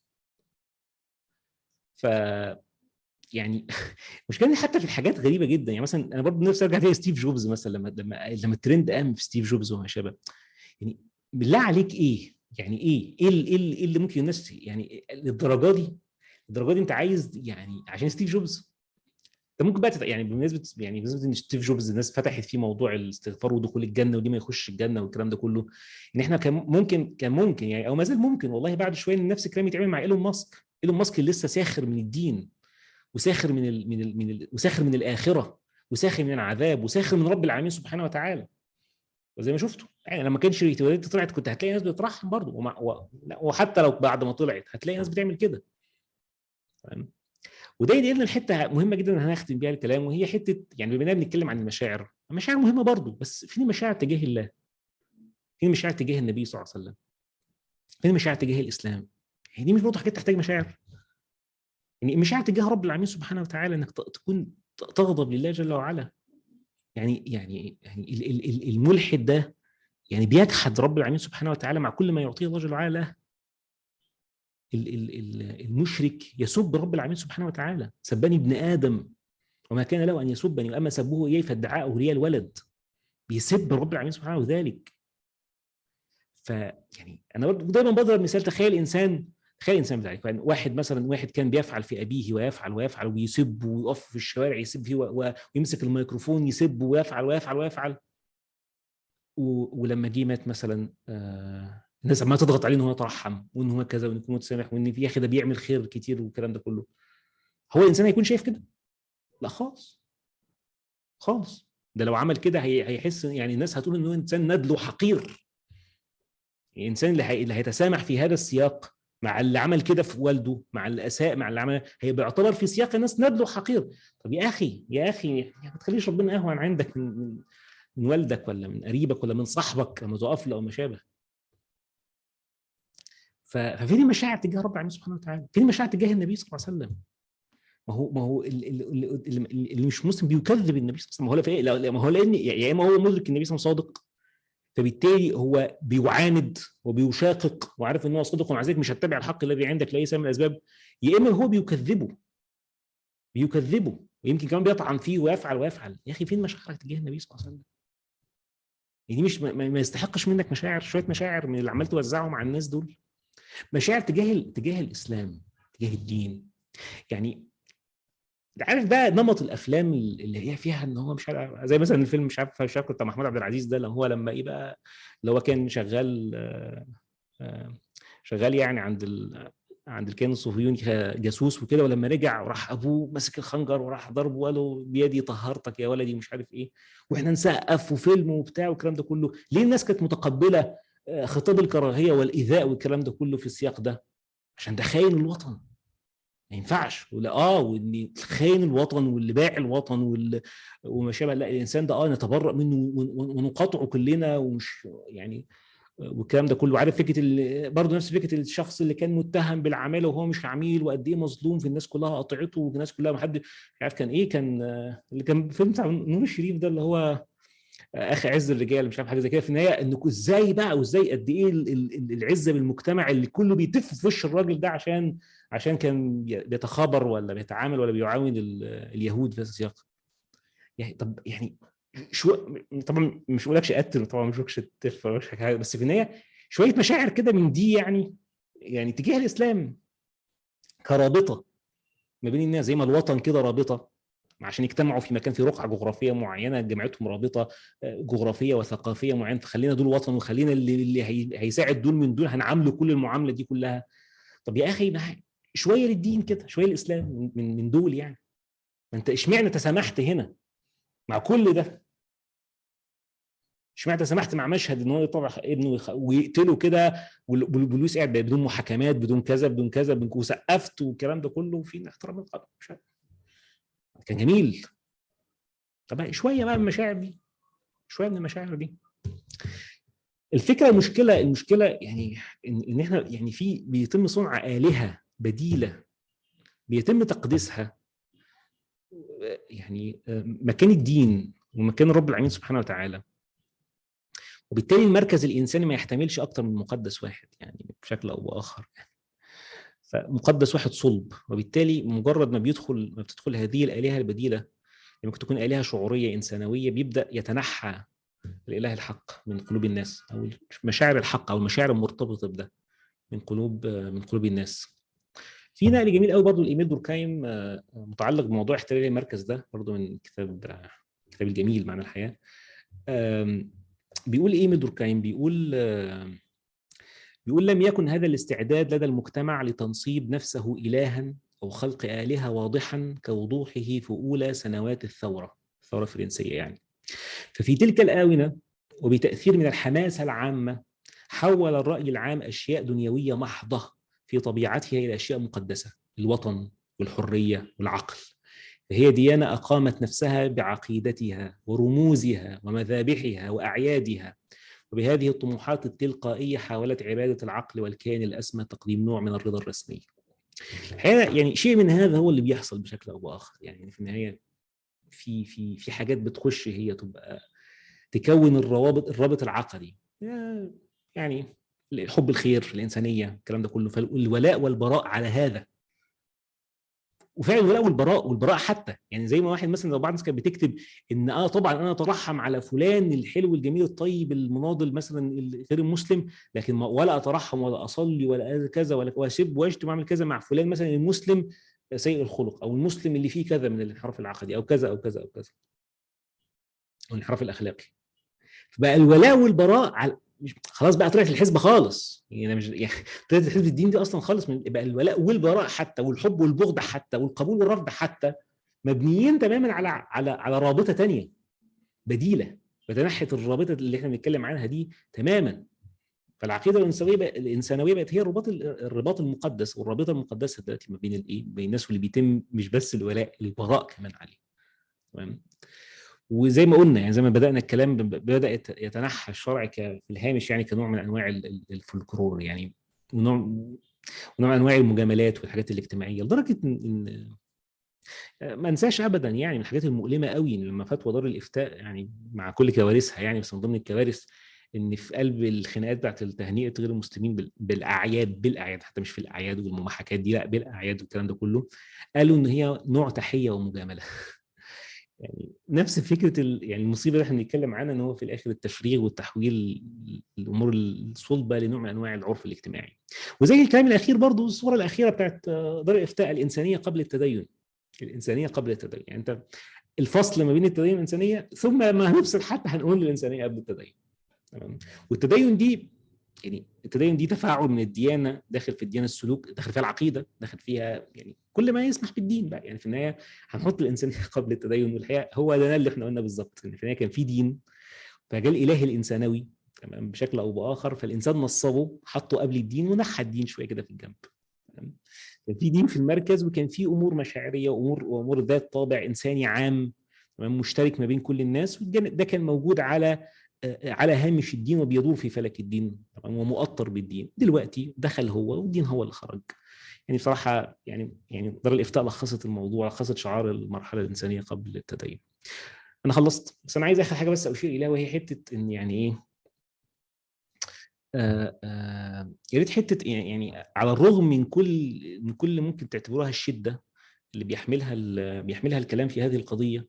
ف يعني مشكلة حتى في الحاجات غريبه جدا يعني مثلا انا برضه نفسي ارجع تاني ستيف جوبز مثلا لما لما لما الترند قام في ستيف جوبز وما شابه يعني بالله عليك ايه؟ يعني ايه؟ ايه اللي, إيه اللي ممكن الناس يعني للدرجه دي؟ الدرجه دي انت عايز يعني عشان ستيف جوبز انت ممكن بقى يعني بالنسبه يعني بالنسبه ان ستيف جوبز الناس فتحت فيه موضوع الاستغفار ودخول الجنه ودي ما يخش الجنه والكلام ده كله ان احنا كان ممكن كان ممكن يعني او ما زال ممكن والله بعد شويه ان نفس الكلام يتعمل مع ايلون ماسك ايلون ماسك اللي لسه ساخر من الدين وساخر من ال من ال من ال وساخر من الاخره وساخر من العذاب وساخر من رب العالمين سبحانه وتعالى وزي ما شفتوا يعني لما كانش التويتات طلعت كنت هتلاقي ناس بتطرحهم برضه وحتى لو بعد ما طلعت هتلاقي ناس بتعمل كده وده ينقلنا لحته مهمه جدا هنختم بيها الكلام وهي حته يعني بما اننا بنتكلم عن المشاعر المشاعر مهمه برضه بس فين المشاعر تجاه الله فين المشاعر تجاه النبي صلى الله عليه وسلم فين المشاعر تجاه الاسلام هي دي مش برضه حاجات تحتاج مشاعر يعني مشاعر تجاه رب العالمين سبحانه وتعالى انك تكون تغضب لله جل وعلا يعني يعني يعني الملحد ده يعني بيجحد رب العالمين سبحانه وتعالى مع كل ما يعطيه الله جل وعلا له المشرك يسب رب العالمين سبحانه وتعالى سبني ابن ادم وما كان له ان يسبني واما سبه اياه فادعاءه لي الولد بيسب رب العالمين سبحانه وذلك فيعني انا دايما بضرب مثال تخيل انسان تخيل انسان بتاعك يعني واحد مثلا واحد كان بيفعل في ابيه ويفعل ويفعل ويسب ويقف في الشوارع يسب فيه ويمسك الميكروفون يسب ويفعل ويفعل ويفعل ولما جه مات مثلا آه الناس عماله تضغط عليه ان هو يترحم وان هو كذا وان يكون متسامح وان في اخي ده بيعمل خير كتير والكلام ده كله هو الانسان هيكون شايف كده لا خالص خالص ده لو عمل كده هيحس يعني الناس هتقول ان هو انسان ندل وحقير الانسان اللي, هي... اللي هيتسامح في هذا السياق مع اللي عمل كده في والده مع اللي اساء مع اللي عمل هيبقى يعتبر في سياق الناس ندل وحقير طب يا اخي يا اخي ما تخليش ربنا اهون عندك من, من والدك ولا من قريبك ولا من صاحبك لما تقف له او ما شابه ففين المشاعر تجاه رب العالمين سبحانه وتعالى؟ فين المشاعر تجاه النبي صلى الله عليه وسلم؟ ما هو ما هو اللي مش مسلم بيكذب النبي صلى الله عليه وسلم ما هو لا ما هو لان يا اما هو مدرك النبي صلى الله عليه وسلم صادق فبالتالي هو بيعاند وبيشاقق وعارف ان هو صادق ومع ذلك مش هتبع الحق الذي عندك لاي سبب من الاسباب يا اما هو بيكذبه بيكذبه ويمكن كمان بيطعن فيه ويفعل ويفعل يا اخي فين مشاعرك تجاه النبي صلى الله عليه وسلم؟ يعني مش ما يستحقش منك مشاعر شويه مشاعر من اللي عمال توزعهم على الناس دول مشاعر تجاه تجاه الاسلام تجاه الدين يعني عارف بقى نمط الافلام اللي هي فيها ان هو مش عارف زي مثلا الفيلم مش عارف مش عارف بتاع محمود عبد العزيز ده لما هو لما ايه بقى اللي هو كان شغال شغال يعني عند ال... عند الكيان الصهيوني جاسوس وكده ولما رجع وراح ابوه مسك الخنجر وراح ضربه وقال له بيدي طهرتك يا ولدي مش عارف ايه واحنا نسقف وفيلم وبتاع والكلام ده كله ليه الناس كانت متقبله خطاب الكراهيه والايذاء والكلام ده كله في السياق ده عشان ده خاين الوطن ما ينفعش ولا اه وان خاين الوطن واللي باع الوطن واللي وما شابه لا الانسان ده اه نتبرأ منه ونقاطعه كلنا ومش يعني والكلام ده كله عارف فكره برضه نفس فكره الشخص اللي كان متهم بالعماله وهو مش عميل وقد ايه مظلوم في الناس كلها قطعته والناس كلها ما حد مش عارف كان ايه كان اللي كان فيلم بتاع نور الشريف ده اللي هو اخي عز الرجال مش عارف حاجه زي كده في النهايه انكم ازاي بقى وازاي قد ايه العزه بالمجتمع اللي كله بيتف في وش الراجل ده عشان عشان كان بيتخابر ولا بيتعامل ولا بيعاون اليهود في السياق يعني طب يعني شو طبعا مش بقولكش قتل طبعا مش بقولكش تف مش حاجه بس في النهايه شويه مشاعر كده من دي يعني يعني تجاه الاسلام كرابطه ما بين الناس زي ما الوطن كده رابطه عشان يجتمعوا في مكان في رقعه جغرافيه معينه جمعتهم رابطه جغرافيه وثقافيه معينه فخلينا دول وطن وخلينا اللي, اللي هيساعد دول من دول هنعامله كل المعامله دي كلها طب يا اخي ما شويه للدين كده شويه الاسلام من من دول يعني ما انت اشمعنى تسامحت هنا مع كل ده اشمعنى تسامحت مع مشهد ان هو يطلع ابنه ويقتله كده والبوليس قاعد بدون محاكمات بدون كذا بدون كذا وسقفت والكلام ده كله وفي احترام القدر مش عارف كان جميل طب شويه بقى من المشاعر دي شويه من المشاعر دي الفكره المشكله المشكله يعني ان احنا يعني في بيتم صنع الهه بديله بيتم تقديسها يعني مكان الدين ومكان رب العالمين سبحانه وتعالى وبالتالي المركز الانساني ما يحتملش اكتر من مقدس واحد يعني بشكل او باخر يعني فمقدس واحد صلب وبالتالي مجرد ما بيدخل ما بتدخل هذه الالهه البديله ممكن تكون الهه شعوريه انسانويه بيبدا يتنحى الاله الحق من قلوب الناس او مشاعر الحق او المشاعر المرتبطه بده من قلوب من قلوب الناس في نقل جميل قوي برضه الايميل دوركايم متعلق بموضوع احتلال المركز ده برضه من كتاب كتاب الجميل معنى الحياه بيقول ايه دوركايم بيقول بيقول لم يكن هذا الاستعداد لدى المجتمع لتنصيب نفسه إلها أو خلق آلهة واضحا كوضوحه في أولى سنوات الثورة الثورة الفرنسية يعني ففي تلك الآونة وبتأثير من الحماسة العامة حول الرأي العام أشياء دنيوية محضة في طبيعتها إلى أشياء مقدسة الوطن والحريه والعقل فهي ديانه اقامت نفسها بعقيدتها ورموزها ومذابحها واعيادها وبهذه الطموحات التلقائيه حاولت عباده العقل والكيان الاسمى تقديم نوع من الرضا الرسمي. يعني شيء من هذا هو اللي بيحصل بشكل او باخر يعني في النهايه في في في حاجات بتخش هي تبقى تكون الروابط الرابط العقدي يعني حب الخير الانسانيه الكلام ده كله فالولاء والبراء على هذا وفعلا الولاء والبراء والبراء حتى يعني زي ما واحد مثلا لو بعض الناس كانت بتكتب ان اه طبعا انا اترحم على فلان الحلو الجميل الطيب المناضل مثلا غير المسلم لكن ما ولا اترحم ولا اصلي ولا كذا ولا واسب واجتم واعمل كذا مع فلان مثلا المسلم سيء الخلق او المسلم اللي فيه كذا من الانحراف العقدي او كذا او كذا او كذا الانحراف الاخلاقي فبقى الولاء والبراء على مش خلاص بقى طلعت الحزب خالص يعني مش يعني طلعت الحزب الدين دي اصلا خالص من بقى الولاء والبراء حتى والحب والبغض حتى والقبول والرفض حتى مبنيين تماما على على على رابطه ثانيه بديله فتنحت الرابطه اللي احنا بنتكلم عنها دي تماما فالعقيده الانسانيه بقى الانسانويه بقت هي الرباط الرباط المقدس والرابطه المقدسه دلوقتي ما بين الايه بين الناس واللي بيتم مش بس الولاء البراء كمان عليه تمام وزي ما قلنا يعني زي ما بدانا الكلام بدا يتنحى الشرع في الهامش يعني كنوع من انواع الفولكلور يعني ونوع ونوع من انواع المجاملات والحاجات الاجتماعيه لدرجه ان ما انساش ابدا يعني من الحاجات المؤلمه قوي لما فتوى دار الافتاء يعني مع كل كوارثها يعني بس من ضمن الكوارث ان في قلب الخناقات بتاعت التهنئه غير المسلمين بالاعياد بالاعياد حتى مش في الاعياد والمماحكات دي لا بالاعياد والكلام ده كله قالوا ان هي نوع تحيه ومجامله يعني نفس فكره ال... يعني المصيبه اللي احنا بنتكلم عنها ان هو في الاخر التفريغ والتحويل الامور الصلبه لنوع من انواع العرف الاجتماعي. وزي الكلام الاخير برضو الصوره الاخيره بتاعت دار الافتاء الانسانيه قبل التدين. الانسانيه قبل التدين، يعني انت الفصل ما بين التدين والانسانيه ثم ما هنفصل حتى هنقول الانسانيه قبل التدين. تمام؟ والتدين دي يعني التدين دي تفاعل من الديانه داخل في الديانه السلوك داخل فيها العقيده داخل فيها يعني كل ما يسمح بالدين بقى يعني في النهايه هنحط الانسانيه قبل التدين والحقيقه هو ده اللي احنا قلنا بالظبط ان في النهايه كان في دين فجاء الاله الانسانوي تمام بشكل او باخر فالانسان نصبه حطه قبل الدين ونحى الدين شويه كده في الجنب تمام كان في دين في المركز وكان في امور مشاعريه وامور وامور ذات طابع انساني عام تمام مشترك ما بين كل الناس ده كان موجود على على هامش الدين وبيدور في فلك الدين طبعا ومؤطر بالدين دلوقتي دخل هو والدين هو اللي خرج يعني بصراحه يعني يعني دار الافتاء لخصت الموضوع لخصت شعار المرحله الانسانيه قبل التدين انا خلصت بس انا عايز اخر حاجه بس اشير اليها وهي حته ان يعني ايه آه آه يا ريت حته يعني على الرغم من كل من كل ممكن تعتبروها الشده اللي بيحملها بيحملها الكلام في هذه القضيه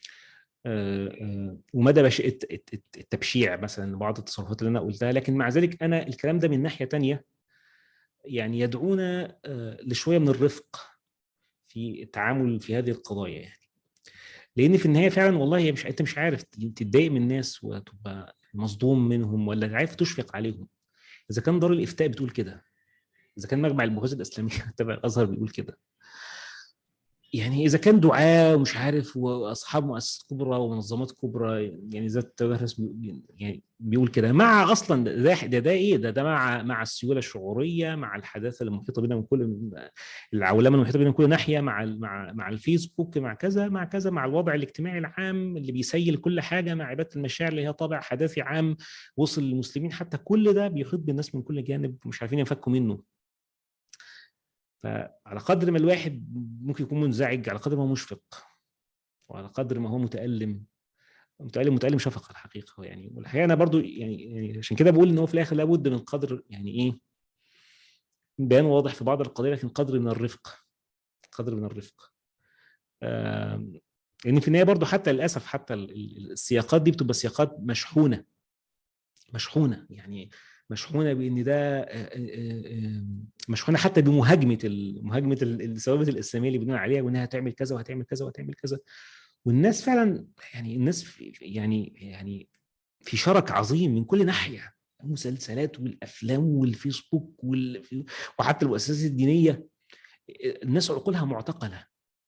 ومدى التبشيع مثلا بعض التصرفات اللي انا قلتها لكن مع ذلك انا الكلام ده من ناحيه تانية يعني يدعونا لشويه من الرفق في التعامل في هذه القضايا يعني لان في النهايه فعلا والله مش انت مش عارف تتضايق من الناس وتبقى مصدوم منهم ولا عارف تشفق عليهم اذا كان دار الافتاء بتقول كده اذا كان مجمع البحوث الاسلاميه تبع الازهر بيقول كده يعني اذا كان دعاة ومش عارف واصحاب مؤسسات كبرى ومنظمات كبرى يعني ذات التوارث يعني بيقول كده مع اصلا ده ده, ده ايه ده ده مع مع السيوله الشعوريه مع الحداثه المحيطه بنا من كل العولمه المحيطه بنا من كل ناحيه مع مع مع الفيسبوك مع كذا مع كذا مع الوضع الاجتماعي العام اللي بيسيل كل حاجه مع عباده المشاعر اللي هي طابع حداثي عام وصل للمسلمين حتى كل ده بيحيط بالناس من كل جانب مش عارفين ينفكوا منه فعلى قدر ما الواحد ممكن يكون منزعج على قدر ما هو مشفق وعلى قدر ما هو متألم متألم متألم شفقة الحقيقة يعني والحقيقة أنا برضو يعني, يعني عشان كده بقول إن هو في الآخر لابد من قدر يعني إيه بيان واضح في بعض القضايا لكن قدر من الرفق قدر من الرفق لأن يعني في النهاية برضو حتى للأسف حتى السياقات دي بتبقى سياقات مشحونة مشحونة يعني مشحونه بان ده مشحونه حتى بمهاجمه مهاجمه الثوابت الاسلاميه اللي بنقول عليها وانها هتعمل كذا وهتعمل كذا وهتعمل كذا والناس فعلا يعني الناس في يعني يعني في شرك عظيم من كل ناحيه المسلسلات والافلام والفيسبوك وال... وحتى المؤسسات الدينيه الناس عقولها معتقله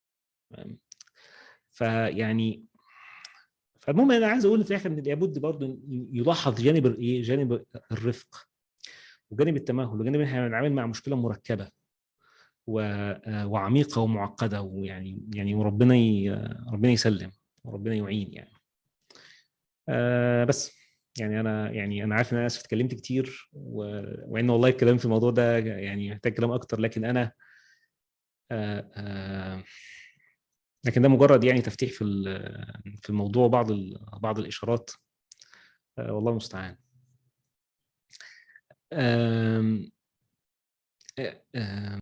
فيعني فالمهم انا عايز اقول في الاخر ان لابد برضه يلاحظ جانب ايه جانب الرفق وجانب التمهل وجانب ان احنا بنتعامل مع مشكله مركبه وعميقه ومعقده ويعني يعني وربنا ي... ربنا يسلم وربنا يعين يعني آه بس يعني انا يعني انا عارف ان انا اسف اتكلمت كتير و... وان والله الكلام في الموضوع ده يعني محتاج كلام اكتر لكن انا آه آه لكن ده مجرد يعني تفتيح في في الموضوع بعض ال... بعض الاشارات آه والله المستعان آه آه